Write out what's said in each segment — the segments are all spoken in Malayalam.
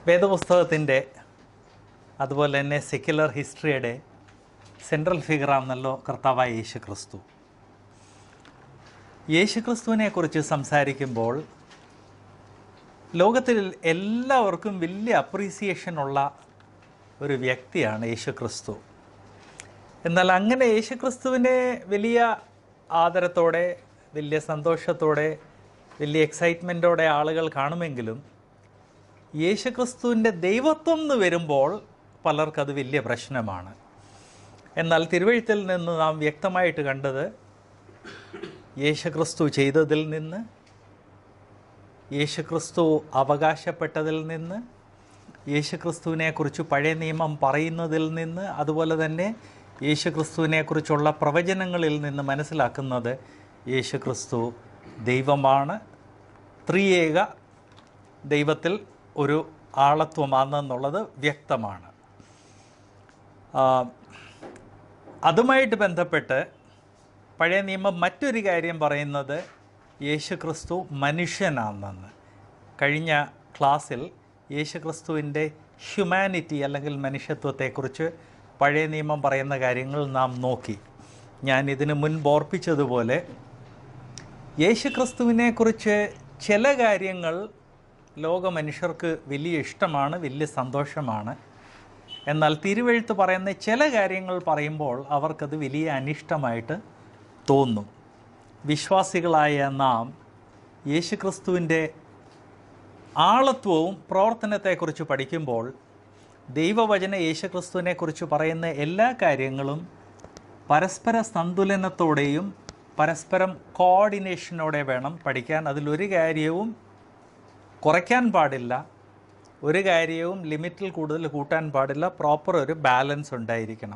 വേദപുസ്തകത്തിൻ്റെ അതുപോലെ തന്നെ സെക്യുലർ ഹിസ്റ്ററിയുടെ സെൻട്രൽ ഫിഗറാണെന്നല്ലോ കർത്താവായ യേശു ക്രിസ്തു യേശു ക്രിസ്തുവിനെ കുറിച്ച് സംസാരിക്കുമ്പോൾ ലോകത്തിൽ എല്ലാവർക്കും വലിയ അപ്രീസിയേഷൻ ഉള്ള ഒരു വ്യക്തിയാണ് യേശു ക്രിസ്തു എന്നാൽ അങ്ങനെ യേശു ക്രിസ്തുവിനെ വലിയ ആദരത്തോടെ വലിയ സന്തോഷത്തോടെ വലിയ എക്സൈറ്റ്മെൻറ്റോടെ ആളുകൾ കാണുമെങ്കിലും യേശുക്രിസ്തുവിൻ്റെ ദൈവത്വം എന്ന് വരുമ്പോൾ പലർക്കത് വലിയ പ്രശ്നമാണ് എന്നാൽ തിരുവഴുത്തിൽ നിന്ന് നാം വ്യക്തമായിട്ട് കണ്ടത് യേശുക്രിസ്തു ചെയ്തതിൽ നിന്ന് യേശുക്രിസ്തു അവകാശപ്പെട്ടതിൽ നിന്ന് യേശുക്രിസ്തുവിനെക്കുറിച്ച് പഴയ നിയമം പറയുന്നതിൽ നിന്ന് അതുപോലെ തന്നെ യേശുക്രിസ്തുവിനെക്കുറിച്ചുള്ള പ്രവചനങ്ങളിൽ നിന്ന് മനസ്സിലാക്കുന്നത് യേശുക്രിസ്തു ദൈവമാണ് ത്രിയേക ദൈവത്തിൽ ഒരു ആളത്വമാണെന്നുള്ളത് വ്യക്തമാണ് ആ, അതുമായിട്ട് ബന്ധപ്പെട്ട് പഴയ നിയമം മറ്റൊരു കാര്യം പറയുന്നത് യേശുക്രിസ്തു മനുഷ്യനാണെന്ന് കഴിഞ്ഞ ക്ലാസ്സിൽ യേശുക്രിസ്തുവിൻ്റെ ഹ്യൂമാനിറ്റി അല്ലെങ്കിൽ മനുഷ്യത്വത്തെക്കുറിച്ച് പഴയ നിയമം പറയുന്ന കാര്യങ്ങൾ നാം നോക്കി ഞാൻ ഇതിന് മുൻപ് ഓർപ്പിച്ചതുപോലെ യേശുക്രിസ്തുവിനെക്കുറിച്ച് ചില കാര്യങ്ങൾ ലോക മനുഷ്യർക്ക് വലിയ ഇഷ്ടമാണ് വലിയ സന്തോഷമാണ് എന്നാൽ തിരുവഴുത്ത് പറയുന്ന ചില കാര്യങ്ങൾ പറയുമ്പോൾ അവർക്കത് വലിയ അനിഷ്ടമായിട്ട് തോന്നും വിശ്വാസികളായ നാം യേശുക്രിസ്തുവിൻ്റെ ആളത്വവും പ്രവർത്തനത്തെക്കുറിച്ച് പഠിക്കുമ്പോൾ ദൈവവചന യേശുക്രിസ്തുവിനെക്കുറിച്ച് പറയുന്ന എല്ലാ കാര്യങ്ങളും പരസ്പര സന്തുലനത്തോടെയും പരസ്പരം കോർഡിനേഷനോടെ വേണം പഠിക്കാൻ അതിലൊരു കാര്യവും കുറയ്ക്കാൻ പാടില്ല ഒരു കാര്യവും ലിമിറ്റിൽ കൂടുതൽ കൂട്ടാൻ പാടില്ല പ്രോപ്പർ ഒരു ബാലൻസ് ഉണ്ടായിരിക്കണം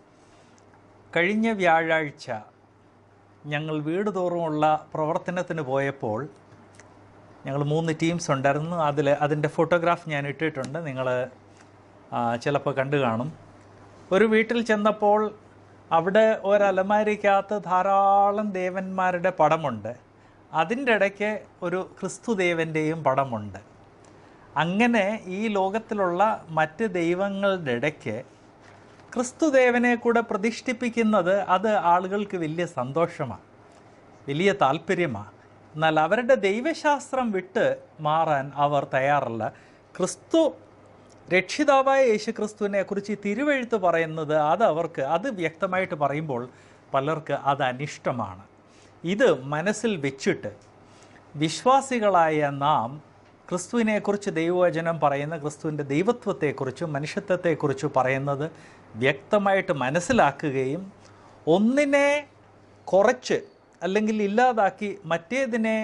കഴിഞ്ഞ വ്യാഴാഴ്ച ഞങ്ങൾ വീട് തോറുമുള്ള പ്രവർത്തനത്തിന് പോയപ്പോൾ ഞങ്ങൾ മൂന്ന് ടീംസ് ഉണ്ടായിരുന്നു അതിൽ അതിൻ്റെ ഫോട്ടോഗ്രാഫ് ഞാൻ ഇട്ടിട്ടുണ്ട് നിങ്ങൾ ചിലപ്പോൾ കണ്ടു കാണും ഒരു വീട്ടിൽ ചെന്നപ്പോൾ അവിടെ ഒരലമാരിക്കകത്ത് ധാരാളം ദേവന്മാരുടെ പടമുണ്ട് അതിൻ്റെ ഇടയ്ക്ക് ഒരു ക്രിസ്തുദേവൻ്റെയും പടമുണ്ട് അങ്ങനെ ഈ ലോകത്തിലുള്ള മറ്റ് ദൈവങ്ങളുടെ ഇടയ്ക്ക് ക്രിസ്തുദേവനെ കൂടെ പ്രതിഷ്ഠിപ്പിക്കുന്നത് അത് ആളുകൾക്ക് വലിയ സന്തോഷമാണ് വലിയ താല്പര്യമാണ് എന്നാൽ അവരുടെ ദൈവശാസ്ത്രം വിട്ട് മാറാൻ അവർ തയ്യാറല്ല ക്രിസ്തു രക്ഷിതാവായ യേശു ക്രിസ്തുവിനെ കുറിച്ച് തിരുവെഴുത്ത് പറയുന്നത് അത് അവർക്ക് അത് വ്യക്തമായിട്ട് പറയുമ്പോൾ പലർക്ക് അത് അനിഷ്ടമാണ് ഇത് മനസ്സിൽ വെച്ചിട്ട് വിശ്വാസികളായ നാം ക്രിസ്തുവിനെക്കുറിച്ച് ദൈവവചനം പറയുന്ന ക്രിസ്തുവിൻ്റെ ദൈവത്വത്തെക്കുറിച്ച് മനുഷ്യത്വത്തെക്കുറിച്ച് പറയുന്നത് വ്യക്തമായിട്ട് മനസ്സിലാക്കുകയും ഒന്നിനെ കുറച്ച് അല്ലെങ്കിൽ ഇല്ലാതാക്കി മറ്റേതിനെ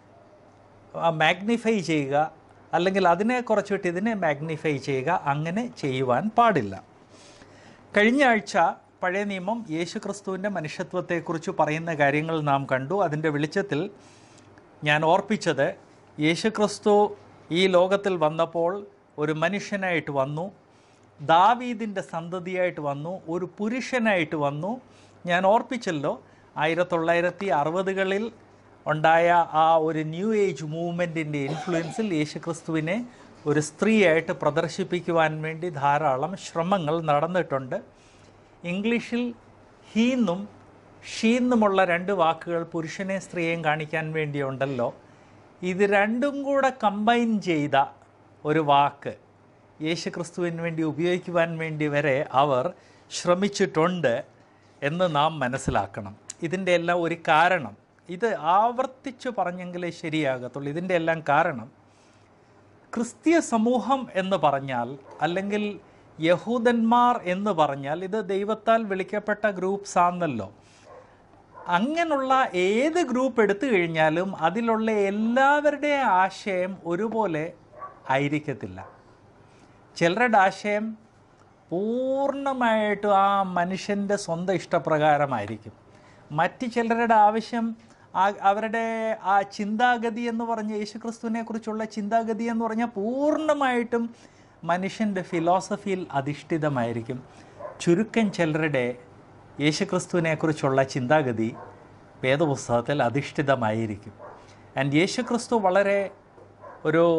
മാഗ്നിഫൈ ചെയ്യുക അല്ലെങ്കിൽ അതിനെ കുറച്ചിട്ട് ഇതിനെ മാഗ്നിഫൈ ചെയ്യുക അങ്ങനെ ചെയ്യുവാൻ പാടില്ല കഴിഞ്ഞ ആഴ്ച പഴയ നിയമം യേശു ക്രിസ്തുവിൻ്റെ മനുഷ്യത്വത്തെക്കുറിച്ച് പറയുന്ന കാര്യങ്ങൾ നാം കണ്ടു അതിൻ്റെ വെളിച്ചത്തിൽ ഞാൻ ഓർപ്പിച്ചത് യേശു ക്രിസ്തു ഈ ലോകത്തിൽ വന്നപ്പോൾ ഒരു മനുഷ്യനായിട്ട് വന്നു ദാവീദിൻ്റെ സന്തതിയായിട്ട് വന്നു ഒരു പുരുഷനായിട്ട് വന്നു ഞാൻ ഓർപ്പിച്ചല്ലോ ആയിരത്തി തൊള്ളായിരത്തി അറുപതുകളിൽ ഉണ്ടായ ആ ഒരു ന്യൂ ഏജ് മൂവ്മെൻറ്റിൻ്റെ ഇൻഫ്ലുവൻസിൽ യേശുക്രിസ്തുവിനെ ഒരു സ്ത്രീയായിട്ട് പ്രദർശിപ്പിക്കുവാൻ വേണ്ടി ധാരാളം ശ്രമങ്ങൾ നടന്നിട്ടുണ്ട് ഇംഗ്ലീഷിൽ ഹീന്നും ഷീന്നുമുള്ള രണ്ട് വാക്കുകൾ പുരുഷനെ സ്ത്രീയെയും കാണിക്കാൻ വേണ്ടിയുണ്ടല്ലോ ഇത് രണ്ടും കൂടെ കമ്പൈൻ ചെയ്ത ഒരു വാക്ക് യേശുക്രിസ്തുവിന് വേണ്ടി ഉപയോഗിക്കുവാൻ വേണ്ടി വരെ അവർ ശ്രമിച്ചിട്ടുണ്ട് എന്ന് നാം മനസ്സിലാക്കണം ഇതിൻ്റെ എല്ലാം ഒരു കാരണം ഇത് ആവർത്തിച്ച് പറഞ്ഞെങ്കിലേ ശരിയാകത്തുള്ളൂ ഇതിൻ്റെ എല്ലാം കാരണം ക്രിസ്തീയ സമൂഹം എന്ന് പറഞ്ഞാൽ അല്ലെങ്കിൽ യഹൂദന്മാർ എന്ന് പറഞ്ഞാൽ ഇത് ദൈവത്താൽ വിളിക്കപ്പെട്ട ഗ്രൂപ്പ്സ് ആണല്ലോ അങ്ങനെയുള്ള ഏത് ഗ്രൂപ്പ് എടുത്തു കഴിഞ്ഞാലും അതിലുള്ള എല്ലാവരുടെയും ആശയം ഒരുപോലെ ആയിരിക്കത്തില്ല ചിലരുടെ ആശയം പൂർണ്ണമായിട്ടും ആ മനുഷ്യൻ്റെ സ്വന്തം ഇഷ്ടപ്രകാരമായിരിക്കും മറ്റ് ചിലരുടെ ആവശ്യം ആ അവരുടെ ആ ചിന്താഗതി എന്ന് പറഞ്ഞ യേശുക്രിസ്തുവിനെ കുറിച്ചുള്ള ചിന്താഗതി എന്ന് പറഞ്ഞാൽ പൂർണ്ണമായിട്ടും മനുഷ്യൻ്റെ ഫിലോസഫിയിൽ അധിഷ്ഠിതമായിരിക്കും ചുരുക്കം ചിലരുടെ യേശുക്രിസ്തുവിനെക്കുറിച്ചുള്ള ചിന്താഗതി വേദപുസ്തകത്തിൽ അധിഷ്ഠിതമായിരിക്കും ആൻഡ് യേശുക്രിസ്തു വളരെ ഒരു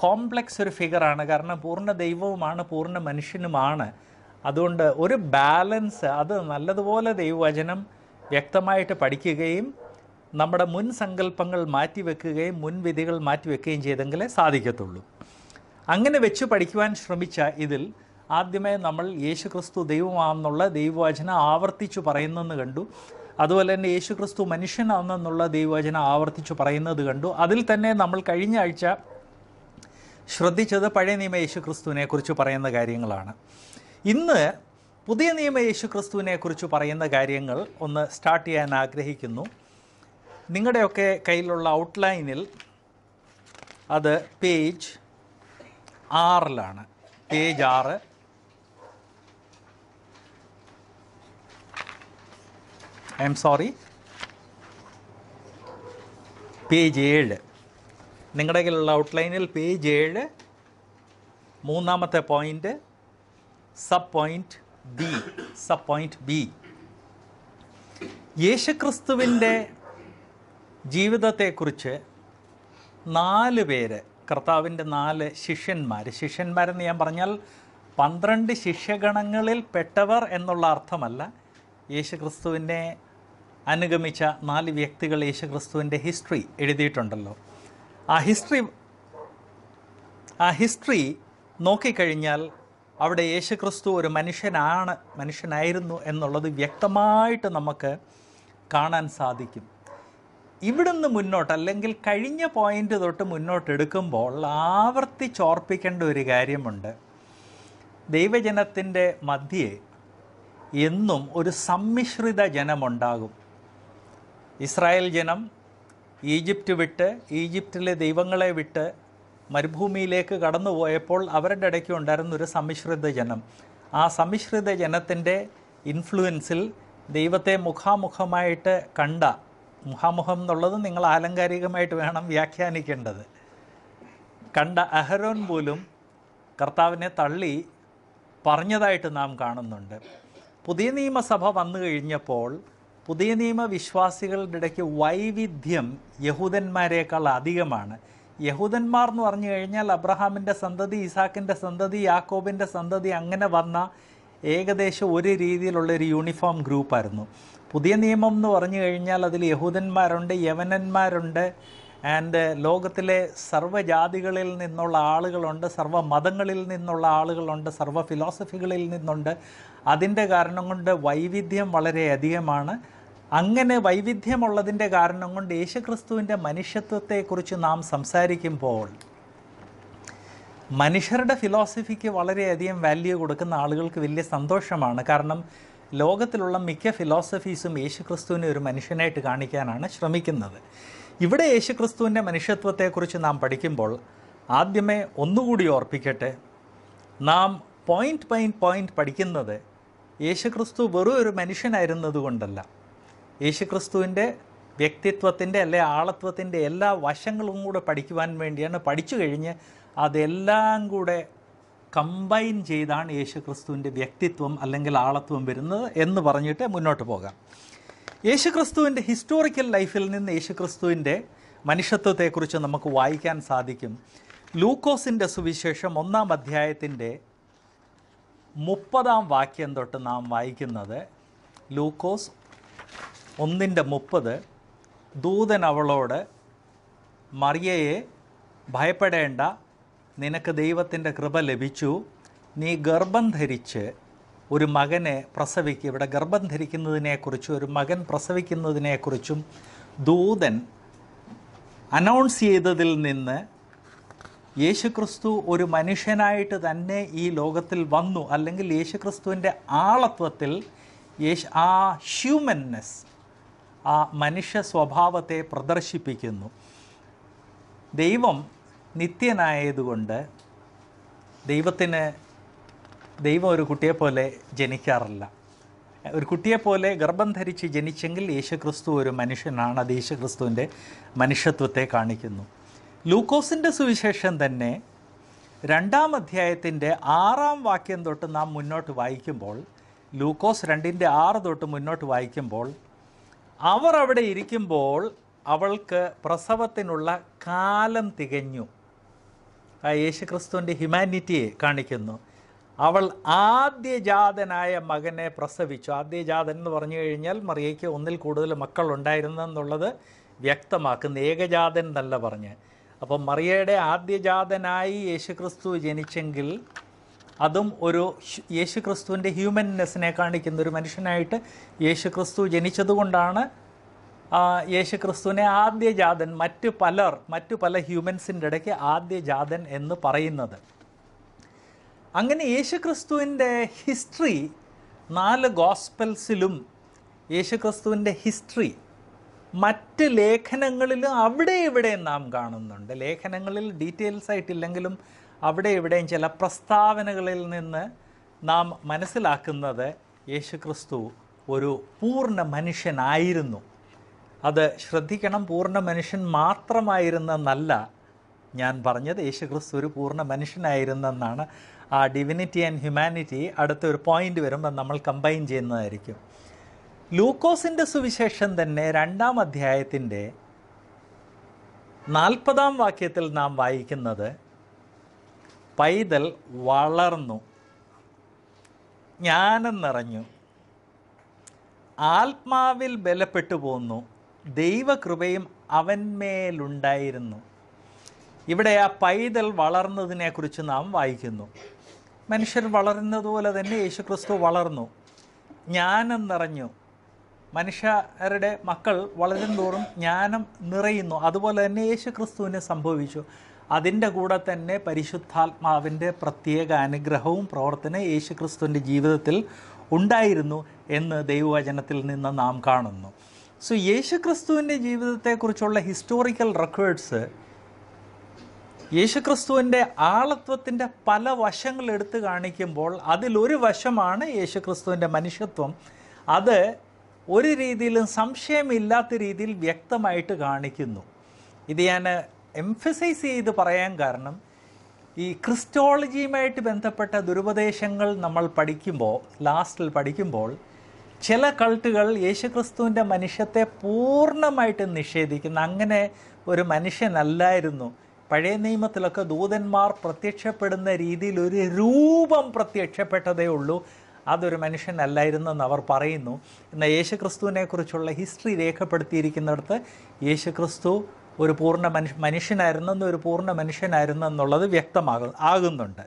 കോംപ്ലക്സ് ഒരു ഫിഗറാണ് കാരണം പൂർണ്ണ ദൈവവുമാണ് പൂർണ്ണ മനുഷ്യനുമാണ് അതുകൊണ്ട് ഒരു ബാലൻസ് അത് നല്ലതുപോലെ ദൈവവചനം വ്യക്തമായിട്ട് പഠിക്കുകയും നമ്മുടെ മുൻ സങ്കല്പങ്ങൾ മാറ്റിവെക്കുകയും മുൻവിധികൾ മാറ്റിവെക്കുകയും ചെയ്തെങ്കിലേ സാധിക്കത്തുള്ളൂ അങ്ങനെ വെച്ച് പഠിക്കുവാൻ ശ്രമിച്ച ഇതിൽ ആദ്യമേ നമ്മൾ യേശു ക്രിസ്തു ദൈവമാണെന്നുള്ള ദൈവവചനം ആവർത്തിച്ചു പറയുന്നെന്ന് കണ്ടു അതുപോലെ തന്നെ യേശു ക്രിസ്തു മനുഷ്യനാണെന്നുള്ള ദൈവവചനം ആവർത്തിച്ചു പറയുന്നത് കണ്ടു അതിൽ തന്നെ നമ്മൾ കഴിഞ്ഞ ആഴ്ച ശ്രദ്ധിച്ചത് പഴയ നിയമ യേശു ക്രിസ്തുവിനെ കുറിച്ച് പറയുന്ന കാര്യങ്ങളാണ് ഇന്ന് പുതിയ നിയമ യേശു ക്രിസ്തുവിനെ കുറിച്ച് പറയുന്ന കാര്യങ്ങൾ ഒന്ന് സ്റ്റാർട്ട് ചെയ്യാൻ ആഗ്രഹിക്കുന്നു നിങ്ങളുടെയൊക്കെ കയ്യിലുള്ള ഔട്ട്ലൈനിൽ അത് പേജ് ആറിലാണ് പേജ് ആറ് ഐ എം സോറി പേജ് ഏഴ് നിങ്ങളുടെ കയ്യിലുള്ള ഔട്ട്ലൈനിൽ പേജ് ഏഴ് മൂന്നാമത്തെ point sub point B sub point B യേശുക്രിസ്തുവിൻ്റെ ജീവിതത്തെക്കുറിച്ച് നാല് പേര് കർത്താവിൻ്റെ നാല് ശിഷ്യന്മാർ ശിഷ്യന്മാരെന്ന് ഞാൻ പറഞ്ഞാൽ പന്ത്രണ്ട് ശിഷ്യഗണങ്ങളിൽ പെട്ടവർ എന്നുള്ള അർത്ഥമല്ല യേശുക്രിസ്തുവിനെ അനുഗമിച്ച നാല് വ്യക്തികൾ യേശുക്രിസ്തുവിൻ്റെ ഹിസ്റ്ററി എഴുതിയിട്ടുണ്ടല്ലോ ആ ഹിസ്റ്ററി ആ ഹിസ്റ്ററി നോക്കിക്കഴിഞ്ഞാൽ അവിടെ യേശുക്രിസ്തു ഒരു മനുഷ്യനാണ് മനുഷ്യനായിരുന്നു എന്നുള്ളത് വ്യക്തമായിട്ട് നമുക്ക് കാണാൻ സാധിക്കും ഇവിടുന്ന് മുന്നോട്ട് അല്ലെങ്കിൽ കഴിഞ്ഞ പോയിന്റ് തൊട്ട് മുന്നോട്ട് എടുക്കുമ്പോൾ ആവർത്തിച്ചോർപ്പിക്കേണ്ട ഒരു കാര്യമുണ്ട് ദൈവജനത്തിൻ്റെ മധ്യേ എന്നും ഒരു സമ്മിശ്രിത ജനമുണ്ടാകും ഇസ്രായേൽ ജനം ഈജിപ്റ്റ് വിട്ട് ഈജിപ്തിലെ ദൈവങ്ങളെ വിട്ട് മരുഭൂമിയിലേക്ക് കടന്നുപോയപ്പോൾ അവരുടെ ഇടയ്ക്ക് ഉണ്ടായിരുന്ന ഒരു സമ്മിശ്രിത ജനം ആ സമ്മിശ്രിത ജനത്തിൻ്റെ ഇൻഫ്ലുവൻസിൽ ദൈവത്തെ മുഖാമുഖമായിട്ട് കണ്ട മുഖാമുഖം എന്നുള്ളത് നിങ്ങൾ ആലങ്കാരികമായിട്ട് വേണം വ്യാഖ്യാനിക്കേണ്ടത് കണ്ട അഹരോൻ പോലും കർത്താവിനെ തള്ളി പറഞ്ഞതായിട്ട് നാം കാണുന്നുണ്ട് പുതിയ നിയമസഭ വന്നു കഴിഞ്ഞപ്പോൾ പുതിയ നിയമ വിശ്വാസികളുടെ ഇടയ്ക്ക് വൈവിധ്യം യഹൂദന്മാരെക്കാൾ അധികമാണ് യഹൂദന്മാർ എന്ന് പറഞ്ഞു കഴിഞ്ഞാൽ അബ്രഹാമിൻ്റെ സന്തതി ഇസാക്കിൻ്റെ സന്തതി യാക്കോബിൻ്റെ സന്തതി അങ്ങനെ വന്ന ഏകദേശം ഒരു രീതിയിലുള്ള ഒരു യൂണിഫോം ഗ്രൂപ്പായിരുന്നു പുതിയ നിയമം എന്ന് പറഞ്ഞു കഴിഞ്ഞാൽ അതിൽ യഹൂദന്മാരുണ്ട് യവനന്മാരുണ്ട് ആൻഡ് ലോകത്തിലെ സർവ്വജാതികളിൽ നിന്നുള്ള ആളുകളുണ്ട് സർവ്വ മതങ്ങളിൽ നിന്നുള്ള ആളുകളുണ്ട് സർവ്വ ഫിലോസഫികളിൽ നിന്നുണ്ട് അതിൻ്റെ കാരണം കൊണ്ട് വൈവിധ്യം വളരെ അധികമാണ് അങ്ങനെ വൈവിധ്യമുള്ളതിൻ്റെ കാരണം കൊണ്ട് യേശുക്രിസ്തുവിൻ്റെ മനുഷ്യത്വത്തെക്കുറിച്ച് നാം സംസാരിക്കുമ്പോൾ മനുഷ്യരുടെ ഫിലോസഫിക്ക് വളരെയധികം വാല്യൂ കൊടുക്കുന്ന ആളുകൾക്ക് വലിയ സന്തോഷമാണ് കാരണം ലോകത്തിലുള്ള മിക്ക ഫിലോസഫീസും യേശുക്രിസ്തുവിനെ ഒരു മനുഷ്യനായിട്ട് കാണിക്കാനാണ് ശ്രമിക്കുന്നത് ഇവിടെ യേശുക്രിസ്തുവിൻ്റെ മനുഷ്യത്വത്തെക്കുറിച്ച് നാം പഠിക്കുമ്പോൾ ആദ്യമേ ഒന്നുകൂടി ഓർപ്പിക്കട്ടെ നാം പോയിന്റ് ബൈ പോയിന്റ് പഠിക്കുന്നത് യേശുക്രിസ്തു വെറും ഒരു മനുഷ്യനായിരുന്നത് കൊണ്ടല്ല യേശുക്രിസ്തുവിൻ്റെ വ്യക്തിത്വത്തിൻ്റെ അല്ലെ ആളത്വത്തിൻ്റെ എല്ലാ വശങ്ങളും കൂടെ പഠിക്കുവാൻ വേണ്ടിയാണ് പഠിച്ചു കഴിഞ്ഞ് അതെല്ലാം കൂടെ കമ്പൈൻ ചെയ്താണ് യേശുക്രിസ്തുവിൻ്റെ വ്യക്തിത്വം അല്ലെങ്കിൽ ആളത്വം വരുന്നത് എന്ന് പറഞ്ഞിട്ട് മുന്നോട്ട് പോകാം യേശുക്രിസ്തുവിൻ്റെ ഹിസ്റ്റോറിക്കൽ ലൈഫിൽ നിന്ന് യേശുക്രിസ്തുവിൻ്റെ മനുഷ്യത്വത്തെക്കുറിച്ച് നമുക്ക് വായിക്കാൻ സാധിക്കും ലൂക്കോസിൻ്റെ സുവിശേഷം ഒന്നാം അധ്യായത്തിൻ്റെ മുപ്പതാം വാക്യം തൊട്ട് നാം വായിക്കുന്നത് ലൂക്കോസ് ഒന്നിൻ്റെ മുപ്പത് ദൂതൻ അവളോട് മറിയയെ ഭയപ്പെടേണ്ട നിനക്ക് ദൈവത്തിൻ്റെ കൃപ ലഭിച്ചു നീ ഗർഭം ധരിച്ച് ഒരു മകനെ പ്രസവിക്കുക ഇവിടെ ഗർഭം ധരിക്കുന്നതിനെക്കുറിച്ചും ഒരു മകൻ പ്രസവിക്കുന്നതിനെക്കുറിച്ചും ദൂതൻ അനൗൺസ് ചെയ്തതിൽ നിന്ന് യേശുക്രിസ്തു ഒരു മനുഷ്യനായിട്ട് തന്നെ ഈ ലോകത്തിൽ വന്നു അല്ലെങ്കിൽ യേശുക്രിസ്തുവിൻ്റെ ആളത്വത്തിൽ യേശു ആ ഹ്യൂമൻനെസ് ആ മനുഷ്യ സ്വഭാവത്തെ പ്രദർശിപ്പിക്കുന്നു ദൈവം നിത്യനായതുകൊണ്ട് ദൈവത്തിന് ദൈവം ഒരു കുട്ടിയെപ്പോലെ ജനിക്കാറില്ല ഒരു കുട്ടിയെപ്പോലെ ഗർഭം ധരിച്ച് ജനിച്ചെങ്കിൽ യേശുക്രിസ്തു ഒരു മനുഷ്യനാണ് അത് യേശുക്രിസ്തുവിൻ്റെ മനുഷ്യത്വത്തെ കാണിക്കുന്നു ലൂക്കോസിൻ്റെ സുവിശേഷം തന്നെ രണ്ടാം അധ്യായത്തിൻ്റെ ആറാം വാക്യം തൊട്ട് നാം മുന്നോട്ട് വായിക്കുമ്പോൾ ലൂക്കോസ് രണ്ടിൻ്റെ ആറ് തൊട്ട് മുന്നോട്ട് വായിക്കുമ്പോൾ അവർ അവിടെ ഇരിക്കുമ്പോൾ അവൾക്ക് പ്രസവത്തിനുള്ള കാലം തികഞ്ഞു ആ യേശുക്രിസ്തുവിൻ്റെ ഹ്യൂമാനിറ്റിയെ കാണിക്കുന്നു അവൾ ആദ്യജാതനായ മകനെ പ്രസവിച്ചു ആദ്യജാതൻ എന്ന് പറഞ്ഞു കഴിഞ്ഞാൽ മറിയയ്ക്ക് ഒന്നിൽ കൂടുതൽ മക്കൾ ഉണ്ടായിരുന്നെന്നുള്ളത് വ്യക്തമാക്കുന്ന ഏകജാതൻ എന്നല്ല പറഞ്ഞ് അപ്പം മറിയയുടെ ആദ്യജാതനായി യേശുക്രിസ്തു ജനിച്ചെങ്കിൽ അതും ഒരു ഹ്യു- യേശുക്രിസ്തുവിൻ്റെ ഹ്യൂമൻനെസ്സിനെ കാണിക്കുന്ന ഒരു മനുഷ്യനായിട്ട് യേശുക്രിസ്തു ജനിച്ചതുകൊണ്ടാണ് ആ, യേശുക്രിസ്തുവിനെ ആദ്യജാതൻ മറ്റു പലർ മറ്റു പല ഹ്യൂമൻസിൻ്റെ ഇടയ്ക്ക് ആദ്യജാതൻ എന്ന് പറയുന്നത് അങ്ങനെ യേശുക്രിസ്തുവിൻ്റെ ഹിസ്റ്ററി നാല് ഗോസ്പൽസിലും യേശുക്രിസ്തുവിൻ്റെ ഹിസ്റ്ററി മറ്റ് ലേഖനങ്ങളിലും അവിടെ ഇവിടെയും നാം കാണുന്നുണ്ട് ലേഖനങ്ങളിൽ ഡീറ്റെയിൽസ് ആയിട്ടില്ലെങ്കിലും അവിടെ ഇവിടെയും ചില പ്രസ്താവനകളിൽ നിന്ന് നാം മനസ്സിലാക്കുന്നത് യേശുക്രിസ്തു ഒരു പൂർണ്ണ മനുഷ്യനായിരുന്നു അത് ശ്രദ്ധിക്കണം പൂർണ്ണ മനുഷ്യൻ മാത്രമായിരുന്നെന്നല്ല ഞാൻ പറഞ്ഞത് യേശുക്രിസ്തു ഒരു പൂർണ്ണ മനുഷ്യനായിരുന്നെന്നാണ് ആ ഡിവിനിറ്റി ആൻഡ് ഹ്യൂമാനിറ്റി അടുത്ത ഒരു പോയിന്റ് വരുമ്പോൾ നമ്മൾ കമ്പൈൻ ചെയ്യുന്നതായിരിക്കും ലൂക്കോസിൻ്റെ സുവിശേഷം തന്നെ രണ്ടാം അധ്യായത്തിൻ്റെ നാൽപ്പതാം വാക്യത്തിൽ നാം വായിക്കുന്നത് പൈതൽ വളർന്നു ജ്ഞാനം നിറഞ്ഞു ആത്മാവിൽ ബലപ്പെട്ടു പോന്നു ദൈവകൃപയും അവന്മേലുണ്ടായിരുന്നു ഇവിടെ ആ പൈതൽ വളർന്നതിനെക്കുറിച്ച് നാം വായിക്കുന്നു മനുഷ്യർ വളരുന്നതുപോലെ തന്നെ യേശുക്രിസ്തു വളർന്നു ജ്ഞാനം നിറഞ്ഞു മനുഷ്യരുടെ മക്കൾ വളരും തോറും ജ്ഞാനം നിറയുന്നു അതുപോലെ തന്നെ യേശുക്രിസ്തുവിന് സംഭവിച്ചു അതിൻ്റെ കൂടെ തന്നെ പരിശുദ്ധാത്മാവിൻ്റെ പ്രത്യേക അനുഗ്രഹവും പ്രവർത്തനം യേശുക്രിസ്തുവിൻ്റെ ജീവിതത്തിൽ ഉണ്ടായിരുന്നു എന്ന് ദൈവവചനത്തിൽ നിന്ന് നാം കാണുന്നു സോ യേശുക്രിസ്തുവിൻ്റെ ജീവിതത്തെക്കുറിച്ചുള്ള ഹിസ്റ്റോറിക്കൽ റെക്കോർഡ്സ് യേശുക്രിസ്തുവിൻ്റെ ആളത്വത്തിൻ്റെ പല വശങ്ങൾ എടുത്തു കാണിക്കുമ്പോൾ അതിലൊരു വശമാണ് യേശുക്രിസ്തുവിൻ്റെ മനുഷ്യത്വം അത് ഒരു രീതിയിലും സംശയമില്ലാത്ത രീതിയിൽ വ്യക്തമായിട്ട് കാണിക്കുന്നു ഇത് ഞാൻ എംഫസൈസ് ചെയ്ത് പറയാൻ കാരണം ഈ ക്രിസ്റ്റോളജിയുമായിട്ട് ബന്ധപ്പെട്ട ദുരുപദേശങ്ങൾ നമ്മൾ പഠിക്കുമ്പോൾ ലാസ്റ്റിൽ പഠിക്കുമ്പോൾ ചില കൾട്ടുകൾ യേശുക്രിസ്തുവിൻ്റെ മനുഷ്യത്തെ പൂർണ്ണമായിട്ട് നിഷേധിക്കുന്നു അങ്ങനെ ഒരു മനുഷ്യനല്ലായിരുന്നു പഴയ നിയമത്തിലൊക്കെ ദൂതന്മാർ പ്രത്യക്ഷപ്പെടുന്ന രീതിയിൽ ഒരു രൂപം പ്രത്യക്ഷപ്പെട്ടതേ ഉള്ളൂ അതൊരു മനുഷ്യനല്ലായിരുന്നെന്ന് അവർ പറയുന്നു എന്നാൽ യേശുക്രിസ്തുവിനെ കുറിച്ചുള്ള ഹിസ്റ്ററി രേഖപ്പെടുത്തിയിരിക്കുന്നിടത്ത് യേശുക്രിസ്തു ഒരു പൂർണ്ണ മനുഷ്യ മനുഷ്യനായിരുന്നെന്ന് ഒരു പൂർണ്ണ മനുഷ്യനായിരുന്നെന്നുള്ളത് വ്യക്തമാകും ആകുന്നുണ്ട്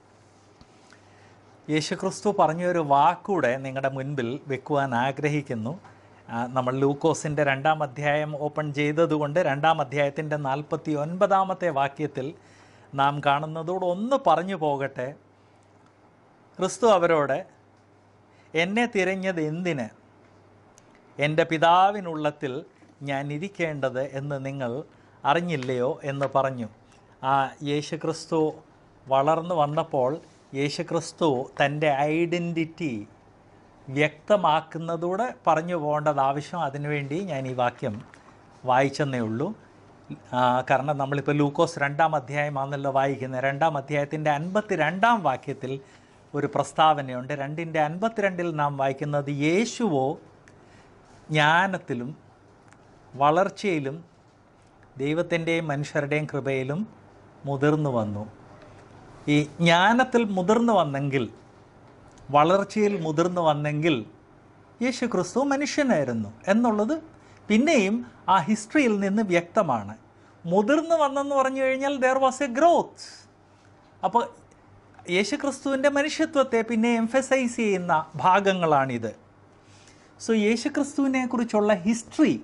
യേശുക്രിസ്തു പറഞ്ഞൊരു വാക്കൂടെ നിങ്ങളുടെ മുൻപിൽ വെക്കുവാൻ ആഗ്രഹിക്കുന്നു ആ, നമ്മൾ ലൂക്കോസിൻ്റെ രണ്ടാം അധ്യായം ഓപ്പൺ ചെയ്തതുകൊണ്ട് രണ്ടാം അധ്യായത്തിൻ്റെ നാൽപ്പത്തി ഒൻപതാമത്തെ വാക്യത്തിൽ നാം കാണുന്നതോട് ഒന്ന് പറഞ്ഞു പോകട്ടെ ക്രിസ്തു അവരോട് എന്നെ തിരഞ്ഞത് എന്തിന് എൻ്റെ പിതാവിനുള്ളത്തിൽ ഞാൻ ഇരിക്കേണ്ടത് എന്ന് നിങ്ങൾ അറിഞ്ഞില്ലയോ എന്ന് പറഞ്ഞു ആ യേശുക്രിസ്തു വളർന്നു വന്നപ്പോൾ യേശുക്രിസ്തു തൻ്റെ ഐഡൻറ്റിറ്റി വ്യക്തമാക്കുന്നതോടെ പറഞ്ഞു പോകേണ്ടത് ആവശ്യം അതിനുവേണ്ടി ഞാൻ ഈ വാക്യം വായിച്ചെന്നേ ഉള്ളൂ ആ, കാരണം നമ്മളിപ്പോൾ ലൂക്കോസ് രണ്ടാം അധ്യായമാണല്ലോ വായിക്കുന്നത് രണ്ടാം അധ്യായത്തിൻ്റെ അൻപത്തി രണ്ടാം വാക്യത്തിൽ ഒരു പ്രസ്താവനയുണ്ട് രണ്ടിൻ്റെ അൻപത്തിരണ്ടിൽ നാം വായിക്കുന്നത് യേശുവോ ജ്ഞാനത്തിലും വളർച്ചയിലും ദൈവത്തിൻ്റെയും മനുഷ്യരുടെയും കൃപയിലും മുതിർന്നു വന്നു ഈ ജ്ഞാനത്തിൽ മുതിർന്നു വന്നെങ്കിൽ വളർച്ചയിൽ മുതിർന്നു വന്നെങ്കിൽ യേശു ക്രിസ്തു മനുഷ്യനായിരുന്നു എന്നുള്ളത് പിന്നെയും ആ ഹിസ്റ്ററിയിൽ നിന്ന് വ്യക്തമാണ് മുതിർന്നു വന്നെന്ന് പറഞ്ഞു കഴിഞ്ഞാൽ ദർ വാസ് എ ഗ്രോത്ത് അപ്പോൾ യേശുക്രിസ്തുവിൻ്റെ മനുഷ്യത്വത്തെ പിന്നെ എംഫസൈസ് ചെയ്യുന്ന ഭാഗങ്ങളാണിത് സോ യേശുക്രിസ്തുവിനെ കുറിച്ചുള്ള ഹിസ്റ്ററി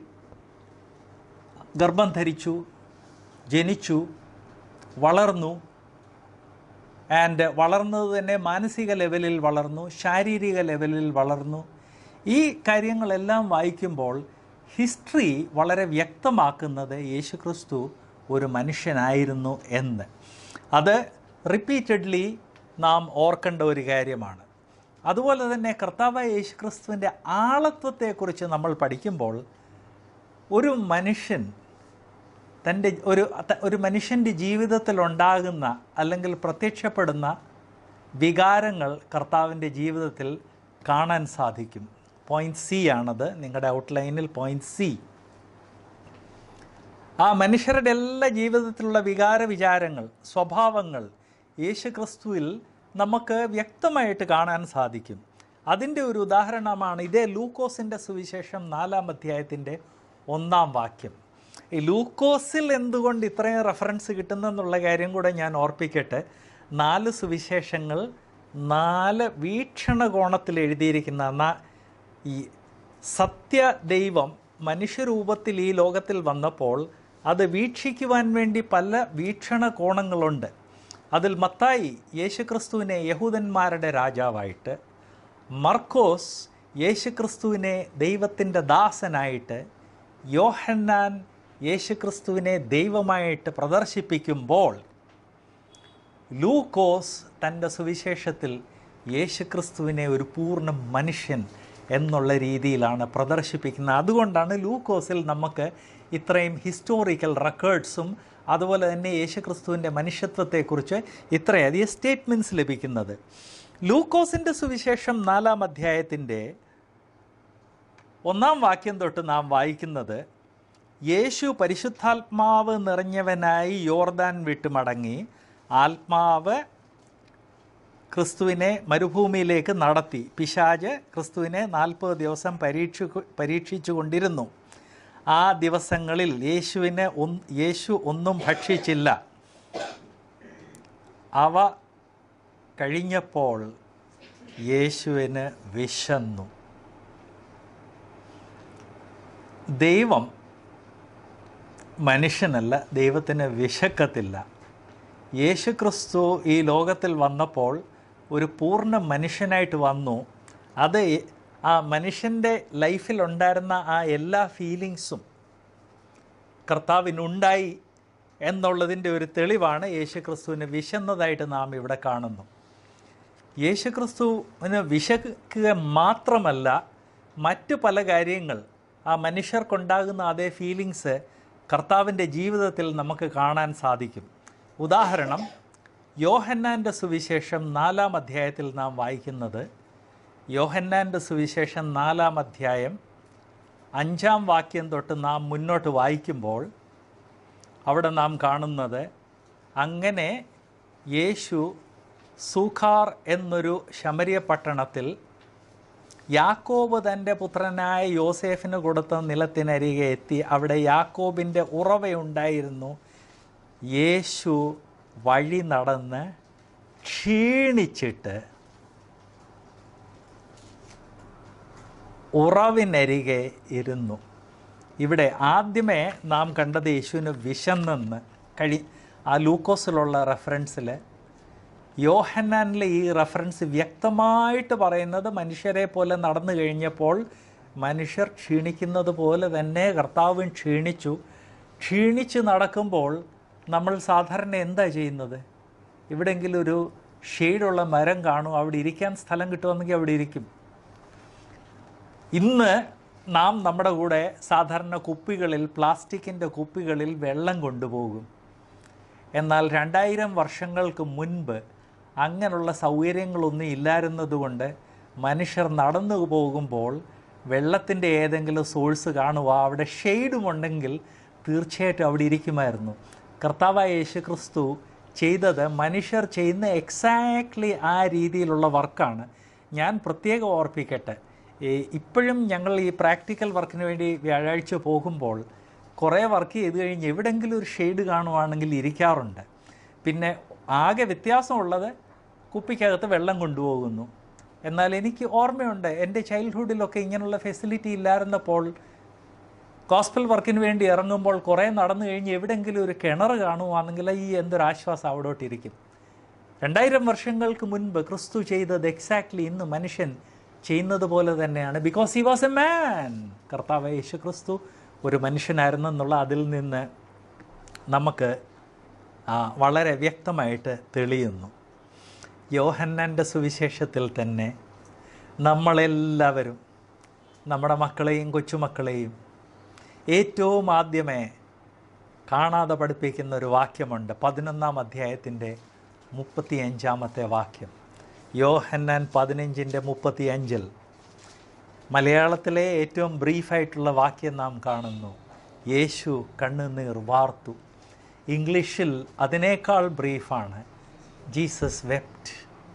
ഗർഭം ധരിച്ചു ജനിച്ചു വളർന്നു ആൻഡ് വളർന്നത് തന്നെ മാനസിക ലെവലിൽ വളർന്നു ശാരീരിക ലെവലിൽ വളർന്നു ഈ കാര്യങ്ങളെല്ലാം വായിക്കുമ്പോൾ ഹിസ്റ്ററി വളരെ വ്യക്തമാക്കുന്നത് യേശുക്രിസ്തു ഒരു മനുഷ്യനായിരുന്നു എന്ന് അത് റിപ്പീറ്റഡ്ലി നാം ഓർക്കേണ്ട ഒരു കാര്യമാണ് അതുപോലെ തന്നെ കർത്താവായ യേശുക്രിസ്തുവിൻ്റെ ആളത്വത്തെക്കുറിച്ച് നമ്മൾ പഠിക്കുമ്പോൾ ഒരു മനുഷ്യൻ തൻ്റെ ഒരു ത- ഒരു മനുഷ്യൻ്റെ ജീവിതത്തിൽ ഉണ്ടാകുന്ന അല്ലെങ്കിൽ പ്രത്യക്ഷപ്പെടുന്ന വികാരങ്ങൾ കർത്താവിൻ്റെ ജീവിതത്തിൽ കാണാൻ സാധിക്കും പോയിന്റ് സി ആണത് നിങ്ങളുടെ ഔട്ട്ലൈനിൽ പോയിന്റ് സി ആ മനുഷ്യരുടെ എല്ലാ ജീവിതത്തിലുള്ള വികാര വിചാരങ്ങൾ സ്വഭാവങ്ങൾ യേശുക്രിസ്തുവിൽ നമുക്ക് വ്യക്തമായിട്ട് കാണാൻ സാധിക്കും അതിൻ്റെ ഒരു ഉദാഹരണമാണ് ഇതേ ലൂക്കോസിൻ്റെ സുവിശേഷം നാലാം അധ്യായത്തിൻ്റെ ഒന്നാം വാക്യം ഈ ലൂക്കോസിൽ എന്തുകൊണ്ട് ഇത്രയും റെഫറൻസ് കിട്ടുന്നെന്നുള്ള കാര്യം കൂടെ ഞാൻ ഓർപ്പിക്കട്ടെ നാല് സുവിശേഷങ്ങൾ നാല് വീക്ഷണകോണത്തിൽ എഴുതിയിരിക്കുന്ന നാ- ഈ സത്യ ദൈവം മനുഷ്യരൂപത്തിൽ ഈ ലോകത്തിൽ വന്നപ്പോൾ അത് വീക്ഷിക്കുവാൻ വേണ്ടി പല വീക്ഷണകോണങ്ങളുണ്ട് അതിൽ മത്തായി യേശുക്രിസ്തുവിനെ യഹൂദന്മാരുടെ രാജാവായിട്ട് മർക്കോസ് യേശുക്രിസ്തുവിനെ ദൈവത്തിൻ്റെ ദാസനായിട്ട് യോഹന്നാൻ യേശുക്രിസ്തുവിനെ ദൈവമായിട്ട് പ്രദർശിപ്പിക്കുമ്പോൾ ലൂക്കോസ് തൻ്റെ സുവിശേഷത്തിൽ യേശുക്രിസ്തുവിനെ ഒരു പൂർണ്ണ മനുഷ്യൻ എന്നുള്ള രീതിയിലാണ് പ്രദർശിപ്പിക്കുന്നത് അതുകൊണ്ടാണ് ലൂക്കോസിൽ നമുക്ക് ഇത്രയും ഹിസ്റ്റോറിക്കൽ റെക്കോർഡ്സും അതുപോലെ തന്നെ യേശുക്രിസ്തുവിൻ്റെ മനുഷ്യത്വത്തെക്കുറിച്ച് ഇത്രയധികം സ്റ്റേറ്റ്മെൻറ്റ്സ് ലഭിക്കുന്നത് ലൂക്കോസിൻ്റെ സുവിശേഷം നാലാം അധ്യായത്തിൻ്റെ ഒന്നാം വാക്യം തൊട്ട് നാം വായിക്കുന്നത് യേശു പരിശുദ്ധാത്മാവ് നിറഞ്ഞവനായി യോർദാൻ വിട്ടുമടങ്ങി ആത്മാവ് ക്രിസ്തുവിനെ മരുഭൂമിയിലേക്ക് നടത്തി പിശാജ് ക്രിസ്തുവിനെ നാൽപ്പത് ദിവസം പരീക്ഷ പരീക്ഷിച്ചു കൊണ്ടിരുന്നു ആ ദിവസങ്ങളിൽ യേശുവിനെ ഒന്ന് യേശു ഒന്നും ഭക്ഷിച്ചില്ല അവ കഴിഞ്ഞപ്പോൾ യേശുവിന് വിശന്നു ദൈവം മനുഷ്യനല്ല ദൈവത്തിന് വിശക്കത്തില്ല യേശുക്രിസ്തു ഈ ലോകത്തിൽ വന്നപ്പോൾ ഒരു പൂർണ്ണ മനുഷ്യനായിട്ട് വന്നു അത് ആ മനുഷ്യൻ്റെ ലൈഫിലുണ്ടായിരുന്ന ആ എല്ലാ ഫീലിങ്സും കർത്താവിനുണ്ടായി എന്നുള്ളതിൻ്റെ ഒരു തെളിവാണ് യേശുക്രിസ്തുവിന് വിശന്നതായിട്ട് നാം ഇവിടെ കാണുന്നു യേശുക്രിസ്തുവിന് വിശക്കുക മാത്രമല്ല മറ്റു പല കാര്യങ്ങൾ ആ മനുഷ്യർക്കുണ്ടാകുന്ന അതേ ഫീലിങ്സ് കർത്താവിൻ്റെ ജീവിതത്തിൽ നമുക്ക് കാണാൻ സാധിക്കും ഉദാഹരണം യോഹന്നാൻ്റെ സുവിശേഷം നാലാം അധ്യായത്തിൽ നാം വായിക്കുന്നത് യോഹന്നാൻ്റെ സുവിശേഷം നാലാം അധ്യായം അഞ്ചാം വാക്യം തൊട്ട് നാം മുന്നോട്ട് വായിക്കുമ്പോൾ അവിടെ നാം കാണുന്നത് അങ്ങനെ യേശു സൂഖാർ എന്നൊരു ശമരിയ പട്ടണത്തിൽ യാക്കോബ് തൻ്റെ പുത്രനായ യോസേഫിന് കൊടുത്ത നിലത്തിനരികെ എത്തി അവിടെ യാക്കോബിൻ്റെ ഉറവയുണ്ടായിരുന്നു യേശു വഴി നടന്ന് ക്ഷീണിച്ചിട്ട് ഉറവിനരികെ ഇരുന്നു ഇവിടെ ആദ്യമേ നാം കണ്ടത് യേശുവിന് വിശന്നെന്ന് കഴി ആ ലൂക്കോസിലുള്ള റെഫറൻസിൽ യോഹന്നാനിലെ ഈ റെഫറൻസ് വ്യക്തമായിട്ട് പറയുന്നത് മനുഷ്യരെ പോലെ നടന്നു കഴിഞ്ഞപ്പോൾ മനുഷ്യർ ക്ഷീണിക്കുന്നത് പോലെ തന്നെ കർത്താവും ക്ഷീണിച്ചു ക്ഷീണിച്ച് നടക്കുമ്പോൾ നമ്മൾ സാധാരണ എന്താ ചെയ്യുന്നത് എവിടെയെങ്കിലും ഒരു ഷെയ്ഡുള്ള മരം കാണും അവിടെ ഇരിക്കാൻ സ്ഥലം കിട്ടുമെന്നെങ്കിൽ അവിടെ ഇരിക്കും ഇന്ന് നാം നമ്മുടെ കൂടെ സാധാരണ കുപ്പികളിൽ പ്ലാസ്റ്റിക്കിൻ്റെ കുപ്പികളിൽ വെള്ളം കൊണ്ടുപോകും എന്നാൽ രണ്ടായിരം വർഷങ്ങൾക്ക് മുൻപ് അങ്ങനെയുള്ള സൗകര്യങ്ങളൊന്നും ഇല്ലായിരുന്നതുകൊണ്ട് മനുഷ്യർ നടന്നു പോകുമ്പോൾ വെള്ളത്തിൻ്റെ ഏതെങ്കിലും സോഴ്സ് കാണുക അവിടെ ഷെയ്ഡുമുണ്ടെങ്കിൽ തീർച്ചയായിട്ടും അവിടെ ഇരിക്കുമായിരുന്നു കർത്താവായ യേശുക്രിസ്തു ചെയ്തത് മനുഷ്യർ ചെയ്യുന്ന എക്സാക്ട്ലി ആ രീതിയിലുള്ള വർക്കാണ് ഞാൻ പ്രത്യേകം ഓർപ്പിക്കട്ടെ ഈ ഇപ്പോഴും ഞങ്ങൾ ഈ പ്രാക്ടിക്കൽ വർക്കിന് വേണ്ടി വ്യാഴാഴ്ച പോകുമ്പോൾ കുറേ വർക്ക് ചെയ്ത് കഴിഞ്ഞ് എവിടെയെങ്കിലും ഒരു ഷെയ്ഡ് കാണുവാണെങ്കിൽ ഇരിക്കാറുണ്ട് പിന്നെ ആകെ വ്യത്യാസമുള്ളത് കുപ്പിക്കകത്ത് വെള്ളം കൊണ്ടുപോകുന്നു എന്നാൽ എനിക്ക് ഓർമ്മയുണ്ട് എൻ്റെ ചൈൽഡ്ഹുഡിലൊക്കെ ഇങ്ങനെയുള്ള ഫെസിലിറ്റി ഇല്ലായിരുന്നപ്പോൾ ഗോസ്പൽ വർക്കിന് വേണ്ടി ഇറങ്ങുമ്പോൾ കുറേ നടന്നു കഴിഞ്ഞ് എവിടെയെങ്കിലും ഒരു കിണർ കാണുവാണെങ്കിൽ ഈ എന്തൊരു ആശ്വാസം അവിടോട്ടിരിക്കും രണ്ടായിരം വർഷങ്ങൾക്ക് മുൻപ് ക്രിസ്തു ചെയ്തത് എക്സാക്ട്ലി ഇന്ന് മനുഷ്യൻ ചെയ്യുന്നത് പോലെ തന്നെയാണ് because he was a man കർത്താവ് യേശു ക്രിസ്തു ഒരു മനുഷ്യനായിരുന്നെന്നുള്ള അതിൽ നിന്ന് നമുക്ക് ആ, വളരെ വ്യക്തമായിട്ട് തെളിയുന്നു യോഹന്നാൻ്റെ സുവിശേഷത്തിൽ തന്നെ നമ്മളെല്ലാവരും നമ്മുടെ മക്കളെയും കൊച്ചുമക്കളെയും ഏറ്റവും ആദ്യമേ കാണാതെ പഠിപ്പിക്കുന്ന ഒരു വാക്യമുണ്ട് പതിനൊന്നാം അധ്യായത്തിൻ്റെ മുപ്പത്തിയഞ്ചാമത്തെ വാക്യം യോഹന്നാൻ പതിനഞ്ചിൻ്റെ മുപ്പത്തിയഞ്ചിൽ മലയാളത്തിലെ ഏറ്റവും ബ്രീഫായിട്ടുള്ള വാക്യം നാം കാണുന്നു യേശു കണ്ണുനീർ വാർത്തു ഇംഗ്ലീഷിൽ അതിനേക്കാൾ ബ്രീഫാണ് ജീസസ് വെപ്റ്റ്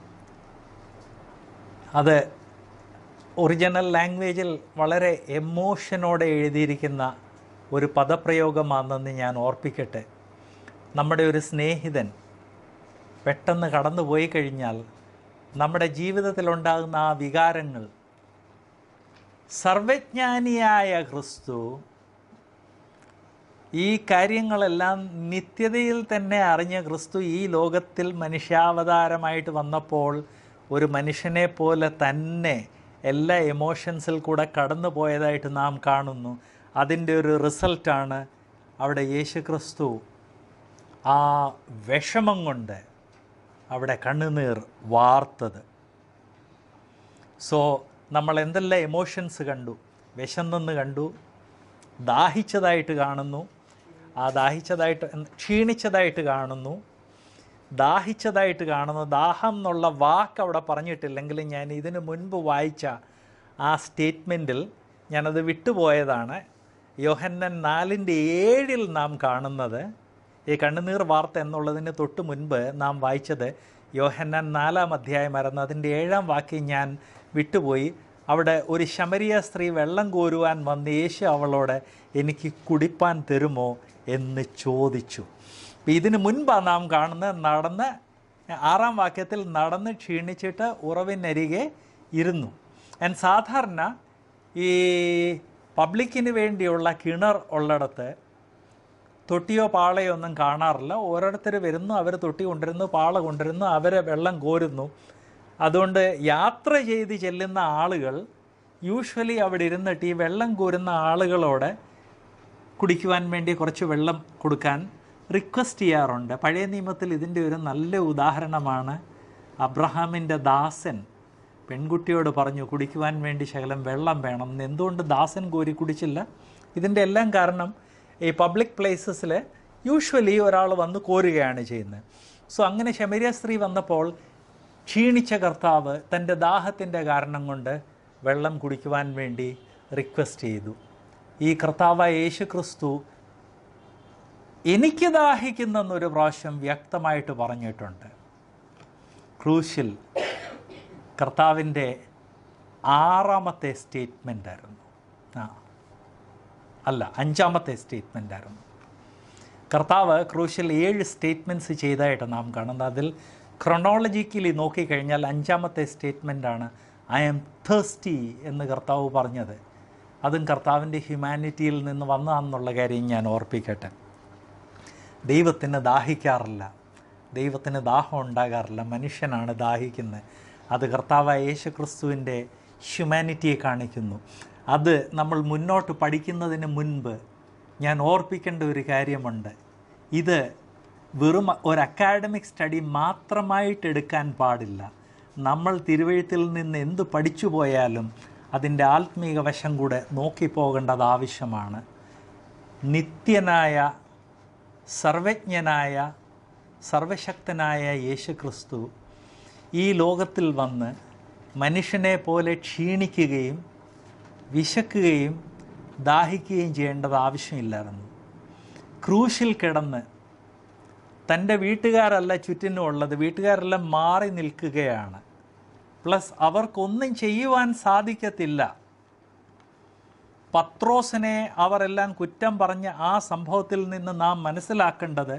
അത് ഒറിജിനൽ ലാംഗ്വേജിൽ വളരെ എമോഷനോടെ എഴുതിയിരിക്കുന്ന ഒരു പദപ്രയോഗമാണെന്ന് ഞാൻ ഓർപ്പിക്കട്ടെ നമ്മുടെ ഒരു സ്നേഹിതൻ പെട്ടെന്ന് കടന്നു പോയി കഴിഞ്ഞാൽ നമ്മുടെ ജീവിതത്തിലുണ്ടാകുന്ന ആ വികാരങ്ങൾ സർവജ്ഞാനിയായ ക്രിസ്തു ഈ കാര്യങ്ങളെല്ലാം നിത്യതയിൽ തന്നെ അറിഞ്ഞ ക്രിസ്തു ഈ ലോകത്തിൽ മനുഷ്യാവതാരമായിട്ട് വന്നപ്പോൾ ഒരു മനുഷ്യനെ പോലെ തന്നെ എല്ലാ എമോഷൻസിൽ കൂടെ കടന്നു പോയതായിട്ട് നാം കാണുന്നു അതിൻ്റെ ഒരു റിസൾട്ടാണ് അവിടെ യേശു ക്രിസ്തു ആ വിഷമം കൊണ്ട് അവിടെ കണ്ണുനീർ വാർത്തത് സോ നമ്മൾ എന്തെല്ലാം എമോഷൻസ് കണ്ടു വിശന്നെന്ന് കണ്ടു ദാഹിച്ചതായിട്ട് കാണുന്നു ആ ദാഹിച്ചതായിട്ട് ക്ഷീണിച്ചതായിട്ട് കാണുന്നു ദാഹിച്ചതായിട്ട് കാണുന്നു ദാഹം എന്നുള്ള വാക്ക് അവിടെ പറഞ്ഞിട്ടില്ലെങ്കിൽ ഞാൻ ഇതിനു മുൻപ് വായിച്ച ആ സ്റ്റേറ്റ്മെൻറ്റിൽ ഞാനത് വിട്ടുപോയതാണ് യോഹന്നൻ നാലിൻ്റെ ഏഴിൽ നാം കാണുന്നത് ഈ കണ്ണുനീർ വാർത്ത എന്നുള്ളതിന് തൊട്ട് മുൻപ് നാം വായിച്ചത് യോഹന്നാൻ നാലാം അധ്യായമായിരുന്നു അതിൻ്റെ ഏഴാം വാക്യം ഞാൻ വിട്ടുപോയി അവിടെ ഒരു ശമരിയ സ്ത്രീ വെള്ളം കോരുവാൻ വന്ന് യേശു അവളോട് എനിക്ക് കുടിപ്പാൻ തരുമോ എന്ന് ചോദിച്ചു അപ്പം ഇതിന് മുൻപാണ് നാം കാണുന്നത് നടന്ന് ആറാം വാക്യത്തിൽ നടന്ന് ക്ഷീണിച്ചിട്ട് ഉറവിനരികെ ഇരുന്നു ആൻഡ് സാധാരണ ഈ പബ്ലിക്കിന് വേണ്ടിയുള്ള കിണർ ഉള്ളിടത്ത് തൊട്ടിയോ പാളയോ ഒന്നും കാണാറില്ല ഓരോരുത്തർ വരുന്നു അവർ തൊട്ടി കൊണ്ടിരുന്നു പാള കൊണ്ടിരുന്നു അവരെ വെള്ളം കോരുന്നു അതുകൊണ്ട് യാത്ര ചെയ്ത് ചെല്ലുന്ന ആളുകൾ യൂഷ്വലി അവിടെ ഇരുന്നിട്ട് ഈ വെള്ളം കോരുന്ന ആളുകളോട് കുടിക്കുവാൻ വേണ്ടി കുറച്ച് വെള്ളം കൊടുക്കാൻ റിക്വസ്റ്റ് ചെയ്യാറുണ്ട് പഴയ നിയമത്തിൽ ഇതിൻ്റെ ഒരു നല്ല ഉദാഹരണമാണ് അബ്രഹാമിൻ്റെ ദാസൻ പെൺകുട്ടിയോട് പറഞ്ഞു കുടിക്കുവാൻ വേണ്ടി ശകലം വെള്ളം വേണം എന്ന് എന്തുകൊണ്ട് ദാസൻ കോരി കുടിച്ചില്ല ഇതിൻ്റെ എല്ലാം കാരണം ഈ പബ്ലിക് പ്ലേസസിൽ യൂഷ്വലി ഒരാൾ വന്ന് കോരുകയാണ് ചെയ്യുന്നത് സോ അങ്ങനെ ശമരിയ സ്ത്രീ വന്നപ്പോൾ ക്ഷീണിച്ച കർത്താവ് തൻ്റെ ദാഹത്തിൻ്റെ കാരണം കൊണ്ട് വെള്ളം കുടിക്കുവാൻ വേണ്ടി റിക്വസ്റ്റ് ചെയ്തു ഈ കർത്താവ് യേശു ക്രിസ്തു എനിക്ക് ദാഹിക്കുന്നെന്നൊരു പ്രാവശ്യം വ്യക്തമായിട്ട് പറഞ്ഞിട്ടുണ്ട് ക്രൂശിൽ കർത്താവിൻ്റെ ആറാമത്തെ സ്റ്റേറ്റ്മെൻ്റ് ആയിരുന്നു ആ അല്ല അഞ്ചാമത്തെ സ്റ്റേറ്റ്മെൻ്റ് ആയിരുന്നു കർത്താവ് ക്രൂശിൽ ഏഴ് സ്റ്റേറ്റ്മെൻറ്റ്സ് ചെയ്തതായിട്ട് നാം കാണുന്നത് അതിൽ ക്രൊണോളജിക്കലി നോക്കിക്കഴിഞ്ഞാൽ അഞ്ചാമത്തെ സ്റ്റേറ്റ്മെൻ്റാണ് ഐ ആം തേഴ്സ്റ്റി എന്ന് കർത്താവ് പറഞ്ഞത് അതും കർത്താവിൻ്റെ ഹ്യൂമാനിറ്റിയിൽ നിന്ന് വന്നതാണെന്നുള്ള കാര്യം ഞാൻ ഓർപ്പിക്കട്ടെ ദൈവത്തിന് ദാഹിക്കാറില്ല ദൈവത്തിന് ദാഹം ഉണ്ടാകാറില്ല മനുഷ്യനാണ് ദാഹിക്കുന്നത് അത് കർത്താവായ യേശു ക്രിസ്തുവിൻ്റെ ഹ്യൂമാനിറ്റിയെ കാണിക്കുന്നു അത് നമ്മൾ മുന്നോട്ട് പഠിക്കുന്നതിന് മുൻപ് ഞാൻ ഓർപ്പിക്കേണ്ട ഒരു കാര്യമുണ്ട് ഇത് വെറും ഒരു അക്കാഡമിക് സ്റ്റഡി മാത്രമായിട്ട് എടുക്കാൻ പാടില്ല നമ്മൾ തിരുവഴുത്തിൽ നിന്ന് എന്ത് പഠിച്ചു പോയാലും അതിൻ്റെ ആത്മീക വശം കൂടെ നോക്കിപ്പോകേണ്ടത് ആവശ്യമാണ് നിത്യനായ സർവജ്ഞനായ സർവശക്തനായ യേശു ക്രിസ്തു ഈ ലോകത്തിൽ വന്ന് മനുഷ്യനെ പോലെ ക്ഷീണിക്കുകയും വിശക്കുകയും ദാഹിക്കുകയും ചെയ്യേണ്ടത് ആവശ്യമില്ലായിരുന്നു ക്രൂശിൽ കിടന്ന് തൻ്റെ വീട്ടുകാരല്ല ചുറ്റിനും ഉള്ളത് വീട്ടുകാരെല്ലാം മാറി നിൽക്കുകയാണ് പ്ലസ് അവർക്കൊന്നും ചെയ്യുവാൻ സാധിക്കത്തില്ല പത്രോസിനെ അവരെല്ലാം കുറ്റം പറഞ്ഞ ആ സംഭവത്തിൽ നിന്ന് നാം മനസ്സിലാക്കേണ്ടത്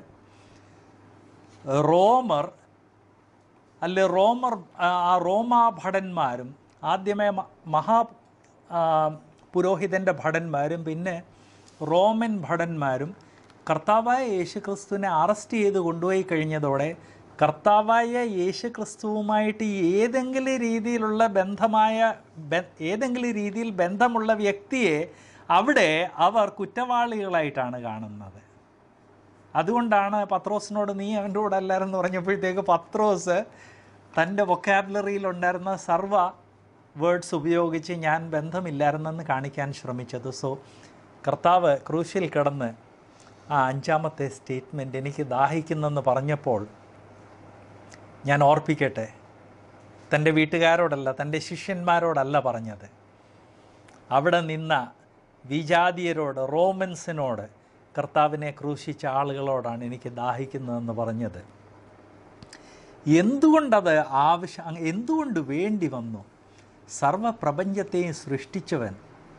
റോമർ അല്ലെ റോമർ ആ റോമാ ഭടന്മാരും ആദ്യമേ മ- മഹാ ആ, പുരോഹിതൻ്റെ ഭടന്മാരും പിന്നെ റോമൻ ഭടന്മാരും കർത്താവായ യേശു ക്രിസ്തുവിനെ അറസ്റ്റ് ചെയ്ത് കൊണ്ടുപോയി കഴിഞ്ഞതോടെ കർത്താവായ യേശു ക്രിസ്തുവുമായിട്ട് ഏതെങ്കിലും രീതിയിലുള്ള ബന്ധമായ ബ- ഏതെങ്കിലും രീതിയിൽ ബന്ധമുള്ള വ്യക്തിയെ അവിടെ അവർ കുറ്റവാളികളായിട്ടാണ് കാണുന്നത് അതുകൊണ്ടാണ് പത്രോസിനോട് നീ അവൻ്റെ കൂടെ അല്ലാരെന്ന് പറഞ്ഞപ്പോഴത്തേക്ക് പത്രോസ് തൻ്റെ വൊക്കാബുലറിയിൽ ഉണ്ടായിരുന്ന സർവ വേർഡ്സ് ഉപയോഗിച്ച് ഞാൻ ബന്ധമില്ലായിരുന്നെന്ന് കാണിക്കാൻ ശ്രമിച്ചത് സോ കർത്താവ് ക്രൂശിൽ കിടന്ന് ആ അഞ്ചാമത്തെ സ്റ്റേറ്റ്മെൻറ്റ് എനിക്ക് ദാഹിക്കുന്നെന്ന് പറഞ്ഞപ്പോൾ ഞാൻ ഓർപ്പിക്കട്ടെ തൻ്റെ വീട്ടുകാരോടല്ല തൻ്റെ ശിഷ്യന്മാരോടല്ല പറഞ്ഞത് അവിടെ നിന്ന വിജാതീയരോട് റോമൻസിനോട് കർത്താവിനെ ക്രൂശിച്ച ആളുകളോടാണ് എനിക്ക് ദാഹിക്കുന്നതെന്ന് പറഞ്ഞത് എന്തുകൊണ്ടത് ആവശ്യം അങ്ങ് എന്തുകൊണ്ട് വേണ്ടി വന്നു സർവപ്രപഞ്ചത്തെയും സൃഷ്ടിച്ചവൻ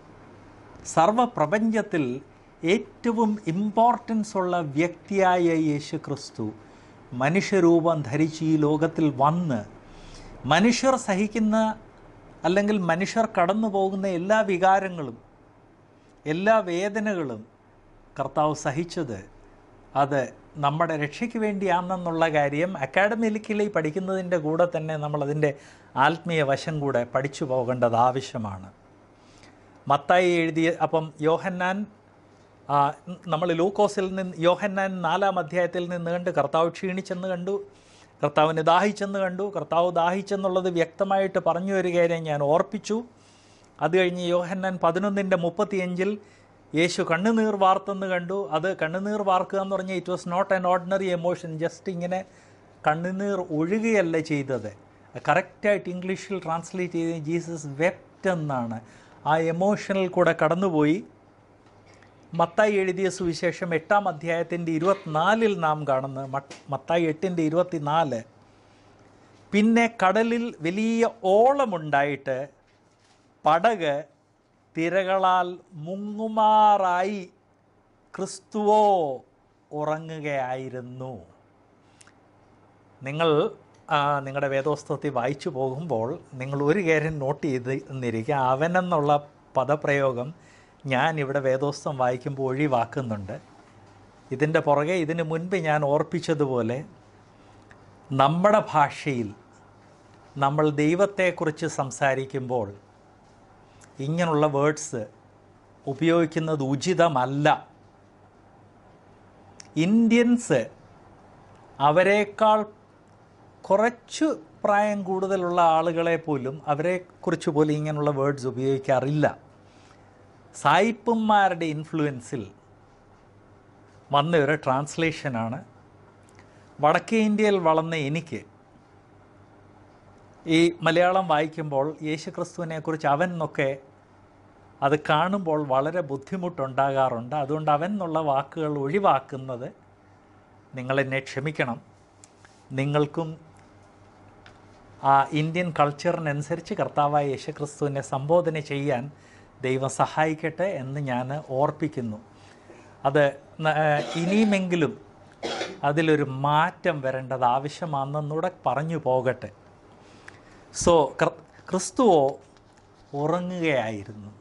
സർവപ്രപഞ്ചത്തിൽ ഏറ്റവും ഇമ്പോർട്ടൻസ് ഉള്ള വ്യക്തിയായ യേശു ക്രിസ്തു മനുഷ്യരൂപം ധരിച്ച് ഈ ലോകത്തിൽ വന്ന് മനുഷ്യർ സഹിക്കുന്ന അല്ലെങ്കിൽ മനുഷ്യർ കടന്നു പോകുന്ന എല്ലാ വികാരങ്ങളും എല്ലാ വേദനകളും കർത്താവ് സഹിച്ചത് അത് നമ്മുടെ രക്ഷയ്ക്ക് വേണ്ടിയാണെന്നുള്ള കാര്യം അക്കാഡമിക്കലി പഠിക്കുന്നതിൻ്റെ കൂടെ തന്നെ നമ്മളതിൻ്റെ ആത്മീയ വശം കൂടെ പഠിച്ചു പോകേണ്ടത് ആവശ്യമാണ് മത്തായി എഴുതിയ അപ്പം യോഹന്നാൻ ആ, നമ്മൾ ലൂക്കോസിൽ നിന്ന് യോഹന്നാൻ നാലാം അധ്യായത്തിൽ നിന്ന് കണ്ട് കർത്താവ് ക്ഷീണിച്ചെന്ന് കണ്ടു കർത്താവിന് ദാഹിച്ചെന്ന് കണ്ടു കർത്താവ് ദാഹിച്ചെന്നുള്ളത് വ്യക്തമായിട്ട് പറഞ്ഞു ഒരു കാര്യം ഞാൻ ഓർപ്പിച്ചു അത് കഴിഞ്ഞ് യോഹന്നാൻ പതിനൊന്നിൻ്റെ മുപ്പത്തിയഞ്ചിൽ യേശു കണ്ണുനീർ വാർത്തെന്ന് കണ്ടു അത് കണ്ണുനീർ വാർക്കുക എന്ന് പറഞ്ഞാൽ it was not an ordinary emotion just ഇങ്ങനെ കണ്ണുനീർ ഒഴുകുകയല്ല ചെയ്തത് കറക്റ്റായിട്ട് ഇംഗ്ലീഷിൽ ട്രാൻസ്ലേറ്റ് ചെയ്ത് ജീസസ് വെപ്റ്റ് എന്നാണ് ആ എമോഷനിൽ കൂടെ കടന്നുപോയി മത്തായി എഴുതിയ സുവിശേഷം എട്ടാം അധ്യായത്തിൻ്റെ ഇരുപത്തിനാലിൽ നാം കാണുന്ന മട്ട്- മത്തായി എട്ടിൻ്റെ ഇരുപത്തിനാല് പിന്നെ കടലിൽ വലിയ ഓളമുണ്ടായിട്ട് പടക് തിരകളാൽ മുങ്ങുമാറായി ക്രിസ്തുവോ ഉറങ്ങുകയായിരുന്നു നിങ്ങൾ ആ, നിങ്ങളുടെ വേദോസ്തവത്തിൽ വായിച്ചു പോകുമ്പോൾ നിങ്ങൾ ഒരു കാര്യം നോട്ട് ചെയ്ത് എന്നിരിക്കുക അവനെന്നുള്ള പദപ്രയോഗം ഞാൻ ഇവിടെ വേദോസ്തം വായിക്കുമ്പോൾ ഒഴിവാക്കുന്നുണ്ട് ഇതിൻ്റെ പുറകെ ഇതിനു മുൻപ് ഞാൻ ഓർപ്പിച്ചതുപോലെ നമ്മുടെ ഭാഷയിൽ നമ്മൾ ദൈവത്തെക്കുറിച്ച് സംസാരിക്കുമ്പോൾ ഇങ്ങനെയുള്ള വേർഡ്സ് ഉപയോഗിക്കുന്നത് ഉചിതമല്ല ഇന്ത്യൻസ് അവരെക്കാൾ കുറച്ച് പ്രായം കൂടുതലുള്ള ആളുകളെ പോലും അവരെക്കുറിച്ച് പോലും ഇങ്ങനെയുള്ള വേർഡ്സ് ഉപയോഗിക്കാറില്ല സായിപ്പന്മാരുടെ ഇൻഫ്ലുവൻസിൽ വന്ന ഒരു ട്രാൻസ്ലേഷനാണ് വടക്കേ ഇന്ത്യയിൽ വളർന്ന എനിക്ക് ഈ മലയാളം വായിക്കുമ്പോൾ യേശുക്രിസ്തുവിനെക്കുറിച്ച് അവൻ എന്നൊക്കെ അത് കാണുമ്പോൾ വളരെ ബുദ്ധിമുട്ടുണ്ടാകാറുണ്ട് അതുകൊണ്ട് അവൻ എന്നുള്ള വാക്കുകൾ ഒഴിവാക്കുന്നത് നിങ്ങളെന്നെ ക്ഷമിക്കണം നിങ്ങൾക്കും ആ ഇന്ത്യൻ കൾച്ചറിനനുസരിച്ച് കർത്താവായ യേശുക്രിസ്തുവിനെ സംബോധന ചെയ്യാൻ ദൈവം സഹായിക്കട്ടെ എന്ന് ഞാൻ ഓർപ്പിക്കുന്നു അത് ന- ഏഹ് ഇനിയുമെങ്കിലും അതിലൊരു മാറ്റം വരേണ്ടത് ആവശ്യമാണെന്നൂടെ പറഞ്ഞു പോകട്ടെ സോ ക്ര- ക്രിസ്തുവോ ഉറങ്ങുകയായിരുന്നു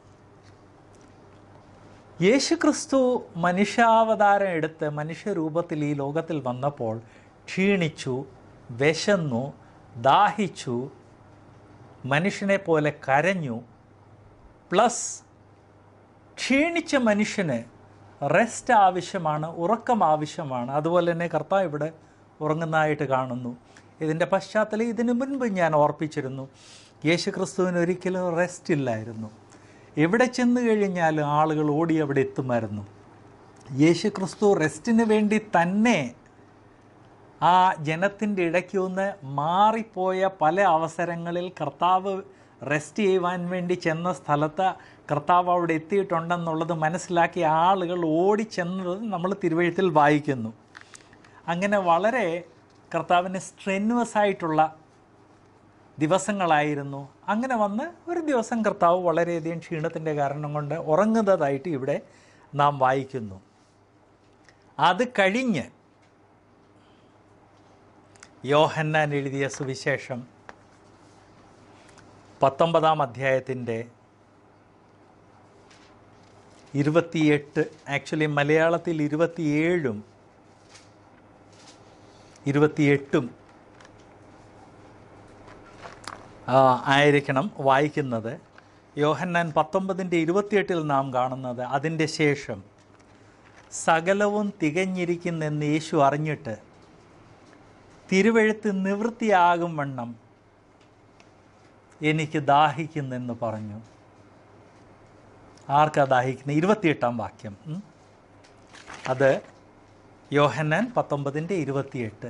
യേശു ക്രിസ്തു മനുഷ്യാവതാരം എടുത്ത് മനുഷ്യരൂപത്തിൽ ഈ ലോകത്തിൽ വന്നപ്പോൾ ക്ഷീണിച്ചു വിശന്നു ദാഹിച്ചു മനുഷ്യനെ പോലെ കരഞ്ഞു പ്ലസ് ക്ഷീണിച്ച മനുഷ്യന് റെസ്റ്റ് ആവശ്യമാണ് ഉറക്കം ആവശ്യമാണ് അതുപോലെ തന്നെ കർത്താവ് ഇവിടെ ഉറങ്ങുന്നതായിട്ട് കാണുന്നു ഇതിൻ്റെ പശ്ചാത്തലം ഇതിനു മുൻപ് ഞാൻ ഓർപ്പിച്ചിരുന്നു യേശു ക്രിസ്തുവിന് ഒരിക്കലും റെസ്റ്റ് ഇല്ലായിരുന്നു എവിടെ ചെന്ന് കഴിഞ്ഞാലും ആളുകൾ ഓടി അവിടെ എത്തുമായിരുന്നു യേശു ക്രിസ്തു റെസ്റ്റിന് വേണ്ടി തന്നെ ആ ജനത്തിൻ്റെ ഇടയ്ക്ക് ഒന്ന് മാറിപ്പോയ പല അവസരങ്ങളിൽ കർത്താവ് റെസ്റ്റ് ചെയ്യുവാൻ വേണ്ടി ചെന്ന സ്ഥലത്ത് കർത്താവ് അവിടെ എത്തിയിട്ടുണ്ടെന്നുള്ളത് മനസ്സിലാക്കിയ ആളുകൾ ഓടിച്ചെന്നത് നമ്മൾ തിരുവഴുത്തിൽ വായിക്കുന്നു അങ്ങനെ വളരെ കർത്താവിന് സ്ട്രെനുവസ് ആയിട്ടുള്ള ദിവസങ്ങളായിരുന്നു അങ്ങനെ വന്ന് ഒരു ദിവസം കർത്താവ് വളരെയധികം ക്ഷീണത്തിൻ്റെ കാരണം കൊണ്ട് ഉറങ്ങുന്നതായിട്ട് ഇവിടെ നാം വായിക്കുന്നു അത് കഴിഞ്ഞ് യോഹന്നാൻ എഴുതിയ സുവിശേഷം പത്തൊമ്പതാം അധ്യായത്തിൻ്റെ ഇരുപത്തിയെട്ട് ആക്ച്വലി മലയാളത്തിൽ ഇരുപത്തിയേഴും ഇരുപത്തിയെട്ടും ആ, ആയിരിക്കണം വായിക്കുന്നത് യോഹന്നാൻ പത്തൊമ്പതിൻ്റെ ഇരുപത്തിയെട്ടിൽ നാം കാണുന്നത് അതിൻ്റെ ശേഷം സകലവും തികഞ്ഞിരിക്കുന്നെന്ന് യേശു അറിഞ്ഞിട്ട് തിരുവഴുത്ത് നിവൃത്തിയാകും വണ്ണം എനിക്ക് ദാഹിക്കുന്നെന്ന് പറഞ്ഞു ആർക്കാ ദാഹിക്കുന്നത് ഇരുപത്തിയെട്ടാം വാക്യം ഉം. അത് യോഹന്നാൻ പത്തൊമ്പതിൻ്റെ ഇരുപത്തിയെട്ട്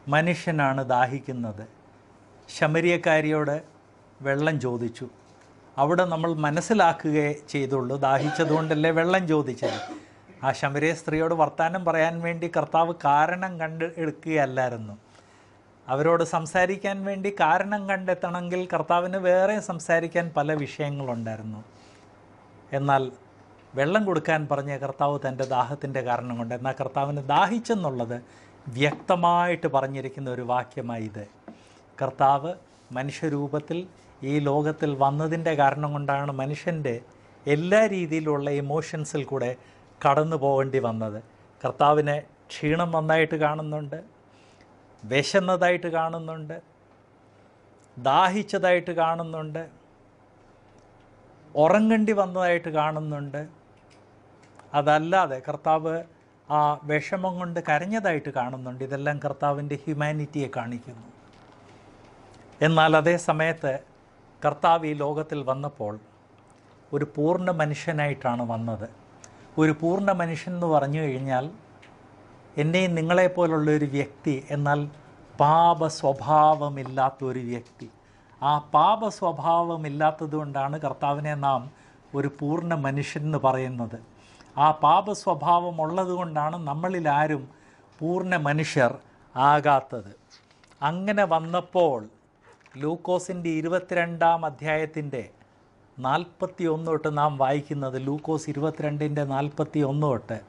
മനുഷ്യനാണ് ദാഹിക്കുന്നത് ശമരിയക്കാരിയോട് വെള്ളം ചോദിച്ചു അവിടെ നമ്മൾ മനസ്സിലാക്കുകയേ ചെയ്തുള്ളൂ ദാഹിച്ചതുകൊണ്ടല്ലേ വെള്ളം ചോദിച്ചത് ആ ശമരിയ സ്ത്രീയോട് വർത്തമാനം പറയാൻ വേണ്ടി കർത്താവ് കാരണം കണ്ട് എടുക്കുകയല്ലായിരുന്നു അവരോട് സംസാരിക്കാൻ വേണ്ടി കാരണം കണ്ടെത്തണമെങ്കിൽ കർത്താവിന് വേറെ സംസാരിക്കാൻ പല വിഷയങ്ങളുണ്ടായിരുന്നു എന്നാൽ വെള്ളം കൊടുക്കാൻ പറഞ്ഞ കർത്താവ് തൻ്റെ ദാഹത്തിൻ്റെ കാരണം കൊണ്ട് എന്നാൽ കർത്താവിന് ദാഹിച്ചെന്നുള്ളത് വ്യക്തമായിട്ട് പറഞ്ഞിരിക്കുന്ന ഒരു വാക്യമായി ഇത് കർത്താവ് മനുഷ്യരൂപത്തിൽ ഈ ലോകത്തിൽ വന്നതിൻ്റെ കാരണം കൊണ്ടാണ് മനുഷ്യൻ്റെ എല്ലാ രീതിയിലുള്ള ഇമോഷൻസിൽ കൂടെ കടന്നു പോകേണ്ടി വന്നത് കർത്താവിനെ ക്ഷീണം വന്നായിട്ട് കാണുന്നുണ്ട് വിശന്നതായിട്ട് കാണുന്നുണ്ട് ദാഹിച്ചതായിട്ട് കാണുന്നുണ്ട് ഉറങ്ങേണ്ടി വന്നതായിട്ട് കാണുന്നുണ്ട് അതല്ലാതെ കർത്താവ് ആ വിഷമം കൊണ്ട് കരഞ്ഞതായിട്ട് കാണുന്നുണ്ട് ഇതെല്ലാം കർത്താവിൻ്റെ ഹ്യൂമാനിറ്റിയെ കാണിക്കുന്നു എന്നാൽ അതേ സമയത്ത് കർത്താവ് ഈ ലോകത്തിൽ വന്നപ്പോൾ ഒരു പൂർണ്ണ മനുഷ്യനായിട്ടാണ് വന്നത് ഒരു പൂർണ്ണ മനുഷ്യൻ എന്ന് പറഞ്ഞു കഴിഞ്ഞാൽ എന്നെയും നിങ്ങളെപ്പോലുള്ള ഒരു വ്യക്തി എന്നാൽ പാപ സ്വഭാവമില്ലാത്ത ഒരു വ്യക്തി ആ പാപ സ്വഭാവമില്ലാത്തത് കൊണ്ടാണ് കർത്താവിനെ നാം ഒരു പൂർണ്ണ മനുഷ്യൻ എന്ന് പറയുന്നത് ആ പാപ സ്വഭാവം ഉള്ളത് കൊണ്ടാണ് നമ്മളിൽ ആരും പൂർണ്ണ മനുഷ്യർ ആകാത്തത് അങ്ങനെ വന്നപ്പോൾ ലൂക്കോസിൻ്റെ ഇരുപത്തിരണ്ടാം അധ്യായത്തിൻ്റെ നാൽപ്പത്തി ഒന്ന് തൊട്ട് നാം വായിക്കുന്നത് ലൂക്കോസ് ഇരുപത്തിരണ്ടിൻ്റെ നാൽപ്പത്തി ഒന്ന് തൊട്ട്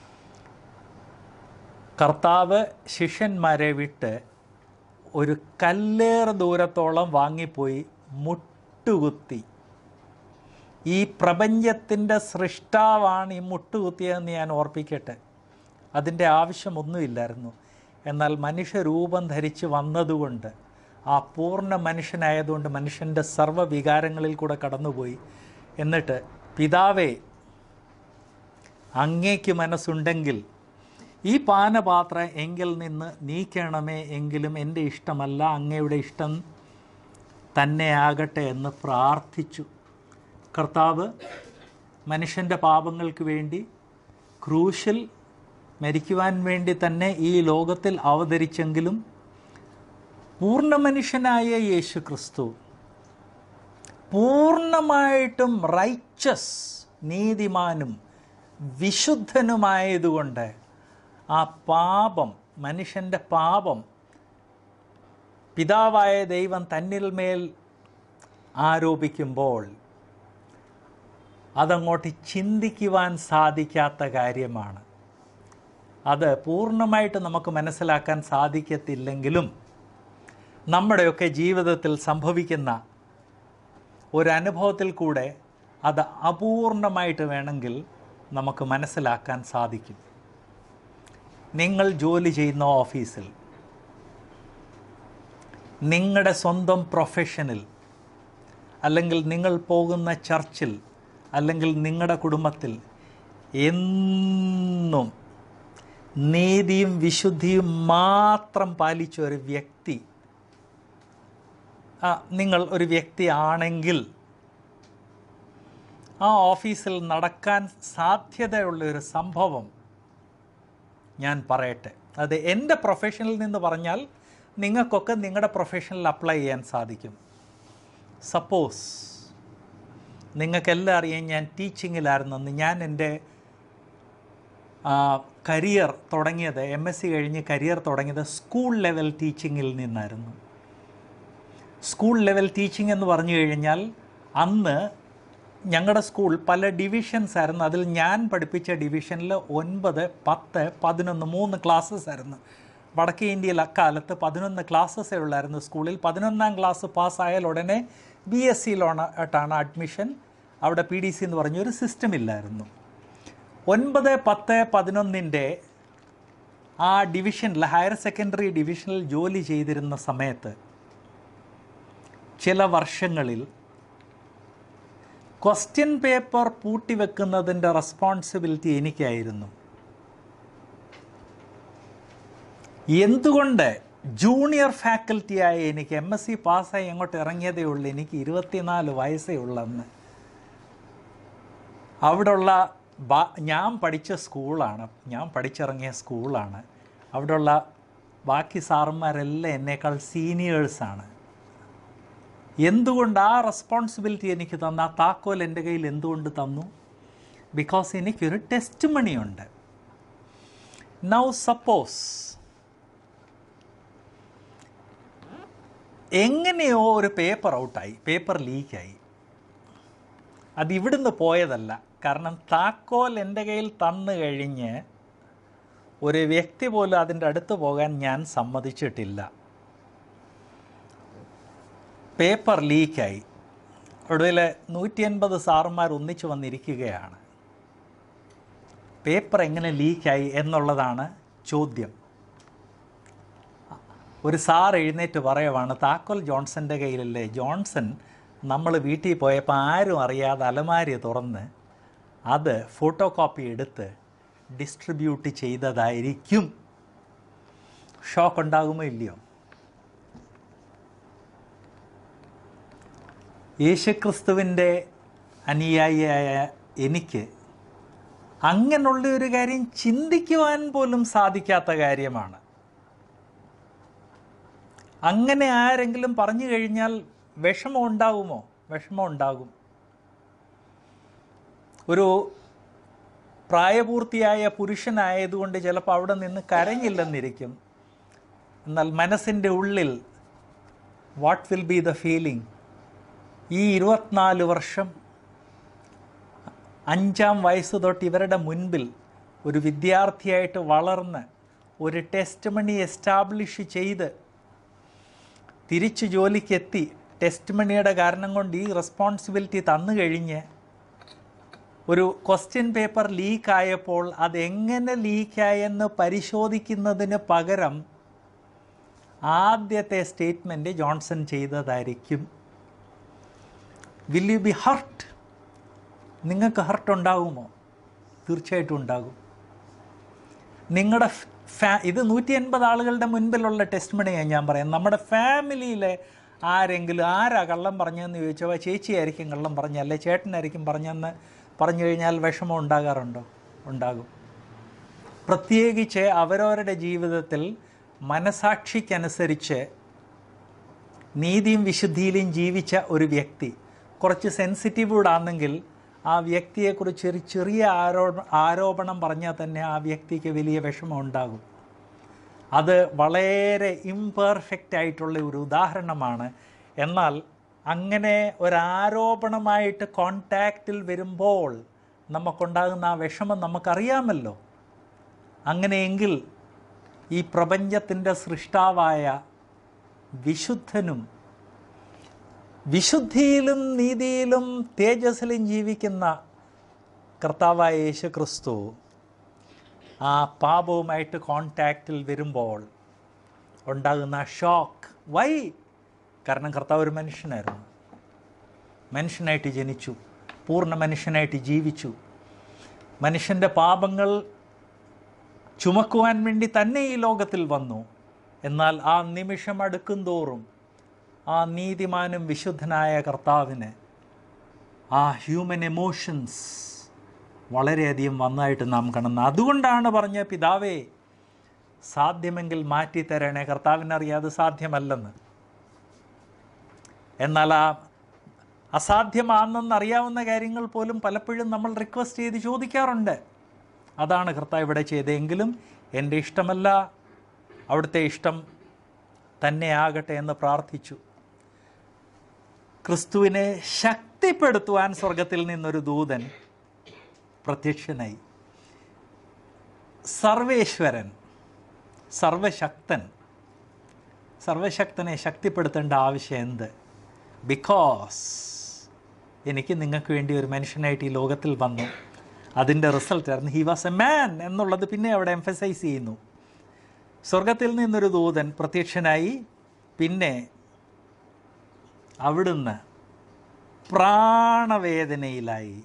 കർത്താവ് ശിഷ്യന്മാരെ വിട്ട് ഒരു കല്ലേറ് ദൂരത്തോളം വാങ്ങിപ്പോയി മുട്ടുകുത്തി ഈ പ്രപഞ്ചത്തിൻ്റെ സൃഷ്ടാവാണ് ഈ മുട്ടുകുത്തിയതെന്ന് ഞാൻ ഓർപ്പിക്കട്ടെ അതിൻ്റെ ആവശ്യമൊന്നുമില്ലായിരുന്നു എന്നാൽ മനുഷ്യരൂപം ധരിച്ച് വന്നതുകൊണ്ട് ആ പൂർണ്ണ മനുഷ്യനായതുകൊണ്ട് മനുഷ്യൻ്റെ സർവ്വവികാരങ്ങളിൽ കൂടെ കടന്നുപോയി എന്നിട്ട് പിതാവേ അങ്ങേക്ക് മനസ്സുണ്ടെങ്കിൽ ഈ പാനപാത്രം എങ്കിൽ നിന്ന് നീക്കണമേ എങ്കിലും എൻ്റെ ഇഷ്ടമല്ല അങ്ങയുടെ ഇഷ്ടം തന്നെ ആകട്ടെ എന്ന് പ്രാർത്ഥിച്ചു കർത്താവ് മനുഷ്യൻ്റെ പാപങ്ങൾക്ക് വേണ്ടി ക്രൂശിൽ മരിക്കുവാൻ വേണ്ടി തന്നെ ഈ ലോകത്തിൽ അവതരിച്ചെങ്കിലും പൂർണ്ണ മനുഷ്യനായ യേശു ക്രിസ്തു പൂർണ്ണമായിട്ടും റൈച്ചസ് നീതിമാനും വിശുദ്ധനുമായതുകൊണ്ട് ആ പാപം മനുഷ്യൻ്റെ പാപം പിതാവായ ദൈവം തന്നിൽ മേൽ ആരോപിക്കുമ്പോൾ അതങ്ങോട്ട് ചിന്തിക്കുവാൻ സാധിക്കാത്ത കാര്യമാണ് അത് പൂർണ്ണമായിട്ട് നമുക്ക് മനസ്സിലാക്കാൻ സാധിക്കത്തില്ലെങ്കിലും നമ്മുടെയൊക്കെ ജീവിതത്തിൽ സംഭവിക്കുന്ന ഒരനുഭവത്തിൽ കൂടെ അത് അപൂർണമായിട്ട് വേണമെങ്കിൽ നമുക്ക് മനസ്സിലാക്കാൻ സാധിക്കും നിങ്ങൾ ജോലി ചെയ്യുന്ന ഓഫീസിൽ നിങ്ങളുടെ സ്വന്തം പ്രൊഫഷനിൽ അല്ലെങ്കിൽ നിങ്ങൾ പോകുന്ന ചർച്ചിൽ അല്ലെങ്കിൽ നിങ്ങളുടെ കുടുംബത്തിൽ എന്നും നീതിയും വിശുദ്ധിയും മാത്രം പാലിച്ച ഒരു വ്യക്തി ആ, നിങ്ങൾ ഒരു വ്യക്തിയാണെങ്കിൽ ആ ഓഫീസിൽ നടക്കാൻ സാധ്യതയുള്ള ഒരു സംഭവം ഞാൻ പറയട്ടെ അത് എൻ്റെ പ്രൊഫഷനിൽ നിന്ന് പറഞ്ഞാൽ നിങ്ങൾക്കൊക്കെ നിങ്ങളുടെ പ്രൊഫഷനിൽ അപ്ലൈ ചെയ്യാൻ സാധിക്കും സപ്പോസ് നിങ്ങൾക്കെല്ലാം അറിയാം ഞാൻ ടീച്ചിങ്ങിലായിരുന്നെന്ന് ഞാൻ എൻ്റെ കരിയർ തുടങ്ങിയത് എം എസ് സി കഴിഞ്ഞ് കരിയർ തുടങ്ങിയത് സ്കൂൾ ലെവൽ ടീച്ചിങ്ങിൽ നിന്നായിരുന്നു സ്കൂൾ ലെവൽ ടീച്ചിങ് എന്ന് പറഞ്ഞു കഴിഞ്ഞാൽ അന്ന് ഞങ്ങളുടെ സ്കൂൾ പല ഡിവിഷൻസ് ആയിരുന്നു അതിൽ ഞാൻ പഠിപ്പിച്ച ഡിവിഷനിൽ ഒൻപത് പത്ത് പതിനൊന്ന് മൂന്ന് ക്ലാസ്സസ് ആയിരുന്നു വടക്കേ ഇന്ത്യയിൽ അക്കാലത്ത് പതിനൊന്ന് ക്ലാസ്സസേ ഉള്ളായിരുന്നു സ്കൂളിൽ പതിനൊന്നാം ക്ലാസ് പാസ്സായാൽ ഉടനെ ബി എസ് സിയിലോട്ടാണ് അഡ്മിഷൻ അവിടെ പി ഡി സി എന്ന് പറഞ്ഞൊരു സിസ്റ്റം ഇല്ലായിരുന്നു ഒൻപത് പത്ത് പതിനൊന്നിൻ്റെ ആ ഡിവിഷനിൽ ഹയർ സെക്കൻഡറി ഡിവിഷനിൽ ജോലി ചെയ്തിരുന്ന സമയത്ത് ചില വർഷങ്ങളിൽ ക്വസ്റ്റ്യൻ പേപ്പർ പൂട്ടിവെക്കുന്നതിൻ്റെ റെസ്പോൺസിബിലിറ്റി എനിക്കായിരുന്നു എന്തുകൊണ്ട് ജൂനിയർ ഫാക്കൽറ്റിയായ എനിക്ക് എം എസ് സി പാസ്സായി അങ്ങോട്ട് ഇറങ്ങിയതേ ഉള്ളൂ എനിക്ക് ഇരുപത്തിനാല് വയസ്സേ ഉള്ളെന്ന് അവിടെയുള്ള ബാ ഞാൻ പഠിച്ച സ്കൂളാണ് ഞാൻ പഠിച്ചിറങ്ങിയ സ്കൂളാണ് അവിടെയുള്ള ബാക്കി സാറന്മാരെല്ലാം എന്നേക്കാൾ സീനിയേഴ്സാണ് എന്തുകൊണ്ട് ആ റെസ്പോൺസിബിലിറ്റി എനിക്ക് തന്ന ആ താക്കോൽ എൻ്റെ കയ്യിൽ എന്തുകൊണ്ട് തന്നു ബിക്കോസ് എനിക്കൊരു ടെസ്റ്റ് മണിയുണ്ട് നൗ സപ്പോസ് എങ്ങനെയോ ഒരു പേപ്പർ ഔട്ടായി പേപ്പർ ലീക്കായി അത് ഇവിടുന്ന് പോയതല്ല കാരണം താക്കോൽ എൻ്റെ കയ്യിൽ തന്നു കഴിഞ്ഞ് ഒരു വ്യക്തി പോലും അതിൻ്റെ അടുത്ത് പോകാൻ ഞാൻ സമ്മതിച്ചിട്ടില്ല പേപ്പർ ലീക്കായി ഒടുവിൽ നൂറ്റി എൺപത് സാറുമാർ ഒന്നിച്ചു വന്നിരിക്കുകയാണ് പേപ്പർ എങ്ങനെ ലീക്കായി എന്നുള്ളതാണ് ചോദ്യം ഒരു സാർ എഴുന്നേറ്റ് പറയുവാണ് താക്കോൽ ജോൺസൻ്റെ കയ്യിലല്ലേ ജോൺസൺ നമ്മൾ വീട്ടിൽ പോയപ്പോൾ ആരും അറിയാതെ അലമാരി തുറന്ന് അത് ഫോട്ടോ കോപ്പി എടുത്ത് ഡിസ്ട്രിബ്യൂട്ട് ചെയ്തതായിരിക്കും ഷോക്ക് ഉണ്ടാകുമോ ഇല്ലയോ യേശുക്രിസ്തുവിൻ്റെ അനുയായിയായ എനിക്ക് അങ്ങനെയുള്ള ഒരു കാര്യം ചിന്തിക്കുവാൻ പോലും സാധിക്കാത്ത കാര്യമാണ് അങ്ങനെ ആരെങ്കിലും പറഞ്ഞു കഴിഞ്ഞാൽ വിഷമം ഉണ്ടാകുമോ വിഷമം ഉണ്ടാകും ഒരു പ്രായപൂർത്തിയായ പുരുഷനായതുകൊണ്ട് ചിലപ്പോൾ അവിടെ നിന്ന് കരഞ്ഞില്ലെന്നിരിക്കും എന്നാൽ മനസ്സിൻ്റെ ഉള്ളിൽ what will be the feeling ഈ ഇരുപത്തിനാല് വർഷം അഞ്ചാം വയസ്സ് തൊട്ട് ഇവരുടെ മുൻപിൽ ഒരു വിദ്യാർത്ഥിയായിട്ട് വളർന്ന് ഒരു ടെസ്റ്റ് മണി എസ്റ്റാബ്ലിഷ് ചെയ്ത് തിരിച്ച് ജോലിക്കെത്തി ടെസ്റ്റ് മണിയുടെ കാരണം കൊണ്ട് ഈ റെസ്പോൺസിബിലിറ്റി തന്നു കഴിഞ്ഞ് ഒരു ക്വസ്റ്റ്യൻ പേപ്പർ ലീക്കായപ്പോൾ അതെങ്ങനെ ലീക്കായെന്ന് പരിശോധിക്കുന്നതിന് പകരം ആദ്യത്തെ സ്റ്റേറ്റ്മെൻറ്റ് ജോൺസൺ ചെയ്തതായിരിക്കും വിൽ യു ബി ഹർട്ട് നിങ്ങൾക്ക് ഹർട്ട് ഉണ്ടാകുമോ തീർച്ചയായിട്ടും ഉണ്ടാകും നിങ്ങളുടെ ഫാ ഇത് നൂറ്റി എൺപത് ആളുകളുടെ മുൻപിലുള്ള ടെസ്റ്റ് മണിയാണ് ഞാൻ പറയാം നമ്മുടെ ഫാമിലിയിലെ ആരെങ്കിലും ആരാ കള്ളം പറഞ്ഞതെന്ന് ചോദിച്ചപ്പോൾ ചേച്ചിയായിരിക്കും കള്ളം പറഞ്ഞ അല്ലെ ചേട്ടനായിരിക്കും പറഞ്ഞതെന്ന് പറഞ്ഞു കഴിഞ്ഞാൽ വിഷമം ഉണ്ടാകാറുണ്ടോ ഉണ്ടാകും പ്രത്യേകിച്ച് അവരവരുടെ ജീവിതത്തിൽ മനസാക്ഷിക്കനുസരിച്ച് നീതിയും വിശുദ്ധിയിലും ജീവിച്ച ഒരു വ്യക്തി കുറച്ച് സെൻസിറ്റീവ് ആണെങ്കിൽ ആ വ്യക്തിയെക്കുറിച്ച് ഒരു ചെറിയ ആരോ ആരോപണം പറഞ്ഞാൽ തന്നെ ആ വ്യക്തിക്ക് വലിയ വിഷമം ഉണ്ടാകും അത് വളരെ ഇംപെർഫെക്റ്റ് ആയിട്ടുള്ള ഒരു ഉദാഹരണമാണ് എന്നാൽ അങ്ങനെ ഒരാരോപണമായിട്ട് കോണ്ടാക്റ്റിൽ വരുമ്പോൾ നമുക്കുണ്ടാകുന്ന ആ വിഷമം നമുക്കറിയാമല്ലോ അങ്ങനെയെങ്കിൽ ഈ പ്രപഞ്ചത്തിൻ്റെ സൃഷ്ടാവായ വിശുദ്ധനും വിശുദ്ധിയിലും നീതിയിലും തേജസ്സിലും ജീവിക്കുന്ന കർത്താവായ യേശു ക്രിസ്തു ആ പാപവുമായിട്ട് കോണ്ടാക്റ്റിൽ വരുമ്പോൾ ഉണ്ടാകുന്ന ഷോക്ക് വൈ കാരണം കർത്താവ് ഒരു മനുഷ്യനായിരുന്നു മനുഷ്യനായിട്ട് ജനിച്ചു പൂർണ്ണ മനുഷ്യനായിട്ട് ജീവിച്ചു മനുഷ്യൻ്റെ പാപങ്ങൾ ചുമക്കുവാൻ വേണ്ടി തന്നെ ഈ ലോകത്തിൽ വന്നു എന്നാൽ ആ നിമിഷം അടുക്കും തോറും ആ നീതിമാനും വിശുദ്ധനായ കർത്താവിന് ആ ഹ്യൂമൻ എമോഷൻസ് വളരെയധികം വന്നതായിട്ട് നാം കാണുന്നു അതുകൊണ്ടാണ് പറഞ്ഞ പിതാവേ സാധ്യമെങ്കിൽ മാറ്റിത്തരണേ കർത്താവിനറിയാതെ സാധ്യമല്ലെന്ന് എന്നാൽ ആ അസാധ്യമാണെന്നറിയാവുന്ന കാര്യങ്ങൾ പോലും പലപ്പോഴും നമ്മൾ റിക്വസ്റ്റ് ചെയ്ത് ചോദിക്കാറുണ്ട് അതാണ് കർത്താവ് ഇവിടെ ചെയ്തതെങ്കിലും എൻ്റെ ഇഷ്ടമല്ല അവിടുത്തെ ഇഷ്ടം തന്നെ ആകട്ടെ എന്ന് പ്രാർത്ഥിച്ചു ക്രിസ്തുവിനെ ശക്തിപ്പെടുത്തുവാൻ സ്വർഗത്തിൽ നിന്നൊരു ദൂതൻ പ്രത്യക്ഷനായി സർവേശ്വരൻ സർവശക്തൻ സർവശക്തനെ ശക്തിപ്പെടുത്തേണ്ട ആവശ്യം എന്ത് ബിക്കോസ് എനിക്ക് നിങ്ങൾക്ക് വേണ്ടി ഒരു മനുഷ്യനായിട്ട് ഈ ലോകത്തിൽ വന്നു അതിൻ്റെ റിസൾട്ട് ആയിരുന്നു ഹി വാസ് എ മാൻ എന്നുള്ളത് പിന്നെ അവിടെ എംഫസൈസ് ചെയ്യുന്നു സ്വർഗത്തിൽ നിന്നൊരു ദൂതൻ പ്രത്യക്ഷനായി പിന്നെ അവിടുന്ന് പ്രാണവേദനയിലായി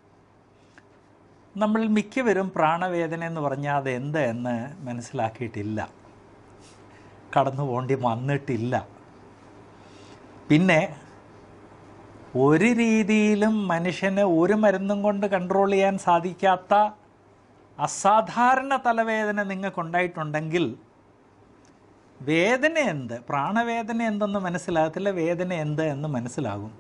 നമ്മൾ മിക്കവരും പ്രാണവേദന എന്ന് പറഞ്ഞാൽ അത് എന്ത് എന്ന് മനസ്സിലാക്കിയിട്ടില്ല കടന്നു പോണ്ടി വന്നിട്ടില്ല പിന്നെ ഒരു രീതിയിലും മനുഷ്യന് ഒരു മരുന്നും കൊണ്ട് കൺട്രോൾ ചെയ്യാൻ സാധിക്കാത്ത അസാധാരണ തലവേദന നിങ്ങൾക്കുണ്ടായിട്ടുണ്ടെങ്കിൽ വേദന എന്ത് പ്രാണവേദന എന്തെന്ന് മനസ്സിലാകത്തില്ല വേദന എന്ത് എന്ന് മനസ്സിലാകും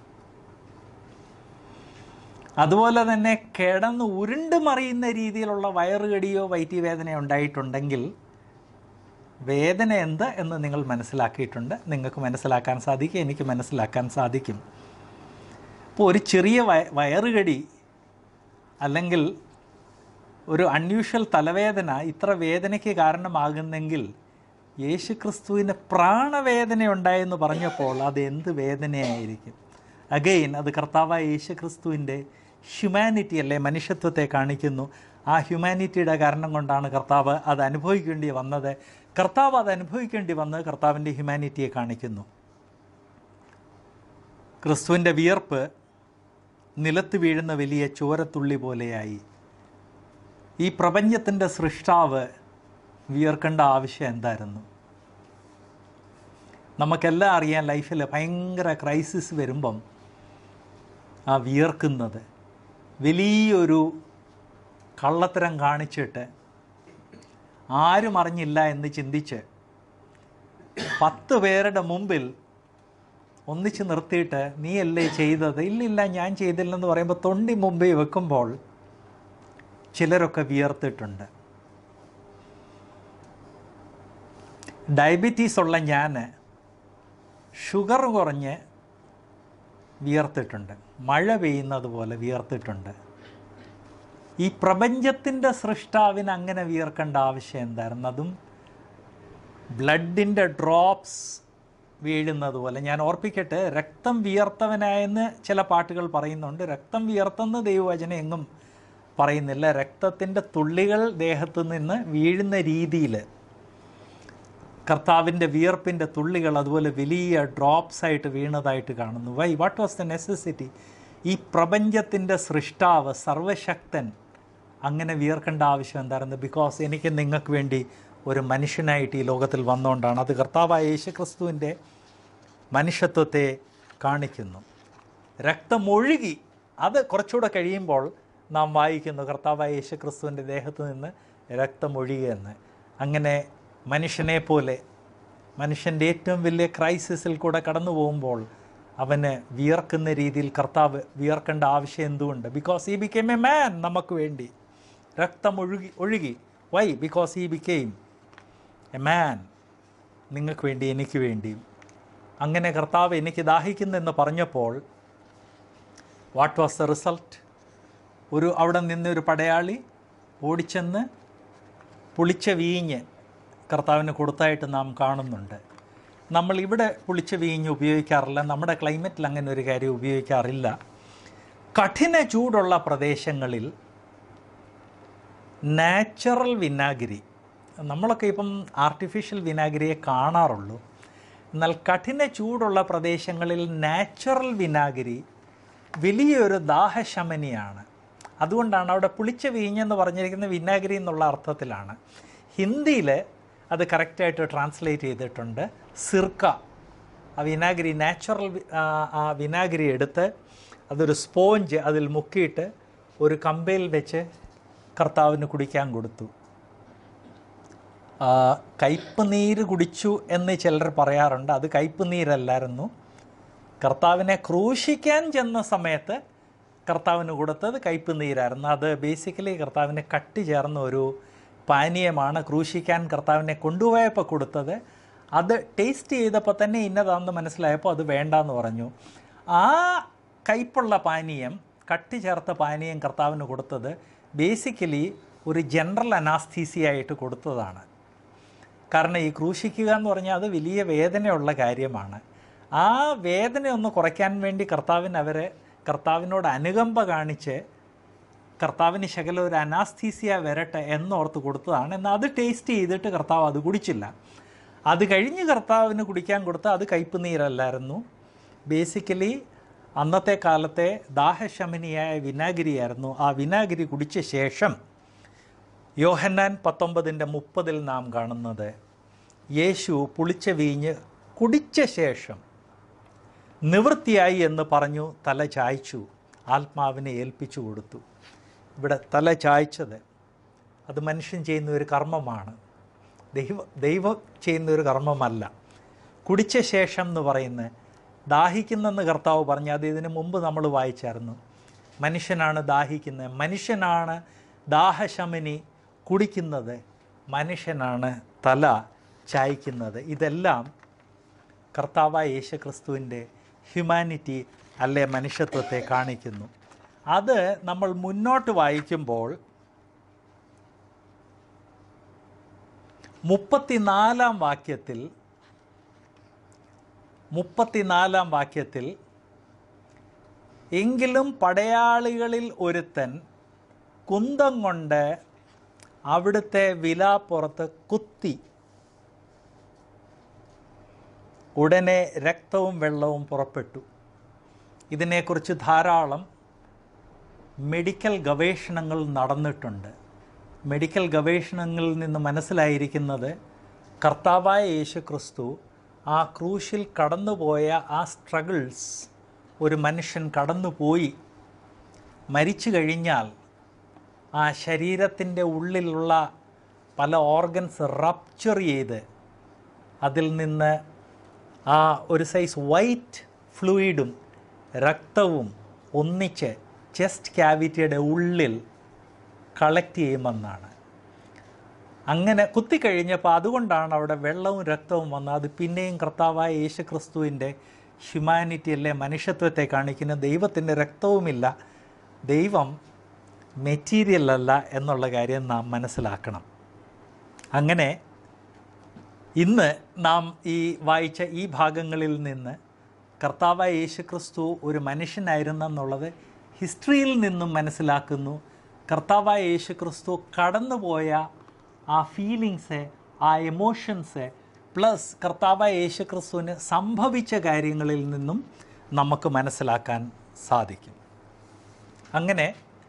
അതുപോലെ തന്നെ കിടന്ന് ഉരുണ്ട് മറിയുന്ന രീതിയിലുള്ള വയറുകടിയോ വയറ്റുവേദനയോ ഉണ്ടായിട്ടുണ്ടെങ്കിൽ വേദന എന്ത് എന്ന് നിങ്ങൾ മനസ്സിലാക്കിയിട്ടുണ്ട് നിങ്ങൾക്ക് മനസ്സിലാക്കാൻ സാധിക്കും എനിക്ക് മനസ്സിലാക്കാൻ സാധിക്കും ഇപ്പോൾ ഒരു ചെറിയ വയ വയറുകടി അല്ലെങ്കിൽ ഒരു അൺയൂഷ്വൽ തലവേദന ഇത്ര വേദനയ്ക്ക് കാരണമാകുന്നെങ്കിൽ യേശുക്രിസ്തുവിന് പ്രാണവേദന ഉണ്ടായെന്ന് പറഞ്ഞപ്പോൾ അത് എന്ത് വേദനയായിരിക്കും അഗെയിൻ അത് കർത്താവായ യേശുക്രിസ്തുവിൻ്റെ ഹ്യൂമാനിറ്റി അല്ലേ മനുഷ്യത്വത്തെ കാണിക്കുന്നു ആ ഹ്യൂമാനിറ്റിയുടെ കാരണം കൊണ്ടാണ് കർത്താവ് അത് അനുഭവിക്കേണ്ടി വന്നത് കർത്താവ് അത് അനുഭവിക്കേണ്ടി വന്നത് കർത്താവിൻ്റെ ഹ്യൂമാനിറ്റിയെ കാണിക്കുന്നു ക്രിസ്തുവിൻ്റെ വിയർപ്പ് നിലത്ത് വീഴുന്ന വലിയ ചോരത്തുള്ളി പോലെയായി ഈ പ്രപഞ്ചത്തിൻ്റെ സൃഷ്ടാവ് വിയർക്കേണ്ട ആവശ്യം എന്തായിരുന്നു നമുക്കെല്ലാം അറിയാം ലൈഫിൽ ഭയങ്കര ക്രൈസിസ് വരുമ്പം ആ വിയർക്കുന്നത് വലിയൊരു കള്ളത്തരം കാണിച്ചിട്ട് ആരും അറിഞ്ഞില്ല എന്ന് ചിന്തിച്ച് പത്ത് പേരുടെ മുമ്പിൽ ഒന്നിച്ച് നിർത്തിയിട്ട് നീയല്ലേ ചെയ്തത് ഇല്ലില്ല ഞാൻ ചെയ്തില്ലെന്ന് പറയുമ്പോൾ തൊണ്ടി മുമ്പിൽ വെക്കുമ്പോൾ ചിലരൊക്കെ വിയർത്തിട്ടുണ്ട് ഡയബറ്റീസ് ഉള്ള ഞാൻ ഷുഗർ കുറഞ്ഞ് വിയർത്തിട്ടുണ്ട് മഴ പെയ്യുന്നത് പോലെ വിയർത്തിട്ടുണ്ട് ഈ പ്രപഞ്ചത്തിൻ്റെ സൃഷ്ടാവിന് അങ്ങനെ വിയർക്കേണ്ട ആവശ്യം എന്തായിരുന്നു അതും ബ്ലഡിൻ്റെ ഡ്രോപ്സ് വീഴുന്നത് പോലെ ഞാൻ ഓർപ്പിക്കട്ടെ രക്തം വിയർത്തവനായെന്ന് ചില പാട്ടുകൾ പറയുന്നുണ്ട് രക്തം വിയർത്തെന്ന് ദൈവവചനം എങ്ങും പറയുന്നില്ല രക്തത്തിൻ്റെ തുള്ളികൾ ദേഹത്ത് നിന്ന് വീഴുന്ന രീതിയിൽ കർത്താവിൻ്റെ വിയർപ്പിൻ്റെ തുള്ളികൾ അതുപോലെ വലിയ ഡ്രോപ്സ് ആയിട്ട് വീണതായിട്ട് കാണുന്നു why what was the necessity ഈ പ്രപഞ്ചത്തിൻ്റെ സൃഷ്ടാവ് സർവശക്തൻ അങ്ങനെ വിയർക്കേണ്ട ആവശ്യം എന്തായിരുന്നു ബിക്കോസ് എനിക്ക് നിങ്ങൾക്ക് വേണ്ടി ഒരു മനുഷ്യനായിട്ട് ഈ ലോകത്തിൽ വന്നുകൊണ്ടാണ് അത് കർത്താവായ യേശുക്രിസ്തുവിൻ്റെ മനുഷ്യത്വത്തെ കാണിക്കുന്നു രക്തമൊഴുകി അത് കുറച്ചുകൂടെ കഴിയുമ്പോൾ നാം വായിക്കുന്നു കർത്താവായ യേശുക്രിസ്തുവിൻ്റെ ദേഹത്ത് നിന്ന് രക്തമൊഴുകിയെന്ന് അങ്ങനെ മനുഷ്യനെ പോലെ മനുഷ്യൻ്റെ ഏറ്റവും വലിയ ക്രൈസിസിൽ കൂടെ കടന്നു പോകുമ്പോൾ അവന് വിയർക്കുന്ന രീതിയിൽ കർത്താവ് വിയർക്കേണ്ട ആവശ്യം എന്തുകൊണ്ട് ബിക്കോസ് ഈ ബിക്കെയിം എ മാൻ നമുക്ക് വേണ്ടി രക്തം ഒഴുകി ഒഴുകി വൈ ബിക്കോസ് ഈ ബിക്കെയിം എ മാൻ നിങ്ങൾക്ക് വേണ്ടി എനിക്ക് വേണ്ടി അങ്ങനെ കർത്താവ് എനിക്ക് ദാഹിക്കുന്നെന്ന് പറഞ്ഞപ്പോൾ വാട്ട് വാസ് ദ റിസൾട്ട് ഒരു അവിടെ നിന്ന് ഒരു പടയാളി ഓടിച്ചെന്ന് പുളിച്ച വീഞ്ഞ് കർത്താവിന് കൊടുത്തായിട്ട് നാം കാണുന്നുണ്ട് നമ്മൾ ഇവിടെ പുളിച്ച വീഞ്ഞ് ഉപയോഗിക്കാറില്ല നമ്മുടെ ക്ലൈമറ്റിൽ അങ്ങനെ ഒരു കാര്യം ഉപയോഗിക്കാറില്ല കഠിന ചൂടുള്ള പ്രദേശങ്ങളിൽ നാച്ചുറൽ വിനാഗിരി നമ്മളൊക്കെ ഇപ്പം ആർട്ടിഫിഷ്യൽ വിനാഗിരിയെ കാണാറുള്ളൂ എന്നാൽ കഠിന ചൂടുള്ള പ്രദേശങ്ങളിൽ നാച്ചുറൽ വിനാഗിരി വലിയൊരു ദാഹശമനിയാണ് അതുകൊണ്ടാണ് അവിടെ പുളിച്ച വീഞ്ഞെന്ന് പറഞ്ഞിരിക്കുന്ന വിനാഗിരി എന്നുള്ള അർത്ഥത്തിലാണ് ഹിന്ദിയിൽ അത് കറക്റ്റായിട്ട് ട്രാൻസ്ലേറ്റ് ചെയ്തിട്ടുണ്ട് സിർക്ക ആ വിനാഗിരി നാച്ചുറൽ വി- ആ, ആ വിനാഗിരി എടുത്ത് അതൊരു സ്പോഞ്ച് അതിൽ മുക്കിയിട്ട് ഒരു കമ്പയിൽ വെച്ച് കർത്താവിന് കുടിക്കാൻ കൊടുത്തു ആ, കയ്പ് നീര് കുടിച്ചു എന്ന് ചിലർ പറയാറുണ്ട് അത് കയ്പ് നീരല്ലായിരുന്നു കർത്താവിനെ ക്രൂശിക്കാൻ ചെന്ന സമയത്ത് കർത്താവിന് കൊടുത്തത് കയ്പ് നീരായിരുന്നു അത് ബേസിക്കലി കർത്താവിന് കട്ടി ചേർന്ന ഒരു പാനീയമാണ് ക്രൂശിക്കാൻ കർത്താവിനെ കൊണ്ടുപോയപ്പോൾ കൊടുത്തത് അത് ടേസ്റ്റ് ചെയ്തപ്പോൾ തന്നെ ഇന്നതാണെന്ന് മനസ്സിലായപ്പോൾ അത് വേണ്ടാന്ന് പറഞ്ഞു ആ കയ്പുള്ള പാനീയം കട്ടി ചേർത്ത പാനീയം കർത്താവിന് കൊടുത്തത് ബേസിക്കലി ഒരു ജനറൽ അനാസ്ഥീസിയായിട്ട് കൊടുത്തതാണ് കാരണം ഈ ക്രൂശിക്കുക എന്ന് പറഞ്ഞാൽ അത് വലിയ വേദനയുള്ള കാര്യമാണ് ആ വേദന ഒന്ന് കുറയ്ക്കാൻ വേണ്ടി കർത്താവിന് അവരെ കർത്താവിനോട് അനുകമ്പ കാണിച്ച് കർത്താവിന് ശകലം ഒരു അനാസ്ഥീസിയ വരട്ടെ എന്നോർത്ത് കൊടുത്തതാണ് എന്നാൽ അത് ടേസ്റ്റ് ചെയ്തിട്ട് കർത്താവ് അത് കുടിച്ചില്ല അത് കഴിഞ്ഞ് കർത്താവിന് കുടിക്കാൻ കൊടുത്ത അത് കയ്പ് നീരല്ലായിരുന്നു ബേസിക്കലി അന്നത്തെ കാലത്തെ ദാഹശമനിയായ വിനാഗിരിയായിരുന്നു ആ വിനാഗിരി കുടിച്ച ശേഷം യോഹന്നാൻ പത്തൊമ്പതിൻ്റെ മുപ്പതിൽ നാം കാണുന്നത് യേശു പുളിച്ച വീഞ്ഞ് കുടിച്ച ശേഷം നിവൃത്തിയായി എന്ന് പറഞ്ഞു തല ചായ്ച്ചു ആത്മാവിനെ ഏൽപ്പിച്ചു കൊടുത്തു ഇവിടെ തല ചായ്ച്ചത് അത് മനുഷ്യൻ ചെയ്യുന്ന ഒരു കർമ്മമാണ് ദൈവ ദൈവം ചെയ്യുന്ന ഒരു കർമ്മമല്ല കുടിച്ച ശേഷം എന്ന് പറയുന്നത് ദാഹിക്കുന്നെന്ന് കർത്താവ് പറഞ്ഞു അത് ഇതിനു മുമ്പ് നമ്മൾ വായിച്ചായിരുന്നു മനുഷ്യനാണ് ദാഹിക്കുന്നത് മനുഷ്യനാണ് ദാഹശമനി കുടിക്കുന്നത് മനുഷ്യനാണ് തല ചായ്ക്കുന്നത് ഇതെല്ലാം കർത്താവായ യേശു ക്രിസ്തുവിൻ്റെ ഹ്യൂമാനിറ്റി അല്ലെ മനുഷ്യത്വത്തെ കാണിക്കുന്നു അത് നമ്മൾ മുന്നോട്ട് വായിക്കുമ്പോൾ മുപ്പത്തിനാലാം വാക്യത്തിൽ മുപ്പത്തിനാലാം വാക്യത്തിൽ എങ്കിലും പടയാളികളിൽ ഒരുത്തൻ കുന്തം കൊണ്ട് അവിടുത്തെ വിലാപ്പുറത്ത് കുത്തി ഉടനെ രക്തവും വെള്ളവും പുറപ്പെട്ടു ഇതിനെക്കുറിച്ച് ധാരാളം മെഡിക്കൽ ഗവേഷണങ്ങൾ നടന്നിട്ടുണ്ട് മെഡിക്കൽ ഗവേഷണങ്ങളിൽ നിന്ന് മനസ്സിലായിരിക്കുന്നത് കർത്താവായ യേശു ക്രിസ്തു ആ ക്രൂശിൽ കടന്നുപോയ ആ സ്ട്രഗിൾസ് ഒരു മനുഷ്യൻ കടന്നുപോയി മരിച്ചു കഴിഞ്ഞാൽ ആ ശരീരത്തിൻ്റെ ഉള്ളിലുള്ള പല ഓർഗൻസ് റപ്ചർ ചെയ്ത് അതിൽ നിന്ന് ആ ഒരു സൈസ് വൈറ്റ് ഫ്ലൂയിഡും രക്തവും ഒന്നിച്ച് ചെസ്റ്റ് ക്യാവിറ്റിയുടെ ഉള്ളിൽ കളക്ട് ചെയ്യുമെന്നാണ് അങ്ങനെ കുത്തിക്കഴിഞ്ഞപ്പോൾ അതുകൊണ്ടാണ് അവിടെ വെള്ളവും രക്തവും വന്നത് അത് പിന്നെയും കർത്താവായ യേശു ക്രിസ്തുവിൻ്റെ ഹ്യൂമാനിറ്റി അല്ലെ മനുഷ്യത്വത്തെ കാണിക്കുന്ന ദൈവത്തിൻ്റെ രക്തവുമില്ല ദൈവം മെറ്റീരിയൽ അല്ല എന്നുള്ള കാര്യം നാം മനസ്സിലാക്കണം അങ്ങനെ ഇന്ന് നാം ഈ വായിച്ച ഈ ഭാഗങ്ങളിൽ നിന്ന് കർത്താവായ യേശു ക്രിസ്തു ഒരു മനുഷ്യനായിരുന്നെന്നുള്ളത് ഹിസ്റ്ററിയിൽ നിന്നും മനസ്സിലാക്കുന്നു കർത്താവായ യേശു ക്രിസ്തു കടന്നുപോയ ആ ഫീലിങ്സ് ആ എമോഷൻസ് പ്ലസ് കർത്താവായ യേശു ക്രിസ്തുവിന് സംഭവിച്ച കാര്യങ്ങളിൽ നിന്നും നമുക്ക് മനസ്സിലാക്കാൻ സാധിക്കും അങ്ങനെ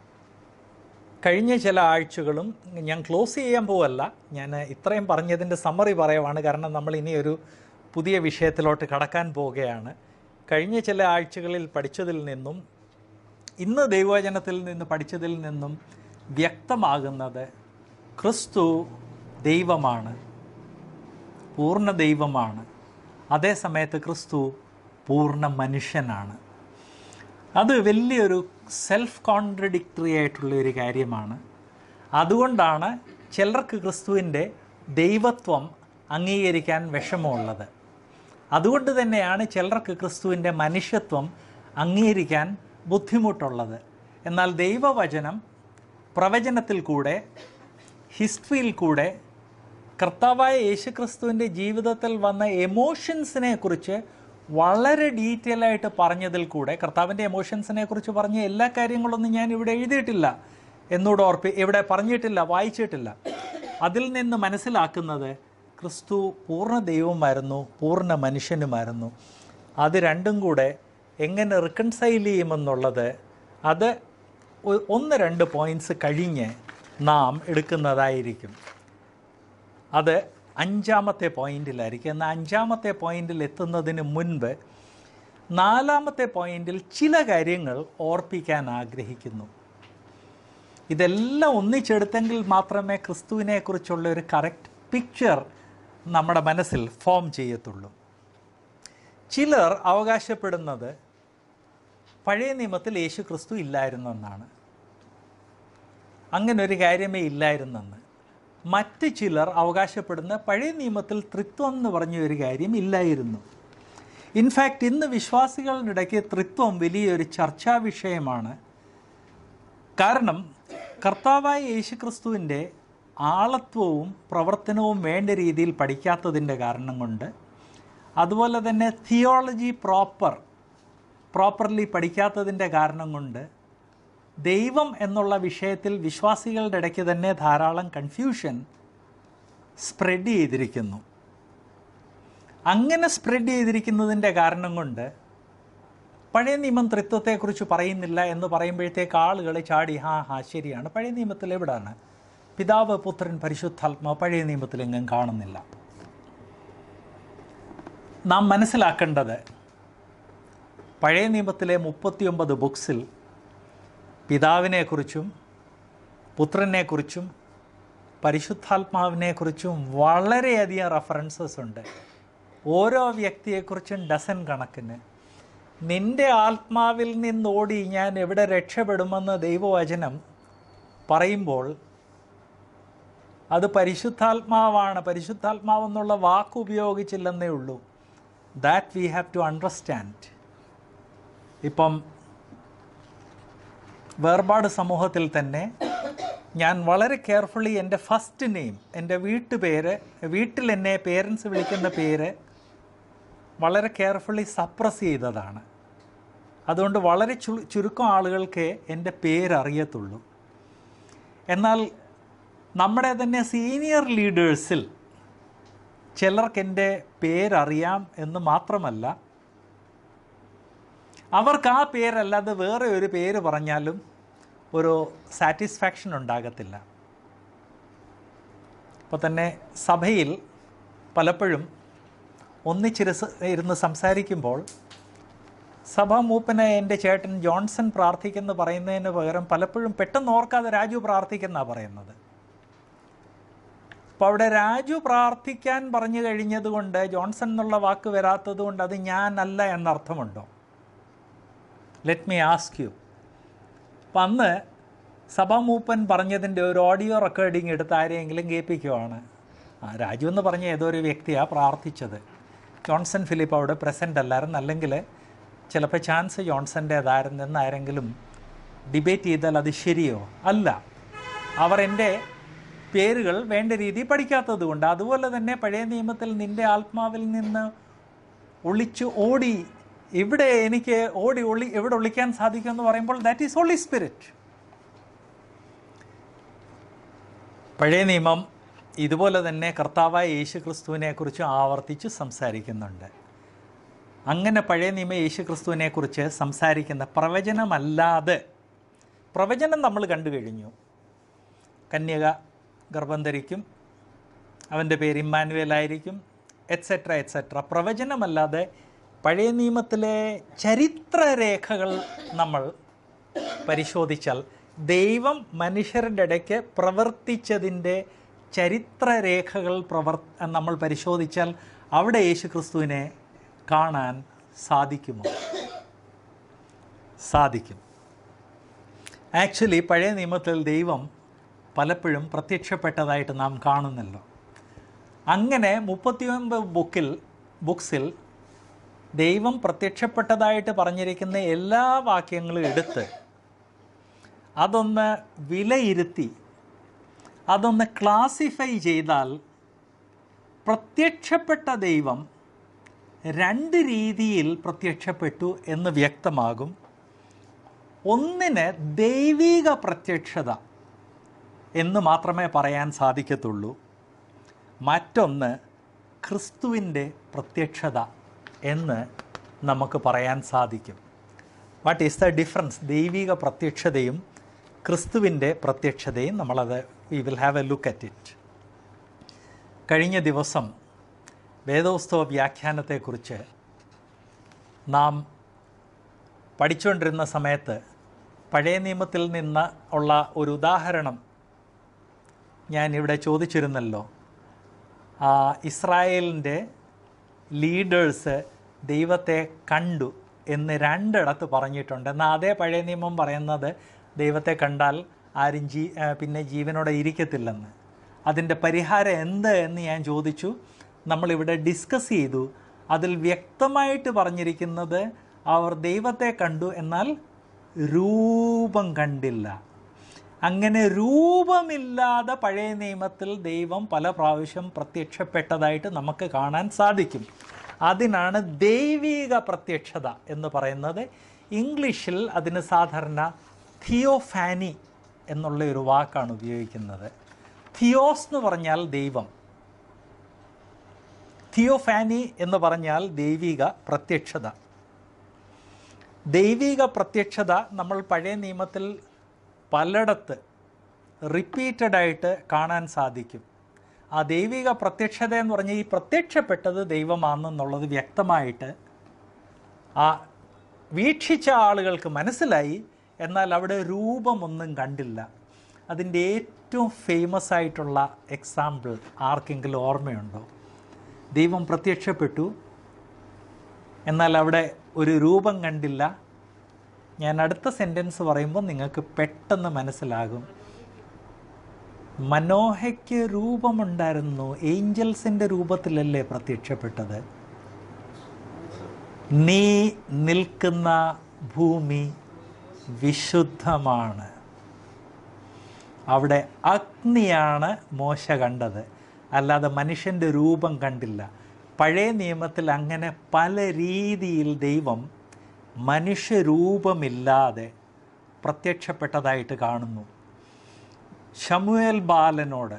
കഴിഞ്ഞ ചില ആഴ്ചകളും ഞാൻ ക്ലോസ് ചെയ്യാൻ പോവല്ല ഞാൻ ഇത്രയും പറഞ്ഞതിൻ്റെ സമ്മറി പറയുവാണ് കാരണം നമ്മൾ ഇനി ഒരു പുതിയ വിഷയത്തിലോട്ട് കടക്കാൻ പോവുകയാണ് കഴിഞ്ഞ ചില ആഴ്ചകളിൽ പഠിച്ചതിൽ നിന്നും ഇന്ന് ദൈവവചനത്തിൽ നിന്ന് പഠിച്ചതിൽ നിന്നും വ്യക്തമാകുന്നത് ക്രിസ്തു ദൈവമാണ് പൂർണ്ണ ദൈവമാണ് അതേസമയത്ത് ക്രിസ്തു പൂർണ്ണ മനുഷ്യനാണ് അത് വലിയൊരു സെൽഫ് കോൺട്രഡിക്ടറി ആയിട്ടുള്ള ഒരു കാര്യമാണ് അതുകൊണ്ടാണ് ചിലർക്ക് ക്രിസ്തുവിൻ്റെ ദൈവത്വം അംഗീകരിക്കാൻ വിഷമമുള്ളത് അതുകൊണ്ട് തന്നെയാണ് ചിലർക്ക് ക്രിസ്തുവിൻ്റെ മനുഷ്യത്വം അംഗീകരിക്കാൻ ബുദ്ധിമുട്ടുള്ളത് എന്നാൽ ദൈവവചനം പ്രവചനത്തിൽ കൂടെ ഹിസ്റ്ററിയിൽ കൂടെ കർത്താവായ യേശുക്രിസ്തുവിൻ്റെ ജീവിതത്തിൽ വന്ന എമോഷൻസിനെ കുറിച്ച് വളരെ ഡീറ്റെയിൽ ആയിട്ട് പറഞ്ഞതിൽ കൂടെ കർത്താവിൻ്റെ എമോഷൻസിനെ കുറിച്ച് പറഞ്ഞ എല്ലാ കാര്യങ്ങളൊന്നും ഞാൻ ഇവിടെ എഴുതിയിട്ടില്ല എന്നോട് ഓർപ്പി ഇവിടെ പറഞ്ഞിട്ടില്ല വായിച്ചിട്ടില്ല അതിൽ നിന്ന് മനസ്സിലാക്കുന്നത് ക്രിസ്തു പൂർണ്ണ ദൈവമായിരുന്നു പൂർണ്ണ മനുഷ്യനുമായിരുന്നു അത് രണ്ടും കൂടെ എങ്ങനെ റിക്കൺസൈൽ ചെയ്യുമെന്നുള്ളത് അത് ഒ- ഒന്ന് രണ്ട് പോയിൻറ്റ്സ് കഴിഞ്ഞ് നാം എടുക്കുന്നതായിരിക്കും അത് അഞ്ചാമത്തെ പോയിന്റിലായിരിക്കും എന്നാൽ അഞ്ചാമത്തെ പോയിന്റിൽ എത്തുന്നതിന് മുൻപ് നാലാമത്തെ പോയിന്റിൽ ചില കാര്യങ്ങൾ ഓർപ്പിക്കാൻ ആഗ്രഹിക്കുന്നു ഇതെല്ലാം ഒന്നിച്ചെടുത്തെങ്കിൽ മാത്രമേ ക്രിസ്തുവിനെക്കുറിച്ചുള്ള ഒരു കറക്റ്റ് പിക്ചർ നമ്മുടെ മനസ്സിൽ ഫോം ചെയ്യത്തുള്ളൂ ചിലർ അവകാശപ്പെടുന്നത് പഴയ നിയമത്തിൽ യേശു ക്രിസ്തു ഇല്ലായിരുന്നെന്നാണ് അങ്ങനെ ഒരു കാര്യമേ ഇല്ലായിരുന്നെന്ന് മറ്റ് ചിലർ അവകാശപ്പെടുന്ന പഴയ നിയമത്തിൽ ത്രിത്വം എന്ന് പറഞ്ഞ ഒരു കാര്യം ഇല്ലായിരുന്നു ഇൻഫാക്റ്റ് ഇന്ന് വിശ്വാസികളുടെ ഇടയ്ക്ക് ത്രിത്വം വലിയൊരു ചർച്ചാ വിഷയമാണ് കാരണം കർത്താവായ യേശുക്രിസ്തുവിൻ്റെ ആളത്വവും പ്രവർത്തനവും വേണ്ട രീതിയിൽ പഠിക്കാത്തതിൻ്റെ കാരണം കൊണ്ട് അതുപോലെ തന്നെ തിയോളജി പ്രോപ്പർ പ്രോപ്പർലി പഠിക്കാത്തതിൻ്റെ കാരണം കൊണ്ട് ദൈവം എന്നുള്ള വിഷയത്തിൽ വിശ്വാസികളുടെ ഇടയ്ക്ക് തന്നെ ധാരാളം കൺഫ്യൂഷൻ സ്പ്രെഡ് ചെയ്തിരിക്കുന്നു അങ്ങനെ സ്പ്രെഡ് ചെയ്തിരിക്കുന്നതിൻ്റെ കാരണം കൊണ്ട് പഴയ നിയമം ത്രിത്വത്തെക്കുറിച്ച് പറയുന്നില്ല എന്ന് പറയുമ്പോഴത്തേക്ക് ആളുകൾ ചാടി ഹാ ഹാ ശരിയാണ് പഴയ നിയമത്തിൽ എവിടാണ് പിതാവ് പുത്രൻ പരിശുദ്ധാത്മാ പഴയ നിയമത്തിലെങ്ങും കാണുന്നില്ല നാം മനസ്സിലാക്കേണ്ടത് പഴയ നിയമത്തിലെ മുപ്പത്തിയൊമ്പത് ബുക്സിൽ പിതാവിനെക്കുറിച്ചും പുത്രനെക്കുറിച്ചും പരിശുദ്ധാത്മാവിനെക്കുറിച്ചും വളരെയധികം റെഫറൻസസ് ഉണ്ട് ഓരോ വ്യക്തിയെക്കുറിച്ചും ഡസൻ കണക്കിന് നിന്റെ ആത്മാവിൽ നിന്നോടി ഞാൻ എവിടെ രക്ഷപ്പെടുമെന്ന് ദൈവവചനം പറയുമ്പോൾ അത് പരിശുദ്ധാത്മാവാണ് പരിശുദ്ധാത്മാവെന്നുള്ള വാക്ക് ഉപയോഗിച്ചില്ലെന്നേ ഉള്ളൂ that we have to understand ഇപ്പം വേർപാട് സമൂഹത്തിൽ തന്നെ ഞാൻ വളരെ കെയർഫുള്ളി എൻ്റെ ഫസ്റ്റ് നെയിം എൻ്റെ വീട്ടുപേര് വീട്ടിൽ എന്നെ പേരൻസ് വിളിക്കുന്ന പേര് വളരെ കെയർഫുള്ളി സപ്രസ് ചെയ്തതാണ് അതുകൊണ്ട് വളരെ ചു ചുരുക്കം ആളുകൾക്ക് എൻ്റെ പേരറിയത്തുള്ളൂ എന്നാൽ നമ്മുടെ തന്നെ സീനിയർ ലീഡേഴ്സിൽ ചിലർക്ക് എൻ്റെ പേരറിയാം എന്ന് മാത്രമല്ല അവർക്ക് ആ പേരല്ലാതെ വേറെ ഒരു പേര് പറഞ്ഞാലും ഒരു സാറ്റിസ്ഫാക്ഷൻ ഉണ്ടാകത്തില്ല ഇപ്പോൾ തന്നെ സഭയിൽ പലപ്പോഴും ഒന്നിച്ചിരുന്ന് ഇരുന്ന് സംസാരിക്കുമ്പോൾ സഭാ മൂപ്പന് എൻ്റെ ചേട്ടൻ ജോൺസൺ പ്രാർത്ഥിക്കുന്ന പറയുന്നതിന് പകരം പലപ്പോഴും പെട്ടെന്ന് ഓർക്കാതെ രാജു പ്രാർത്ഥിക്കുന്ന പറയുന്നത് അപ്പോൾ അവിടെ രാജു പ്രാർത്ഥിക്കാൻ പറഞ്ഞു കഴിഞ്ഞതുകൊണ്ട് ജോൺസൺ എന്നുള്ള വാക്ക് വരാത്തത് കൊണ്ട് അത് ഞാനല്ല എന്നർത്ഥമുണ്ടോ ലെറ്റ് മീ ആസ്ക് യു അപ്പം അന്ന് സഭാമൂപ്പൻ പറഞ്ഞതിൻ്റെ ഒരു ഓഡിയോ റെക്കോർഡിംഗ് എടുത്ത് ആരെയെങ്കിലും കേൾപ്പിക്കുവാണ് ആ രാജു എന്ന് പറഞ്ഞ ഏതോ ഒരു വ്യക്തിയാണ് പ്രാർത്ഥിച്ചത് ജോൺസൺ ഫിലിപ്പ് അവിടെ പ്രസൻ്റ് അല്ലായിരുന്നു അല്ലെങ്കിൽ ചിലപ്പോൾ ചാൻസ് ജോൺസൻ്റേതായിരുന്നെന്ന് ആരെങ്കിലും ഡിബേറ്റ് ചെയ്താൽ അത് ശരിയോ അല്ല അവർ എൻ്റെ പേരുകൾ വേണ്ട രീതിയിൽ പഠിക്കാത്തത് കൊണ്ട് അതുപോലെ തന്നെ പഴയ നിയമത്തിൽ നിൻ്റെ ആത്മാവിൽ നിന്ന് ഒളിച്ചു ഓടി ഇവിടെ എനിക്ക് ഓടി ഒളി എവിടെ ഒളിക്കാൻ സാധിക്കുമെന്ന് പറയുമ്പോൾ ദാറ്റ് ഈസ് ഹോളി സ്പിരിറ്റ് പഴയ നിയമം ഇതുപോലെ തന്നെ കർത്താവായ യേശു ക്രിസ്തുവിനെ കുറിച്ച് ആവർത്തിച്ച് സംസാരിക്കുന്നുണ്ട് അങ്ങനെ പഴയ നിയമ യേശു ക്രിസ്തുവിനെ കുറിച്ച് സംസാരിക്കുന്ന പ്രവചനമല്ലാതെ പ്രവചനം നമ്മൾ കണ്ടു കഴിഞ്ഞു കന്യക ഗർഭം ധരിക്കും അവൻ്റെ പേര് ഇമ്മാനുവേലായിരിക്കും എറ്റ്സെട്ര എറ്റ്സെട്ര പ്രവചനമല്ലാതെ പഴയ നിയമത്തിലെ ചരിത്രരേഖകൾ നമ്മൾ പരിശോധിച്ചാൽ ദൈവം മനുഷ്യരുടെ ഇടയ്ക്ക് പ്രവർത്തിച്ചതിൻ്റെ ചരിത്രരേഖകൾ പ്രവർ നമ്മൾ പരിശോധിച്ചാൽ അവിടെ യേശു ക്രിസ്തുവിനെ കാണാൻ സാധിക്കുമോ സാധിക്കും ആക്ച്വലി പഴയ നിയമത്തിൽ ദൈവം പലപ്പോഴും പ്രത്യക്ഷപ്പെട്ടതായിട്ട് നാം കാണുന്നല്ലോ അങ്ങനെ മുപ്പത്തിയൊൻപത് ബുക്കിൽ ബുക്സിൽ ദൈവം പ്രത്യക്ഷപ്പെട്ടതായിട്ട് പറഞ്ഞിരിക്കുന്ന എല്ലാ വാക്യങ്ങളും എടുത്ത് അതൊന്ന് വിലയിരുത്തി അതൊന്ന് ക്ലാസിഫൈ ചെയ്താൽ പ്രത്യക്ഷപ്പെട്ട ദൈവം രണ്ട് രീതിയിൽ പ്രത്യക്ഷപ്പെട്ടു എന്ന് വ്യക്തമാകും ഒന്നിന് ദൈവിക പ്രത്യക്ഷത എന്ന് മാത്രമേ പറയാൻ സാധിക്കത്തുള്ളൂ മറ്റൊന്ന് ക്രിസ്തുവിൻ്റെ പ്രത്യക്ഷത എന്ന് നമുക്ക് പറയാൻ സാധിക്കും വാട്ട് ഈസ് ദ ഡിഫറൻസ് ദൈവിക പ്രത്യക്ഷതയും ക്രിസ്തുവിൻ്റെ പ്രത്യക്ഷതയും നമ്മളത് we will have a look at it കഴിഞ്ഞ ദിവസം വേദോസ്തവ വ്യാഖ്യാനത്തെക്കുറിച്ച് നാം പഠിച്ചുകൊണ്ടിരുന്ന സമയത്ത് പഴയ നിയമത്തിൽ നിന്ന് ഉള്ള ഒരു ഉദാഹരണം ഞാൻ ഇവിടെ ചോദിച്ചിരുന്നല്ലോ ആ, ഇസ്രായേലിൻ്റെ ലീഡേഴ്സ് ദൈവത്തെ കണ്ടു എന്ന് രണ്ടിടത്ത് പറഞ്ഞിട്ടുണ്ട് എന്നാൽ അതേ പഴയ നിയമം പറയുന്നത് ദൈവത്തെ കണ്ടാൽ ആരും ജീ ആ, പിന്നെ ജീവനോടെ ഇരിക്കത്തില്ലെന്ന് അതിൻ്റെ പരിഹാരം എന്ത് എന്ന് ഞാൻ ചോദിച്ചു നമ്മളിവിടെ ഡിസ്കസ് ചെയ്തു അതിൽ വ്യക്തമായിട്ട് പറഞ്ഞിരിക്കുന്നത് അവർ ദൈവത്തെ കണ്ടു എന്നാൽ രൂപം കണ്ടില്ല അങ്ങനെ രൂപമില്ലാതെ പഴയ നിയമത്തിൽ ദൈവം പല പ്രാവശ്യം പ്രത്യക്ഷപ്പെട്ടതായിട്ട് നമുക്ക് കാണാൻ സാധിക്കും അതിനാണ് ദൈവിക പ്രത്യക്ഷത എന്ന് പറയുന്നത് ഇംഗ്ലീഷിൽ അതിന് സാധാരണ തിയോഫാനി എന്നുള്ള ഒരു വാക്കാണ് ഉപയോഗിക്കുന്നത് തിയോസ് എന്ന് പറഞ്ഞാൽ ദൈവം തിയോഫാനി എന്ന് പറഞ്ഞാൽ ദൈവിക പ്രത്യക്ഷത ദൈവിക പ്രത്യക്ഷത നമ്മൾ പഴയ നിയമത്തിൽ പലയിടത്ത് റിപ്പീറ്റഡ് ആയിട്ട് കാണാൻ സാധിക്കും ആ ദൈവിക പ്രത്യക്ഷത എന്ന് പറഞ്ഞാൽ ഈ പ്രത്യക്ഷപ്പെട്ടത് ദൈവമാണെന്നുള്ളത് വ്യക്തമായിട്ട് ആ വീക്ഷിച്ച ആളുകൾക്ക് മനസ്സിലായി എന്നാൽ അവിടെ രൂപമൊന്നും കണ്ടില്ല അതിൻ്റെ ഏറ്റവും ഫേമസ് ആയിട്ടുള്ള എക്സാമ്പിൾ ആർക്കെങ്കിലും ഓർമ്മയുണ്ടോ ദൈവം പ്രത്യക്ഷപ്പെട്ടു എന്നാൽ അവിടെ ഒരു രൂപം കണ്ടില്ല ഞാൻ അടുത്ത സെൻറ്റൻസ് പറയുമ്പോൾ നിങ്ങൾക്ക് പെട്ടെന്ന് മനസ്സിലാകും മനോഹയ്ക്ക് രൂപമുണ്ടായിരുന്നു ഏഞ്ചൽസിൻ്റെ രൂപത്തിലല്ലേ പ്രത്യക്ഷപ്പെട്ടത് നീ നിൽക്കുന്ന ഭൂമി വിശുദ്ധമാണ് അവിടെ അഗ്നിയാണ് മോശ കണ്ടത് അല്ലാതെ മനുഷ്യൻ്റെ രൂപം കണ്ടില്ല പഴയ നിയമത്തിൽ അങ്ങനെ പല രീതിയിൽ ദൈവം മനുഷ്യരൂപമില്ലാതെ പ്രത്യക്ഷപ്പെട്ടതായിട്ട് കാണുന്നു ഷമുവേൽ ബാലനോട്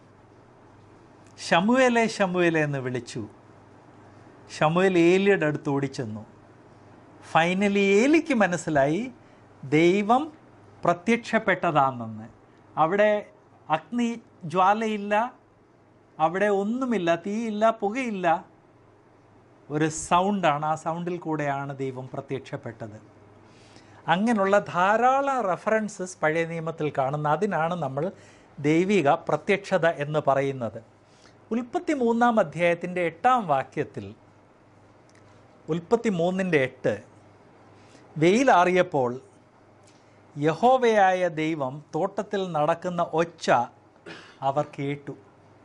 ഷമുവേലെ ഷമുവേലെ എന്ന് വിളിച്ചു ഷമുവേൽ ഏലിയുടെ അടുത്ത് ഓടിച്ചെന്നു ഫൈനലി ഏലിക്ക് മനസ്സിലായി ദൈവം പ്രത്യക്ഷപ്പെട്ടതാണെന്ന് അവിടെ അഗ്നി ജ്വാലയില്ല അവിടെ ഒന്നുമില്ല തീയില്ല പുകയില്ല ഒരു സൗണ്ടാണ് ആ സൗണ്ടിൽ കൂടെയാണ് ദൈവം പ്രത്യക്ഷപ്പെട്ടത് അങ്ങനെയുള്ള ധാരാളം റെഫറൻസസ് പഴയ നിയമത്തിൽ കാണുന്ന അതിനാണ് നമ്മൾ ദൈവിക പ്രത്യക്ഷത എന്ന് പറയുന്നത് ഉൽപ്പത്തി മൂന്നാം അധ്യായത്തിൻ്റെ എട്ടാം വാക്യത്തിൽ ഉൽപ്പത്തി മൂന്നിൻ്റെ എട്ട് വെയിലാറിയപ്പോൾ യഹോവയായ ദൈവം തോട്ടത്തിൽ നടക്കുന്ന ഒച്ച അവർ കേട്ടു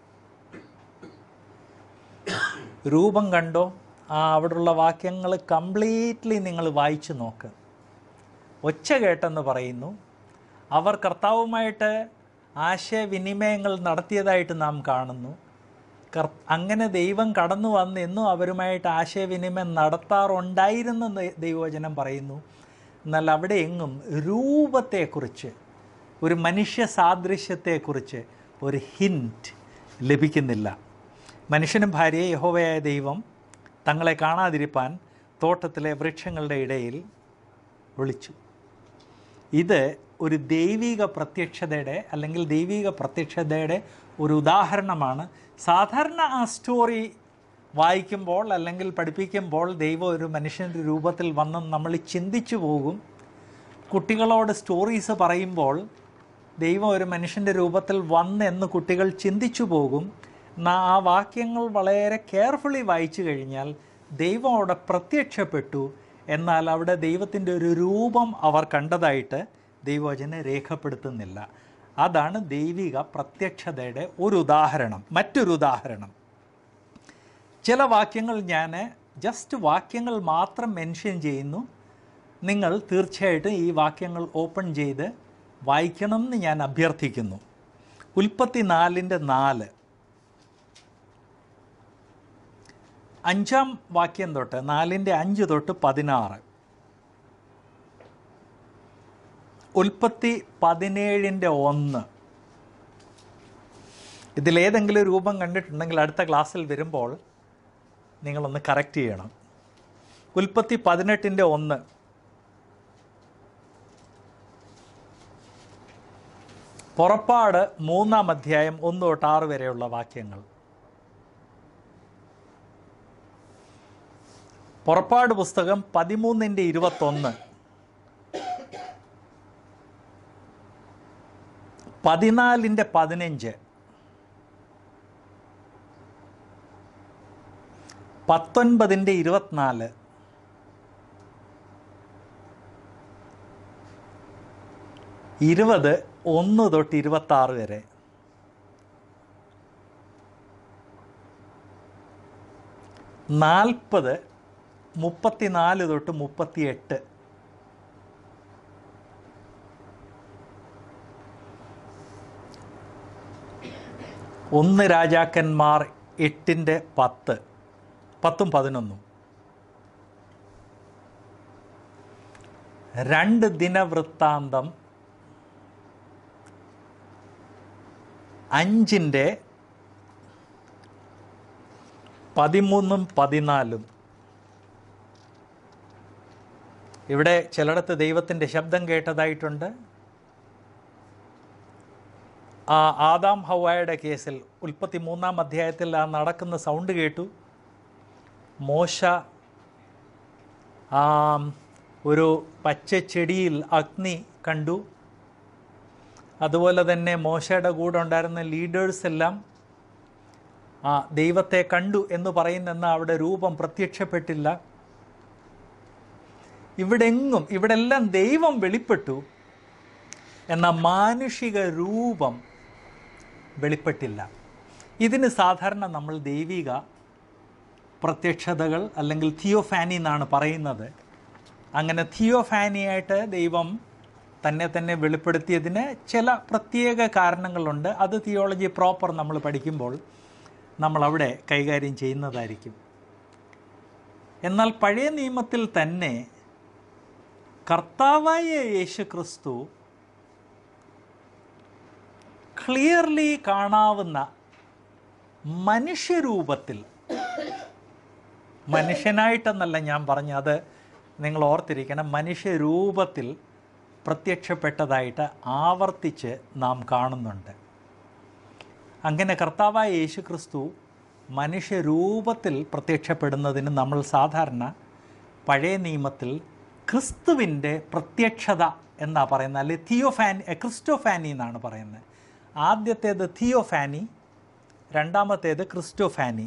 രൂപം കണ്ടോ ആ അവിടെയുള്ള വാക്യങ്ങൾ കംപ്ലീറ്റ്ലി നിങ്ങൾ വായിച്ചു നോക്ക് ഒച്ച കേട്ടെന്ന് പറയുന്നു അവർ കർത്താവുമായിട്ട് ആശയവിനിമയങ്ങൾ നടത്തിയതായിട്ട് നാം കാണുന്നു കർ അങ്ങനെ ദൈവം കടന്നു വന്ന് എന്നും അവരുമായിട്ട് ആശയവിനിമയം നടത്താറുണ്ടായിരുന്ന ദൈവവചനം പറയുന്നു എന്നാൽ അവിടെ എങ്ങും രൂപത്തെക്കുറിച്ച് ഒരു മനുഷ്യ സാദൃശ്യത്തെക്കുറിച്ച് ഒരു ഹിൻറ്റ് ലഭിക്കുന്നില്ല മനുഷ്യനും ഭാര്യയെ യഹോവയായ ദൈവം തങ്ങളെ കാണാതിരിപ്പാൻ തോട്ടത്തിലെ വൃക്ഷങ്ങളുടെ ഇടയിൽ ഒളിച്ചു ഇത് ഒരു ദൈവിക പ്രത്യക്ഷതയുടെ അല്ലെങ്കിൽ ദൈവിക പ്രത്യക്ഷതയുടെ ഒരു ഉദാഹരണമാണ് സാധാരണ ആ സ്റ്റോറി വായിക്കുമ്പോൾ അല്ലെങ്കിൽ പഠിപ്പിക്കുമ്പോൾ ദൈവം ഒരു മനുഷ്യൻ്റെ രൂപത്തിൽ വന്ന് നമ്മൾ ചിന്തിച്ചു പോകും കുട്ടികളോട് സ്റ്റോറീസ് പറയുമ്പോൾ ദൈവം ഒരു മനുഷ്യൻ്റെ രൂപത്തിൽ വന്ന് എന്ന് കുട്ടികൾ ചിന്തിച്ചു പോകും എന്നാൽ ആ വാക്യങ്ങൾ വളരെ കെയർഫുള്ളി വായിച്ചു കഴിഞ്ഞാൽ ദൈവം അവിടെ പ്രത്യക്ഷപ്പെട്ടു എന്നാൽ അവിടെ ദൈവത്തിൻ്റെ ഒരു രൂപം അവർ കണ്ടതായിട്ട് ദൈവവചനം രേഖപ്പെടുത്തുന്നില്ല അതാണ് ദൈവിക പ്രത്യക്ഷതയുടെ ഒരു ഉദാഹരണം മറ്റൊരു ഉദാഹരണം ചില വാക്യങ്ങൾ ഞാൻ ജസ്റ്റ് വാക്യങ്ങൾ മാത്രം മെൻഷൻ ചെയ്യുന്നു നിങ്ങൾ തീർച്ചയായിട്ടും ഈ വാക്യങ്ങൾ ഓപ്പൺ ചെയ്ത് വായിക്കണം എന്ന് ഞാൻ അഭ്യർത്ഥിക്കുന്നു ഉൽപ്പത്തി നാലിൻ്റെ നാല് അഞ്ചാം വാക്യം തൊട്ട് നാലിൻ്റെ അഞ്ച് തൊട്ട് പതിനാറ് ഉൽപ്പത്തി പതിനേഴിൻ്റെ ഒന്ന് ഇതിലേതെങ്കിലും രൂപം കണ്ടിട്ടുണ്ടെങ്കിൽ അടുത്ത ക്ലാസ്സിൽ വരുമ്പോൾ നിങ്ങളൊന്ന് കറക്റ്റ് ചെയ്യണം ഉൽപ്പത്തി പതിനെട്ടിൻ്റെ ഒന്ന് പുറപ്പാട് മൂന്നാം അധ്യായം ഒന്ന് തൊട്ട് ആറ് വരെയുള്ള വാക്യങ്ങൾ പുറപ്പാട് പുസ്തകം പതിമൂന്നിൻ്റെ ഇരുപത്തൊന്ന് പതിനാലിൻ്റെ പതിനഞ്ച് പത്തൊൻപതിൻ്റെ ഇരുപത്തിനാല് ഇരുപത് ഒന്ന് തൊട്ട് ഇരുപത്താറ് വരെ നാൽപ്പത് മുപ്പത്തിനാല് തൊട്ട് മുപ്പത്തിയെട്ട് ഒന്ന് രാജാക്കന്മാർ എട്ടിൻ്റെ പത്ത് പത്തും പതിനൊന്നും രണ്ട് ദിനവൃത്താന്തം അഞ്ചിൻ്റെ പതിമൂന്നും പതിനാലും ഇവിടെ ചിലയിടത്ത് ദൈവത്തിൻ്റെ ശബ്ദം കേട്ടതായിട്ടുണ്ട് ആ ആദാം ഹവായുടെ കേസിൽ ഉൽപ്പത്തി മൂന്നാം അധ്യായത്തിൽ ആ നടക്കുന്ന സൗണ്ട് കേട്ടു മോശ ആ ഒരു പച്ച ചെടിയിൽ അഗ്നി കണ്ടു അതുപോലെ തന്നെ മോശയുടെ കൂടെ ഉണ്ടായിരുന്ന ലീഡേഴ്സ് എല്ലാം ആ ദൈവത്തെ കണ്ടു എന്ന് പറയുന്നെന്ന അവിടെ രൂപം പ്രത്യക്ഷപ്പെട്ടില്ല ഇവിടെങ്ങും ഇവിടെല്ലാം ദൈവം വെളിപ്പെട്ടു എന്ന മാനുഷിക രൂപം വെളിപ്പെട്ടില്ല ഇതിന് സാധാരണ നമ്മൾ ദൈവിക പ്രത്യക്ഷതകൾ അല്ലെങ്കിൽ തിയോഫാനി എന്നാണ് പറയുന്നത് അങ്ങനെ തിയോഫാനിയായിട്ട് ദൈവം തന്നെ തന്നെ വെളിപ്പെടുത്തിയതിന് ചില പ്രത്യേക കാരണങ്ങളുണ്ട് അത് തിയോളജി പ്രോപ്പർ നമ്മൾ പഠിക്കുമ്പോൾ നമ്മളവിടെ കൈകാര്യം ചെയ്യുന്നതായിരിക്കും എന്നാൽ പഴയ നിയമത്തിൽ തന്നെ കർത്താവായ യേശു ക്രിസ്തു ക്ലിയർലി കാണാവുന്ന മനുഷ്യരൂപത്തിൽ മനുഷ്യനായിട്ടെന്നല്ല ഞാൻ പറഞ്ഞത് അത് നിങ്ങൾ ഓർത്തിരിക്കണം മനുഷ്യരൂപത്തിൽ പ്രത്യക്ഷപ്പെട്ടതായിട്ട് ആവർത്തിച്ച് നാം കാണുന്നുണ്ട് അങ്ങനെ കർത്താവായ യേശു ക്രിസ്തു മനുഷ്യരൂപത്തിൽ പ്രത്യക്ഷപ്പെടുന്നതിന് നമ്മൾ സാധാരണ പഴയ നിയമത്തിൽ ക്രിസ്തുവിൻ്റെ പ്രത്യക്ഷത എന്നാ പറയുന്നത് അല്ലെങ്കിൽ തിയോഫാനി ക്രിസ്റ്റോഫാനി എന്നാണ് പറയുന്നത് ആദ്യത്തേത് തിയോഫാനി രണ്ടാമത്തേത് ക്രിസ്റ്റോഫാനി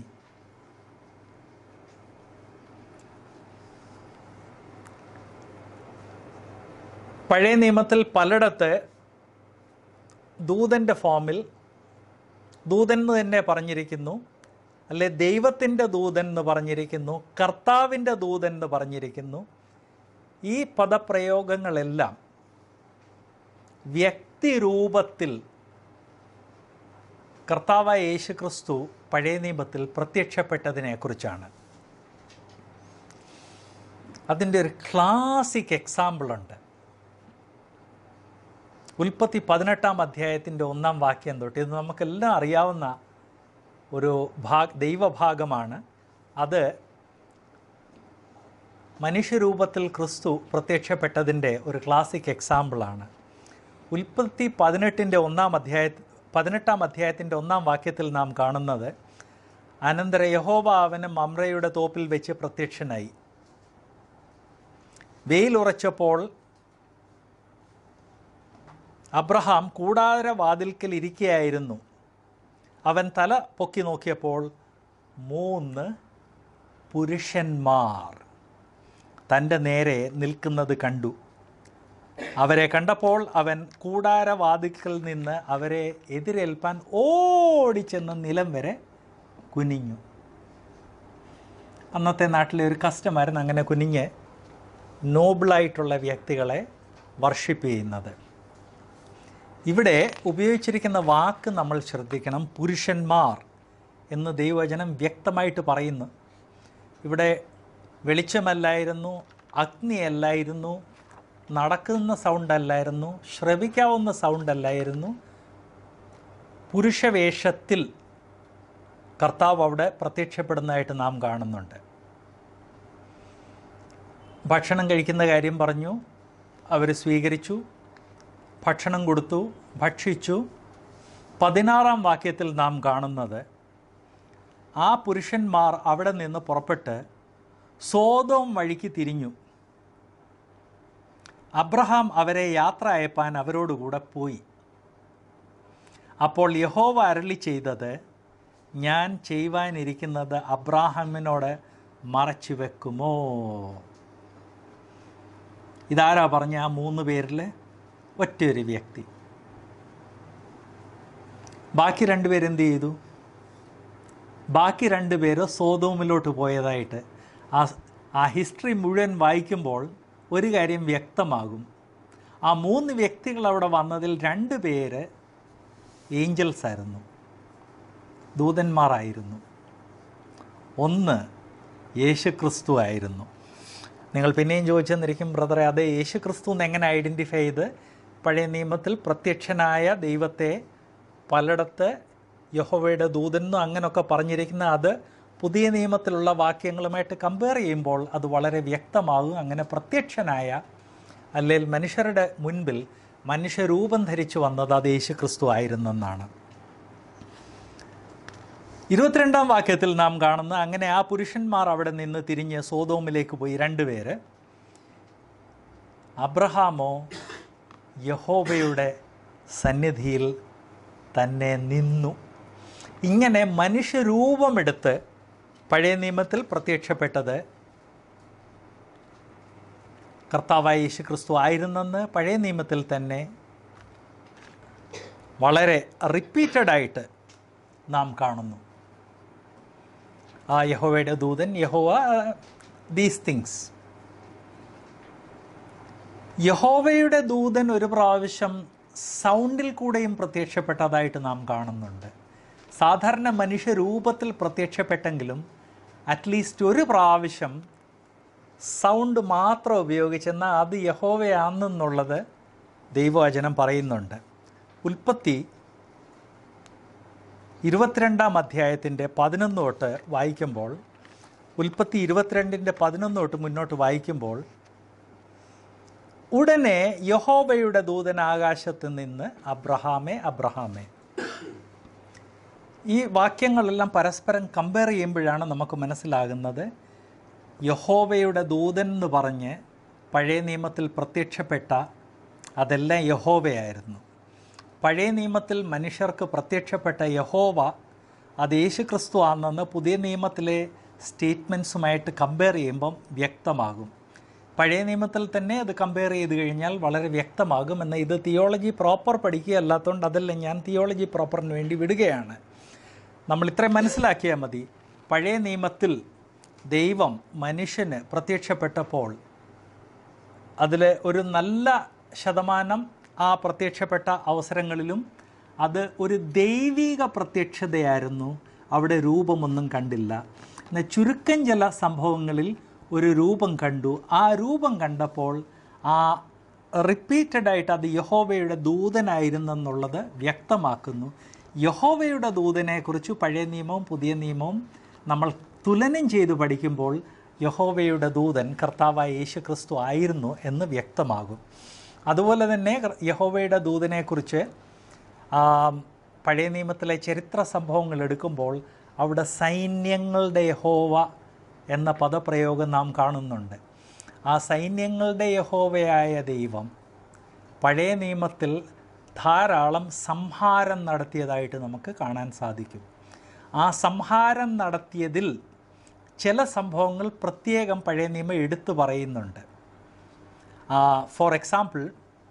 പഴയ നിയമത്തിൽ പലയിടത്ത് ദൂതൻ്റെ ഫോമിൽ ദൂതൻ എന്ന് തന്നെ പറഞ്ഞിരിക്കുന്നു അല്ലെ ദൈവത്തിൻ്റെ ദൂതൻ എന്ന് പറഞ്ഞിരിക്കുന്നു കർത്താവിൻ്റെ ദൂതൻ എന്ന് പറഞ്ഞിരിക്കുന്നു ഈ പദപ്രയോഗങ്ങളെല്ലാം വ്യക്തിരൂപത്തിൽ കർത്താവായ യേശു ക്രിസ്തു പഴയ നിയമത്തിൽ പ്രത്യക്ഷപ്പെട്ടതിനെക്കുറിച്ചാണ് അതിൻ്റെ ഒരു ക്ലാസിക് എക്സാമ്പിളുണ്ട് ഉൽപ്പത്തി പതിനെട്ടാം അധ്യായത്തിൻ്റെ ഒന്നാം വാക്യം തൊട്ട് ഇത് നമുക്കെല്ലാം അറിയാവുന്ന ഒരു ഭാഗ ദൈവഭാഗമാണ് അത് മനുഷ്യരൂപത്തിൽ ക്രിസ്തു പ്രത്യക്ഷപ്പെട്ടതിൻ്റെ ഒരു ക്ലാസിക് എക്സാമ്പിളാണ് ഉൽപ്പത്തി പതിനെട്ടിൻ്റെ ഒന്നാം അധ്യായ പതിനെട്ടാം അധ്യായത്തിൻ്റെ ഒന്നാം വാക്യത്തിൽ നാം കാണുന്നത് അനന്തര യഹോവ അവന് മമ്രയുടെ തോപ്പിൽ വെച്ച് പ്രത്യക്ഷനായി വെയിലുറച്ചപ്പോൾ അബ്രഹാം കൂടാര വാതിൽക്കൽ ഇരിക്കുകയായിരുന്നു അവൻ തല പൊക്കി നോക്കിയപ്പോൾ മൂന്ന് പുരുഷന്മാർ തൻ്റെ നേരെ നിൽക്കുന്നത് കണ്ടു അവരെ കണ്ടപ്പോൾ അവൻ കൂടാരവാതിക്കൽ നിന്ന് അവരെ എതിരേൽപ്പാൻ ഓടിച്ചെന്ന് നിലം വരെ കുനിഞ്ഞു അന്നത്തെ നാട്ടിലെ ഒരു കസ്റ്റമായിരുന്നു അങ്ങനെ കുനിഞ്ഞ് നോബിളായിട്ടുള്ള വ്യക്തികളെ വർഷിപ്പ് ചെയ്യുന്നത് ഇവിടെ ഉപയോഗിച്ചിരിക്കുന്ന വാക്ക് നമ്മൾ ശ്രദ്ധിക്കണം പുരുഷന്മാർ എന്ന് ദൈവവചനം വ്യക്തമായിട്ട് പറയുന്നു ഇവിടെ വെളിച്ചമല്ലായിരുന്നു അഗ്നിയല്ലായിരുന്നു നടക്കുന്ന സൗണ്ട് അല്ലായിരുന്നു ശ്രവിക്കാവുന്ന സൗണ്ട് അല്ലായിരുന്നു പുരുഷവേഷത്തിൽ കർത്താവ് അവിടെ പ്രത്യക്ഷപ്പെടുന്നതായിട്ട് നാം കാണുന്നുണ്ട് ഭക്ഷണം കഴിക്കുന്ന കാര്യം പറഞ്ഞു അവർ സ്വീകരിച്ചു ഭക്ഷണം കൊടുത്തു ഭക്ഷിച്ചു പതിനാറാം വാക്യത്തിൽ നാം കാണുന്നത് ആ പുരുഷന്മാർ അവിടെ നിന്ന് പുറപ്പെട്ട് സോതോം വഴിക്ക് തിരിഞ്ഞു അബ്രഹാം അവരെ യാത്ര അയപ്പാൻ അവരോടുകൂടെ പോയി അപ്പോൾ യഹോവ അരളി ചെയ്തത് ഞാൻ ചെയ്യുവാനിരിക്കുന്നത് അബ്രാഹാമിനോട് മറച്ചു വെക്കുമോ ഇതാരാ പറഞ്ഞ ആ മൂന്ന് പേരിൽ ഒറ്റയൊരു വ്യക്തി ബാക്കി രണ്ടുപേരെന്ത് ചെയ്തു ബാക്കി രണ്ടുപേര് സോതോമിലോട്ട് പോയതായിട്ട് ആ ആ ഹിസ്റ്ററി മുഴുവൻ വായിക്കുമ്പോൾ ഒരു കാര്യം വ്യക്തമാകും ആ മൂന്ന് വ്യക്തികൾ അവിടെ വന്നതിൽ രണ്ട് പേര് ഏഞ്ചൽസ് ആയിരുന്നു ദൂതന്മാരായിരുന്നു ഒന്ന് യേശു ക്രിസ്തു ആയിരുന്നു നിങ്ങൾ പിന്നെയും ചോദിച്ചെന്നിരിക്കും ബ്രദറെ അത് യേശു ക്രിസ്തു എന്ന് എങ്ങനെ ഐഡൻറ്റിഫൈ ചെയ്ത് പഴയ നിയമത്തിൽ പ്രത്യക്ഷനായ ദൈവത്തെ പലയിടത്ത് യഹോവയുടെ ദൂതെന്നും അങ്ങനെയൊക്കെ പറഞ്ഞിരിക്കുന്ന അത് പുതിയ നിയമത്തിലുള്ള വാക്യങ്ങളുമായിട്ട് കമ്പയർ ചെയ്യുമ്പോൾ അത് വളരെ വ്യക്തമാകും അങ്ങനെ പ്രത്യക്ഷനായ അല്ലെങ്കിൽ മനുഷ്യരുടെ മുൻപിൽ മനുഷ്യരൂപം ധരിച്ചു വന്നത് അത് യേശു ക്രിസ്തു ആയിരുന്നെന്നാണ് ഇരുപത്തിരണ്ടാം വാക്യത്തിൽ നാം കാണുന്ന അങ്ങനെ ആ പുരുഷന്മാർ അവിടെ നിന്ന് തിരിഞ്ഞ് സോതോമിലേക്ക് പോയി രണ്ടുപേര് അബ്രഹാമോ യഹോവയുടെ സന്നിധിയിൽ തന്നെ നിന്നു ഇങ്ങനെ മനുഷ്യരൂപമെടുത്ത് പഴയ നിയമത്തിൽ പ്രത്യക്ഷപ്പെട്ടത് കർത്താവായ യേശു ക്രിസ്തു ആയിരുന്നെന്ന് പഴയ നിയമത്തിൽ തന്നെ വളരെ റിപ്പീറ്റഡായിട്ട് നാം കാണുന്നു ആ യഹോവയുടെ ദൂതൻ യഹോവ ദീസ് തിങ്സ് യഹോവയുടെ ദൂതൻ ഒരു പ്രാവശ്യം സൗണ്ടിൽ കൂടെയും പ്രത്യക്ഷപ്പെട്ടതായിട്ട് നാം കാണുന്നുണ്ട് സാധാരണ മനുഷ്യരൂപത്തിൽ പ്രത്യക്ഷപ്പെട്ടെങ്കിലും അറ്റ്ലീസ്റ്റ് ഒരു പ്രാവശ്യം സൗണ്ട് മാത്രം ഉപയോഗിച്ചെന്നാൽ അത് യഹോവയാണെന്നുള്ളത് ദൈവവചനം പറയുന്നുണ്ട് ഉൽപ്പത്തി ഇരുപത്തിരണ്ടാം അധ്യായത്തിൻ്റെ പതിനൊന്ന് തൊട്ട് വായിക്കുമ്പോൾ ഉൽപ്പത്തി ഇരുപത്തിരണ്ടിൻ്റെ പതിനൊന്ന് തൊട്ട് മുന്നോട്ട് വായിക്കുമ്പോൾ ഉടനെ യഹോബയുടെ ദൂതൻ ആകാശത്ത് നിന്ന് അബ്രഹാമേ അബ്രഹാമേ ഈ വാക്യങ്ങളെല്ലാം പരസ്പരം കമ്പയർ ചെയ്യുമ്പോഴാണ് നമുക്ക് മനസ്സിലാകുന്നത് യഹോവയുടെ ദൂതൻ എന്ന് പറഞ്ഞ് പഴയ നിയമത്തിൽ പ്രത്യക്ഷപ്പെട്ട അതെല്ലാം യഹോവയായിരുന്നു പഴയ നിയമത്തിൽ മനുഷ്യർക്ക് പ്രത്യക്ഷപ്പെട്ട യഹോവ അത് യേശു ക്രിസ്തു ആണെന്ന് പുതിയ നിയമത്തിലെ സ്റ്റേറ്റ്മെൻറ്റ്സുമായിട്ട് കമ്പയർ ചെയ്യുമ്പം വ്യക്തമാകും പഴയ നിയമത്തിൽ തന്നെ അത് കമ്പയർ ചെയ്ത് കഴിഞ്ഞാൽ വളരെ വ്യക്തമാകും എന്ന ഇത് തിയോളജി പ്രോപ്പർ പഠിക്കുകയല്ലാത്തതുകൊണ്ട് അതെല്ലാം ഞാൻ തിയോളജി പ്രോപ്പറിന് വേണ്ടി വിടുകയാണ് നമ്മൾ ഇത്രയും മനസ്സിലാക്കിയാൽ മതി പഴയ നിയമത്തിൽ ദൈവം മനുഷ്യന് പ്രത്യക്ഷപ്പെട്ടപ്പോൾ അതിൽ ഒരു നല്ല ശതമാനം ആ പ്രത്യക്ഷപ്പെട്ട അവസരങ്ങളിലും അത് ഒരു ദൈവിക പ്രത്യക്ഷതയായിരുന്നു അവിടെ രൂപമൊന്നും കണ്ടില്ല എന്നാൽ ചുരുക്കം ചില സംഭവങ്ങളിൽ ഒരു രൂപം കണ്ടു ആ രൂപം കണ്ടപ്പോൾ ആ റിപ്പീറ്റഡായിട്ട് അത് യഹോവയുടെ ദൂതനായിരുന്നെന്നുള്ളത് വ്യക്തമാക്കുന്നു യഹോവയുടെ ദൂതനെക്കുറിച്ച് പഴയ നിയമവും പുതിയ നിയമവും നമ്മൾ തുലനം ചെയ്ത് പഠിക്കുമ്പോൾ യഹോവയുടെ ദൂതൻ കർത്താവായ യേശു ക്രിസ്തു ആയിരുന്നു എന്ന് വ്യക്തമാകും അതുപോലെ തന്നെ യഹോവയുടെ ദൂതനെക്കുറിച്ച് ആ, പഴയ നിയമത്തിലെ ചരിത്ര സംഭവങ്ങൾ എടുക്കുമ്പോൾ അവിടെ സൈന്യങ്ങളുടെ യഹോവ എന്ന പദപ്രയോഗം നാം കാണുന്നുണ്ട് ആ സൈന്യങ്ങളുടെ യഹോവയായ ദൈവം പഴയ നിയമത്തിൽ ധാരാളം സംഹാരം നടത്തിയതായിട്ട് നമുക്ക് കാണാൻ സാധിക്കും ആ സംഹാരം നടത്തിയതിൽ ചില സംഭവങ്ങൾ പ്രത്യേകം പഴയ നിയമം എടുത്തു പറയുന്നുണ്ട് ഫോർ എക്സാമ്പിൾ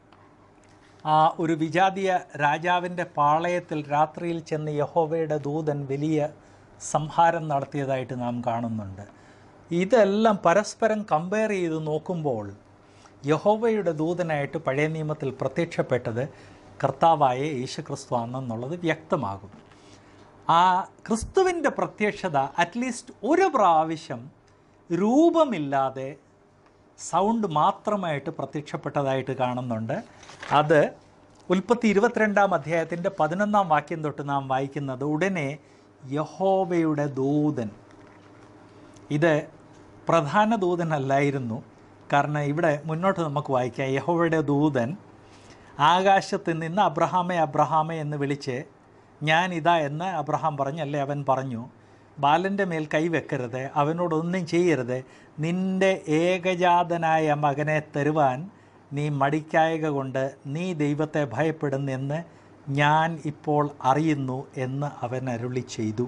ആ ഒരു വിജാതീയ രാജാവിൻ്റെ പാളയത്തിൽ രാത്രിയിൽ ചെന്ന് യഹോവയുടെ ദൂതൻ വലിയ സംഹാരം നടത്തിയതായിട്ട് നാം കാണുന്നുണ്ട് ഇതെല്ലാം പരസ്പരം കമ്പയർ ചെയ്ത് നോക്കുമ്പോൾ യഹോവയുടെ ദൂതനായിട്ട് പഴയ നിയമത്തിൽ പ്രത്യക്ഷപ്പെട്ടത് കർത്താവായ യേശു ക്രിസ്തു ആണെന്നുള്ളത് വ്യക്തമാകും ആ ക്രിസ്തുവിൻ്റെ പ്രത്യക്ഷത അറ്റ്ലീസ്റ്റ് ഒരു പ്രാവശ്യം രൂപമില്ലാതെ സൗണ്ട് മാത്രമായിട്ട് പ്രത്യക്ഷപ്പെട്ടതായിട്ട് കാണുന്നുണ്ട് അത് ഉൽപ്പത്തി ഇരുപത്തിരണ്ടാം അധ്യായത്തിൻ്റെ പതിനൊന്നാം വാക്യം തൊട്ട് നാം വായിക്കുന്നത് ഉടനെ യഹോവയുടെ ദൂതൻ ഇത് പ്രധാന ദൂതനല്ലായിരുന്നു കാരണം ഇവിടെ മുന്നോട്ട് നമുക്ക് വായിക്കാം യഹോവയുടെ ദൂതൻ ആകാശത്ത് നിന്ന് അബ്രഹാമെ അബ്രഹാമെ എന്ന് വിളിച്ച് ഞാൻ ഇതാ എന്ന് അബ്രഹാം പറഞ്ഞല്ലേ അവൻ പറഞ്ഞു ബാലൻ്റെ മേൽ കൈവെക്കരുത് അവനോടൊന്നും ചെയ്യരുത് നിന്റെ ഏകജാതനായ മകനെ തരുവാൻ നീ മടിക്കായക കൊണ്ട് നീ ദൈവത്തെ ഭയപ്പെടുന്നെന്ന് ഞാൻ ഇപ്പോൾ അറിയുന്നു എന്ന് അവൻ അരുളി ചെയ്തു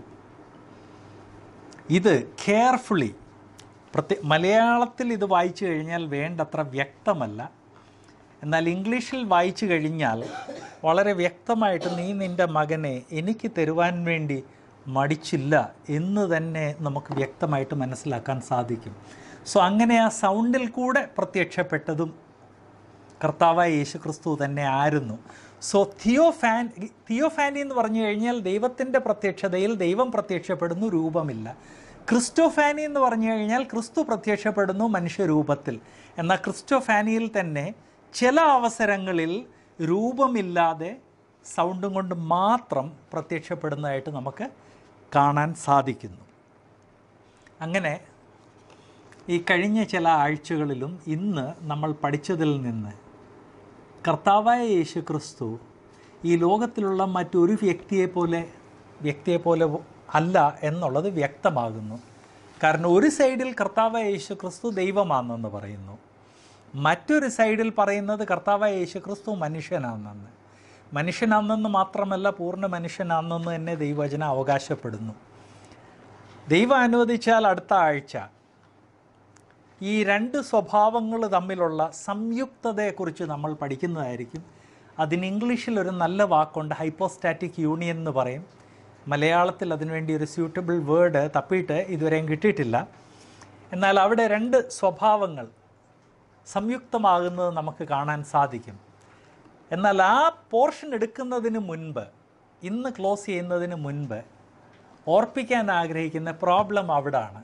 ഇത് കെയർഫുള്ളി പ്രത്യേക മലയാളത്തിൽ ഇത് വായിച്ചു കഴിഞ്ഞാൽ വേണ്ടത്ര വ്യക്തമല്ല എന്നാൽ ഇംഗ്ലീഷിൽ വായിച്ചു കഴിഞ്ഞാൽ വളരെ വ്യക്തമായിട്ട് നീ നിൻ്റെ മകനെ എനിക്ക് തരുവാൻ വേണ്ടി മടിച്ചില്ല എന്ന് തന്നെ നമുക്ക് വ്യക്തമായിട്ട് മനസ്സിലാക്കാൻ സാധിക്കും സോ അങ്ങനെ ആ സൗണ്ടിൽ കൂടെ പ്രത്യക്ഷപ്പെട്ടതും കർത്താവായ യേശു ക്രിസ്തു തന്നെ ആയിരുന്നു സോ തിയോഫാൻ തിയോഫാനി എന്ന് പറഞ്ഞു കഴിഞ്ഞാൽ ദൈവത്തിൻ്റെ പ്രത്യക്ഷതയിൽ ദൈവം പ്രത്യക്ഷപ്പെടുന്നു രൂപമില്ല ക്രിസ്റ്റോഫാനി എന്ന് പറഞ്ഞു കഴിഞ്ഞാൽ ക്രിസ്തു പ്രത്യക്ഷപ്പെടുന്നു മനുഷ്യരൂപത്തിൽ എന്നാൽ ക്രിസ്റ്റോഫാനിയിൽ തന്നെ ചില അവസരങ്ങളിൽ രൂപമില്ലാതെ സൗണ്ടും കൊണ്ട് മാത്രം പ്രത്യക്ഷപ്പെടുന്നതായിട്ട് നമുക്ക് കാണാൻ സാധിക്കുന്നു അങ്ങനെ ഈ കഴിഞ്ഞ ചില ആഴ്ചകളിലും ഇന്ന് നമ്മൾ പഠിച്ചതിൽ നിന്ന് കർത്താവായ യേശു ക്രിസ്തു ഈ ലോകത്തിലുള്ള മറ്റൊരു വ്യക്തിയെ പോലെ വ്യക്തിയെ പോലെ അല്ല എന്നുള്ളത് വ്യക്തമാകുന്നു കാരണം ഒരു സൈഡിൽ കർത്താവായ യേശു ക്രിസ്തു ദൈവമാണെന്ന് പറയുന്നു മറ്റൊരു സൈഡിൽ പറയുന്നത് കർത്താവായ യേശു ക്രിസ്തു മനുഷ്യനാണെന്ന് മനുഷ്യനാണെന്ന് മാത്രമല്ല പൂർണ്ണ മനുഷ്യനാണെന്ന് തന്നെ ദൈവവചനം അവകാശപ്പെടുന്നു ദൈവം അനുവദിച്ചാൽ അടുത്ത ആഴ്ച ഈ രണ്ട് സ്വഭാവങ്ങൾ തമ്മിലുള്ള സംയുക്തതയെക്കുറിച്ച് നമ്മൾ പഠിക്കുന്നതായിരിക്കും അതിന് ഇംഗ്ലീഷിൽ ഒരു നല്ല വാക്കുണ്ട് ഹൈപ്പോസ്റ്റാറ്റിക് യൂണിയൻ എന്ന് പറയും മലയാളത്തിൽ അതിനുവേണ്ടി ഒരു സ്യൂട്ടബിൾ വേർഡ് തപ്പിയിട്ട് ഇതുവരെയും കിട്ടിയിട്ടില്ല എന്നാൽ അവിടെ രണ്ട് സ്വഭാവങ്ങൾ സംയുക്തമാകുന്നത് നമുക്ക് കാണാൻ സാധിക്കും എന്നാൽ ആ പോർഷൻ എടുക്കുന്നതിന് മുൻപ് ഇന്ന് ക്ലോസ് ചെയ്യുന്നതിന് മുൻപ് ഓർപ്പിക്കാൻ ആഗ്രഹിക്കുന്ന പ്രോബ്ലം അവിടാണ്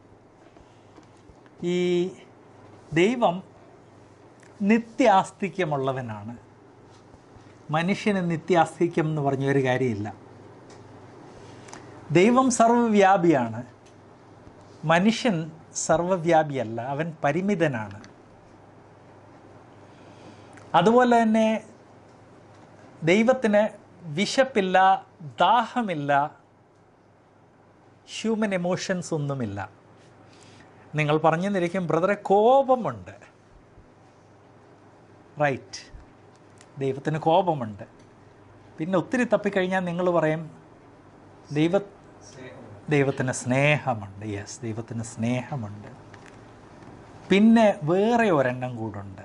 ഈ ദൈവം നിത്യാസ്തിക്യമുള്ളവനാണ് മനുഷ്യന് നിത്യാസ്തിക്യം എന്ന് പറഞ്ഞ ഒരു കാര്യമില്ല ദൈവം സർവ്വവ്യാപിയാണ് മനുഷ്യൻ സർവ്വവ്യാപിയല്ല അവൻ പരിമിതനാണ് അതുപോലെ തന്നെ ദൈവത്തിന് വിശപ്പില്ല ദാഹമില്ല ഹ്യൂമൻ എമോഷൻസ് ഒന്നുമില്ല നിങ്ങൾ പറഞ്ഞു നിരിക്കും ബ്രദറെ കോപമുണ്ട് റൈറ്റ് ദൈവത്തിന് കോപമുണ്ട് പിന്നെ ഒത്തിരി തപ്പിക്കഴിഞ്ഞാൽ നിങ്ങൾ പറയും ദൈവ ദൈവത്തിന് സ്നേഹമുണ്ട് യെസ് ദൈവത്തിന് സ്നേഹമുണ്ട് പിന്നെ വേറെ ഒരെണ്ണം കൂടുണ്ട്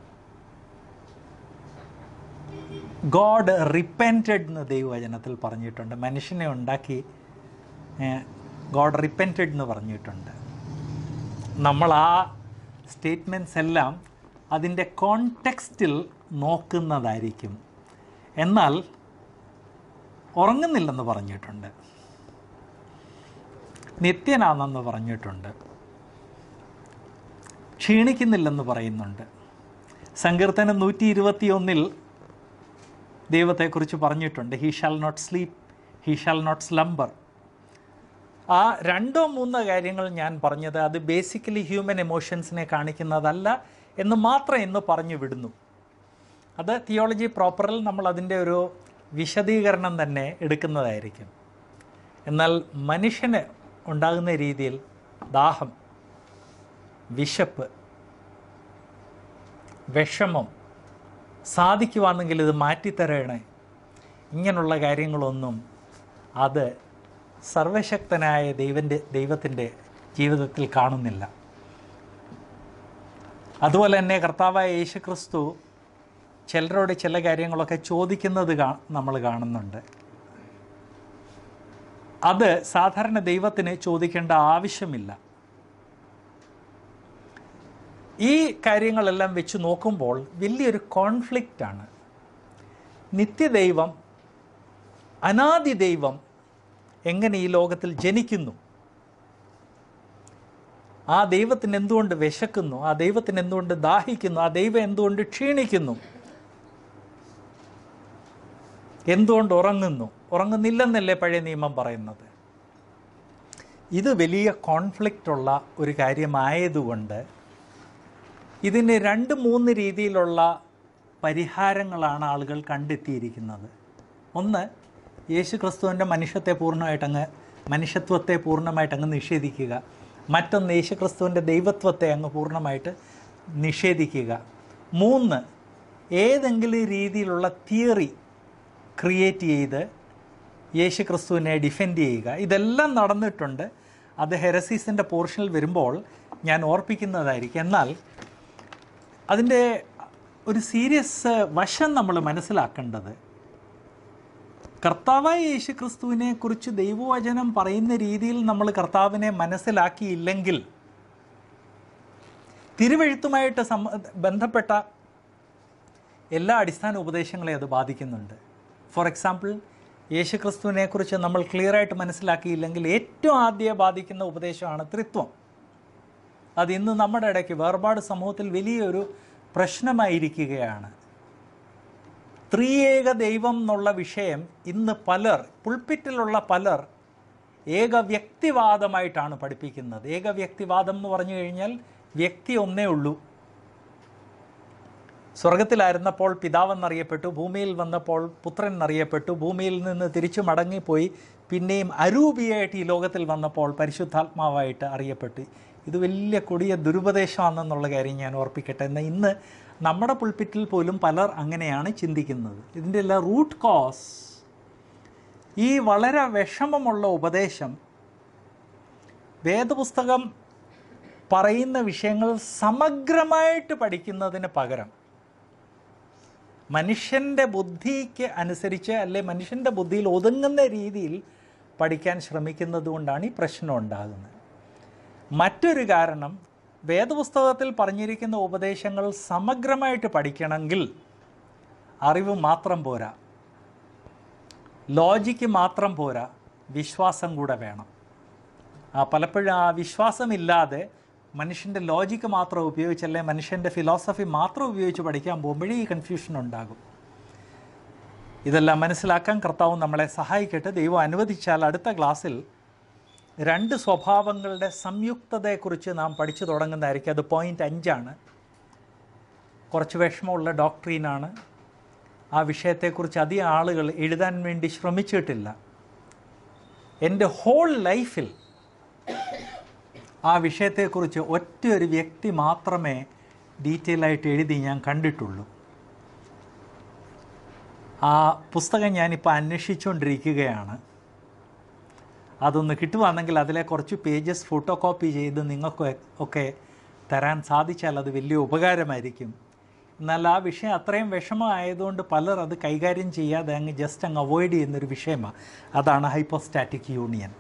ഗോഡ് റിപ്പൻറ്റഡ് എന്ന് ദൈവവചനത്തിൽ പറഞ്ഞിട്ടുണ്ട് മനുഷ്യനെ ഉണ്ടാക്കി ഗോഡ് റിപ്പൻറ്റഡ് എന്ന് പറഞ്ഞിട്ടുണ്ട് നമ്മൾ ആ സ്റ്റേറ്റ്മെൻറ്റ്സ് എല്ലാം അതിൻ്റെ കോണ്ടെക്സ്റ്റിൽ നോക്കുന്നതായിരിക്കും എന്നാൽ ഉറങ്ങുന്നില്ലെന്ന് പറഞ്ഞിട്ടുണ്ട് നിത്യനാണെന്ന് പറഞ്ഞിട്ടുണ്ട് ക്ഷീണിക്കുന്നില്ലെന്ന് പറയുന്നുണ്ട് സങ്കീർത്തനം നൂറ്റി ഇരുപത്തിയൊന്നിൽ ദൈവത്തെക്കുറിച്ച് പറഞ്ഞിട്ടുണ്ട് he shall not sleep he shall not slumber ആ രണ്ടോ മൂന്നോ കാര്യങ്ങൾ ഞാൻ പറഞ്ഞത് അത് ബേസിക്കലി ഹ്യൂമൻ എമോഷൻസിനെ കാണിക്കുന്നതല്ല എന്ന് മാത്രം ഇന്ന് പറഞ്ഞു വിടുന്നു അത് തിയോളജി പ്രോപ്പറിൽ നമ്മൾ അതിൻ്റെ ഒരു വിശദീകരണം തന്നെ എടുക്കുന്നതായിരിക്കും എന്നാൽ മനുഷ്യന് ഉണ്ടാകുന്ന രീതിയിൽ ദാഹം വിശപ്പ് വിഷമം സാധിക്കുവാണെങ്കിൽ ഇത് മാറ്റിത്തരണേ ഇങ്ങനെയുള്ള കാര്യങ്ങളൊന്നും അത് സർവശക്തനായ ദൈവൻ്റെ ദൈവത്തിൻ്റെ ജീവിതത്തിൽ കാണുന്നില്ല അതുപോലെ തന്നെ കർത്താവായ യേശുക്രിസ്തു ചിലരോട് ചില കാര്യങ്ങളൊക്കെ ചോദിക്കുന്നത് കാ നമ്മൾ കാണുന്നുണ്ട് അത് സാധാരണ ദൈവത്തിന് ചോദിക്കേണ്ട ആവശ്യമില്ല ഈ കാര്യങ്ങളെല്ലാം വെച്ച് നോക്കുമ്പോൾ വലിയൊരു കോൺഫ്ലിക്റ്റാണ് നിത്യദൈവം അനാദി ദൈവം എങ്ങനെ ഈ ലോകത്തിൽ ജനിക്കുന്നു ആ ദൈവത്തിന് എന്തുകൊണ്ട് വിശക്കുന്നു ആ ദൈവത്തിന് എന്തുകൊണ്ട് ദാഹിക്കുന്നു ആ ദൈവം എന്തുകൊണ്ട് ക്ഷീണിക്കുന്നു എന്തുകൊണ്ട് ഉറങ്ങുന്നു ഉറങ്ങുന്നില്ലെന്നല്ലേ പഴയ നിയമം പറയുന്നത് ഇത് വലിയ കോൺഫ്ലിക്റ്റ് ഉള്ള ഒരു കാര്യമായതുകൊണ്ട് ഇതിന് രണ്ട് മൂന്ന് രീതിയിലുള്ള പരിഹാരങ്ങളാണ് ആളുകൾ കണ്ടെത്തിയിരിക്കുന്നത് ഒന്ന് യേശു ക്രിസ്തുവിൻ്റെ മനുഷ്യത്തെ പൂർണ്ണമായിട്ടങ്ങ് മനുഷ്യത്വത്തെ പൂർണ്ണമായിട്ടങ്ങ് നിഷേധിക്കുക മറ്റൊന്ന് യേശു ക്രിസ്തുവിൻ്റെ ദൈവത്വത്തെ അങ്ങ് പൂർണ്ണമായിട്ട് നിഷേധിക്കുക മൂന്ന് ഏതെങ്കിലും രീതിയിലുള്ള തിയറി ക്രിയേറ്റ് ചെയ്ത് യേശു ക്രിസ്തുവിനെ ഡിഫെൻഡ് ചെയ്യുക ഇതെല്ലാം നടന്നിട്ടുണ്ട് അത് ഹെറസീസിൻ്റെ പോർഷനിൽ വരുമ്പോൾ ഞാൻ ഓർപ്പിക്കുന്നതായിരിക്കും എന്നാൽ അതിൻ്റെ ഒരു സീരിയസ് വശം നമ്മൾ മനസ്സിലാക്കേണ്ടത് കർത്താവായ യേശു ക്രിസ്തുവിനെ കുറിച്ച് ദൈവവചനം പറയുന്ന രീതിയിൽ നമ്മൾ കർത്താവിനെ മനസ്സിലാക്കിയില്ലെങ്കിൽ തിരുവഴുത്തുമായിട്ട് സംബ ബന്ധപ്പെട്ട എല്ലാ അടിസ്ഥാന ഉപദേശങ്ങളെ അത് ബാധിക്കുന്നുണ്ട് ഫോർ എക്സാമ്പിൾ യേശു ക്രിസ്തുവിനെക്കുറിച്ച് നമ്മൾ ക്ലിയറായിട്ട് മനസ്സിലാക്കിയില്ലെങ്കിൽ ഏറ്റവും ആദ്യം ബാധിക്കുന്ന ഉപദേശമാണ് ത്രിത്വം അത് ഇന്ന് നമ്മുടെ ഇടയ്ക്ക് വേർപാട് സമൂഹത്തിൽ വലിയൊരു പ്രശ്നമായിരിക്കുകയാണ് ത്രിയേക ദൈവം എന്നുള്ള വിഷയം ഇന്ന് പലർ പുൾപ്പിറ്റിലുള്ള പലർ ഏക വ്യക്തിവാദമായിട്ടാണ് പഠിപ്പിക്കുന്നത് ഏക വ്യക്തിവാദം എന്ന് പറഞ്ഞു കഴിഞ്ഞാൽ വ്യക്തി ഒന്നേ ഉള്ളൂ സ്വർഗത്തിലായിരുന്നപ്പോൾ പിതാവെന്നറിയപ്പെട്ടു ഭൂമിയിൽ വന്നപ്പോൾ പുത്രൻ എന്നറിയപ്പെട്ടു ഭൂമിയിൽ നിന്ന് തിരിച്ചു മടങ്ങിപ്പോയി പിന്നെയും അരൂപിയായിട്ട് ഈ ലോകത്തിൽ വന്നപ്പോൾ പരിശുദ്ധാത്മാവായിട്ട് അറിയപ്പെട്ടു ഇത് വലിയ കൊടിയ ദുരുപദേശമാണെന്നുള്ള കാര്യം ഞാൻ ഓർപ്പിക്കട്ടെ എന്നാൽ ഇന്ന് നമ്മുടെ പുൾപ്പിറ്റിൽ പോലും പലർ അങ്ങനെയാണ് ചിന്തിക്കുന്നത് ഇതിൻ്റെ എല്ലാം റൂട്ട് കോസ് ഈ വളരെ വിഷമമുള്ള ഉപദേശം വേദപുസ്തകം പറയുന്ന വിഷയങ്ങൾ സമഗ്രമായിട്ട് പഠിക്കുന്നതിന് പകരം മനുഷ്യൻ്റെ ബുദ്ധിക്ക് അനുസരിച്ച് അല്ലെ മനുഷ്യൻ്റെ ബുദ്ധിയിൽ ഒതുങ്ങുന്ന രീതിയിൽ പഠിക്കാൻ ശ്രമിക്കുന്നത് കൊണ്ടാണ് ഈ പ്രശ്നം ഉണ്ടാകുന്നത് മറ്റൊരു കാരണം വേദപുസ്തകത്തിൽ പറഞ്ഞിരിക്കുന്ന ഉപദേശങ്ങൾ സമഗ്രമായിട്ട് പഠിക്കണമെങ്കിൽ അറിവ് മാത്രം പോരാ ലോജിക്ക് മാത്രം പോരാ വിശ്വാസം കൂടെ വേണം ആ പലപ്പോഴും ആ വിശ്വാസമില്ലാതെ മനുഷ്യൻ്റെ ലോജിക്ക് മാത്രം ഉപയോഗിച്ചല്ലേ മനുഷ്യൻ്റെ ഫിലോസഫി മാത്രം ഉപയോഗിച്ച് പഠിക്കാൻ പോകുമ്പോഴേ ഈ കൺഫ്യൂഷൻ ഉണ്ടാകും ഇതെല്ലാം മനസ്സിലാക്കാൻ കർത്താവ് നമ്മളെ സഹായിക്കട്ടെ ദൈവം അനുവദിച്ചാൽ അടുത്ത ക്ലാസ്സിൽ രണ്ട് സ്വഭാവങ്ങളുടെ സംയുക്തതയെക്കുറിച്ച് നാം പഠിച്ചു തുടങ്ങുന്നതായിരിക്കും അത് പോയിൻ്റ് അഞ്ചാണ് കുറച്ച് വിഷമമുള്ള ഡോക്ട്രീനാണ് ആ വിഷയത്തെക്കുറിച്ച് അധികം ആളുകൾ എഴുതാൻ വേണ്ടി ശ്രമിച്ചിട്ടില്ല എൻ്റെ ഹോൾ ലൈഫിൽ ആ വിഷയത്തെക്കുറിച്ച് ഒറ്റ ഒരു വ്യക്തി മാത്രമേ ഡീറ്റെയിൽ ആയിട്ട് എഴുതി ഞാൻ കണ്ടിട്ടുള്ളൂ ആ പുസ്തകം ഞാനിപ്പോൾ അന്വേഷിച്ചുകൊണ്ടിരിക്കുകയാണ് അതൊന്ന് കിട്ടുവാണെങ്കിൽ അതിലെ കുറച്ച് പേജസ് ഫോട്ടോ കോപ്പി ചെയ്ത് നിങ്ങൾക്ക് ഒക്കെ തരാൻ സാധിച്ചാൽ അത് വലിയ ഉപകാരമായിരിക്കും എന്നാൽ ആ വിഷയം അത്രയും വിഷമമായതുകൊണ്ട് പലർ അത് കൈകാര്യം ചെയ്യാതെ അങ്ങ് ജസ്റ്റ് അങ്ങ് അവോയ്ഡ് ചെയ്യുന്നൊരു വിഷയമാണ് അതാണ് ഹൈപ്പോസ്റ്റാറ്റിക് യൂണിയൻ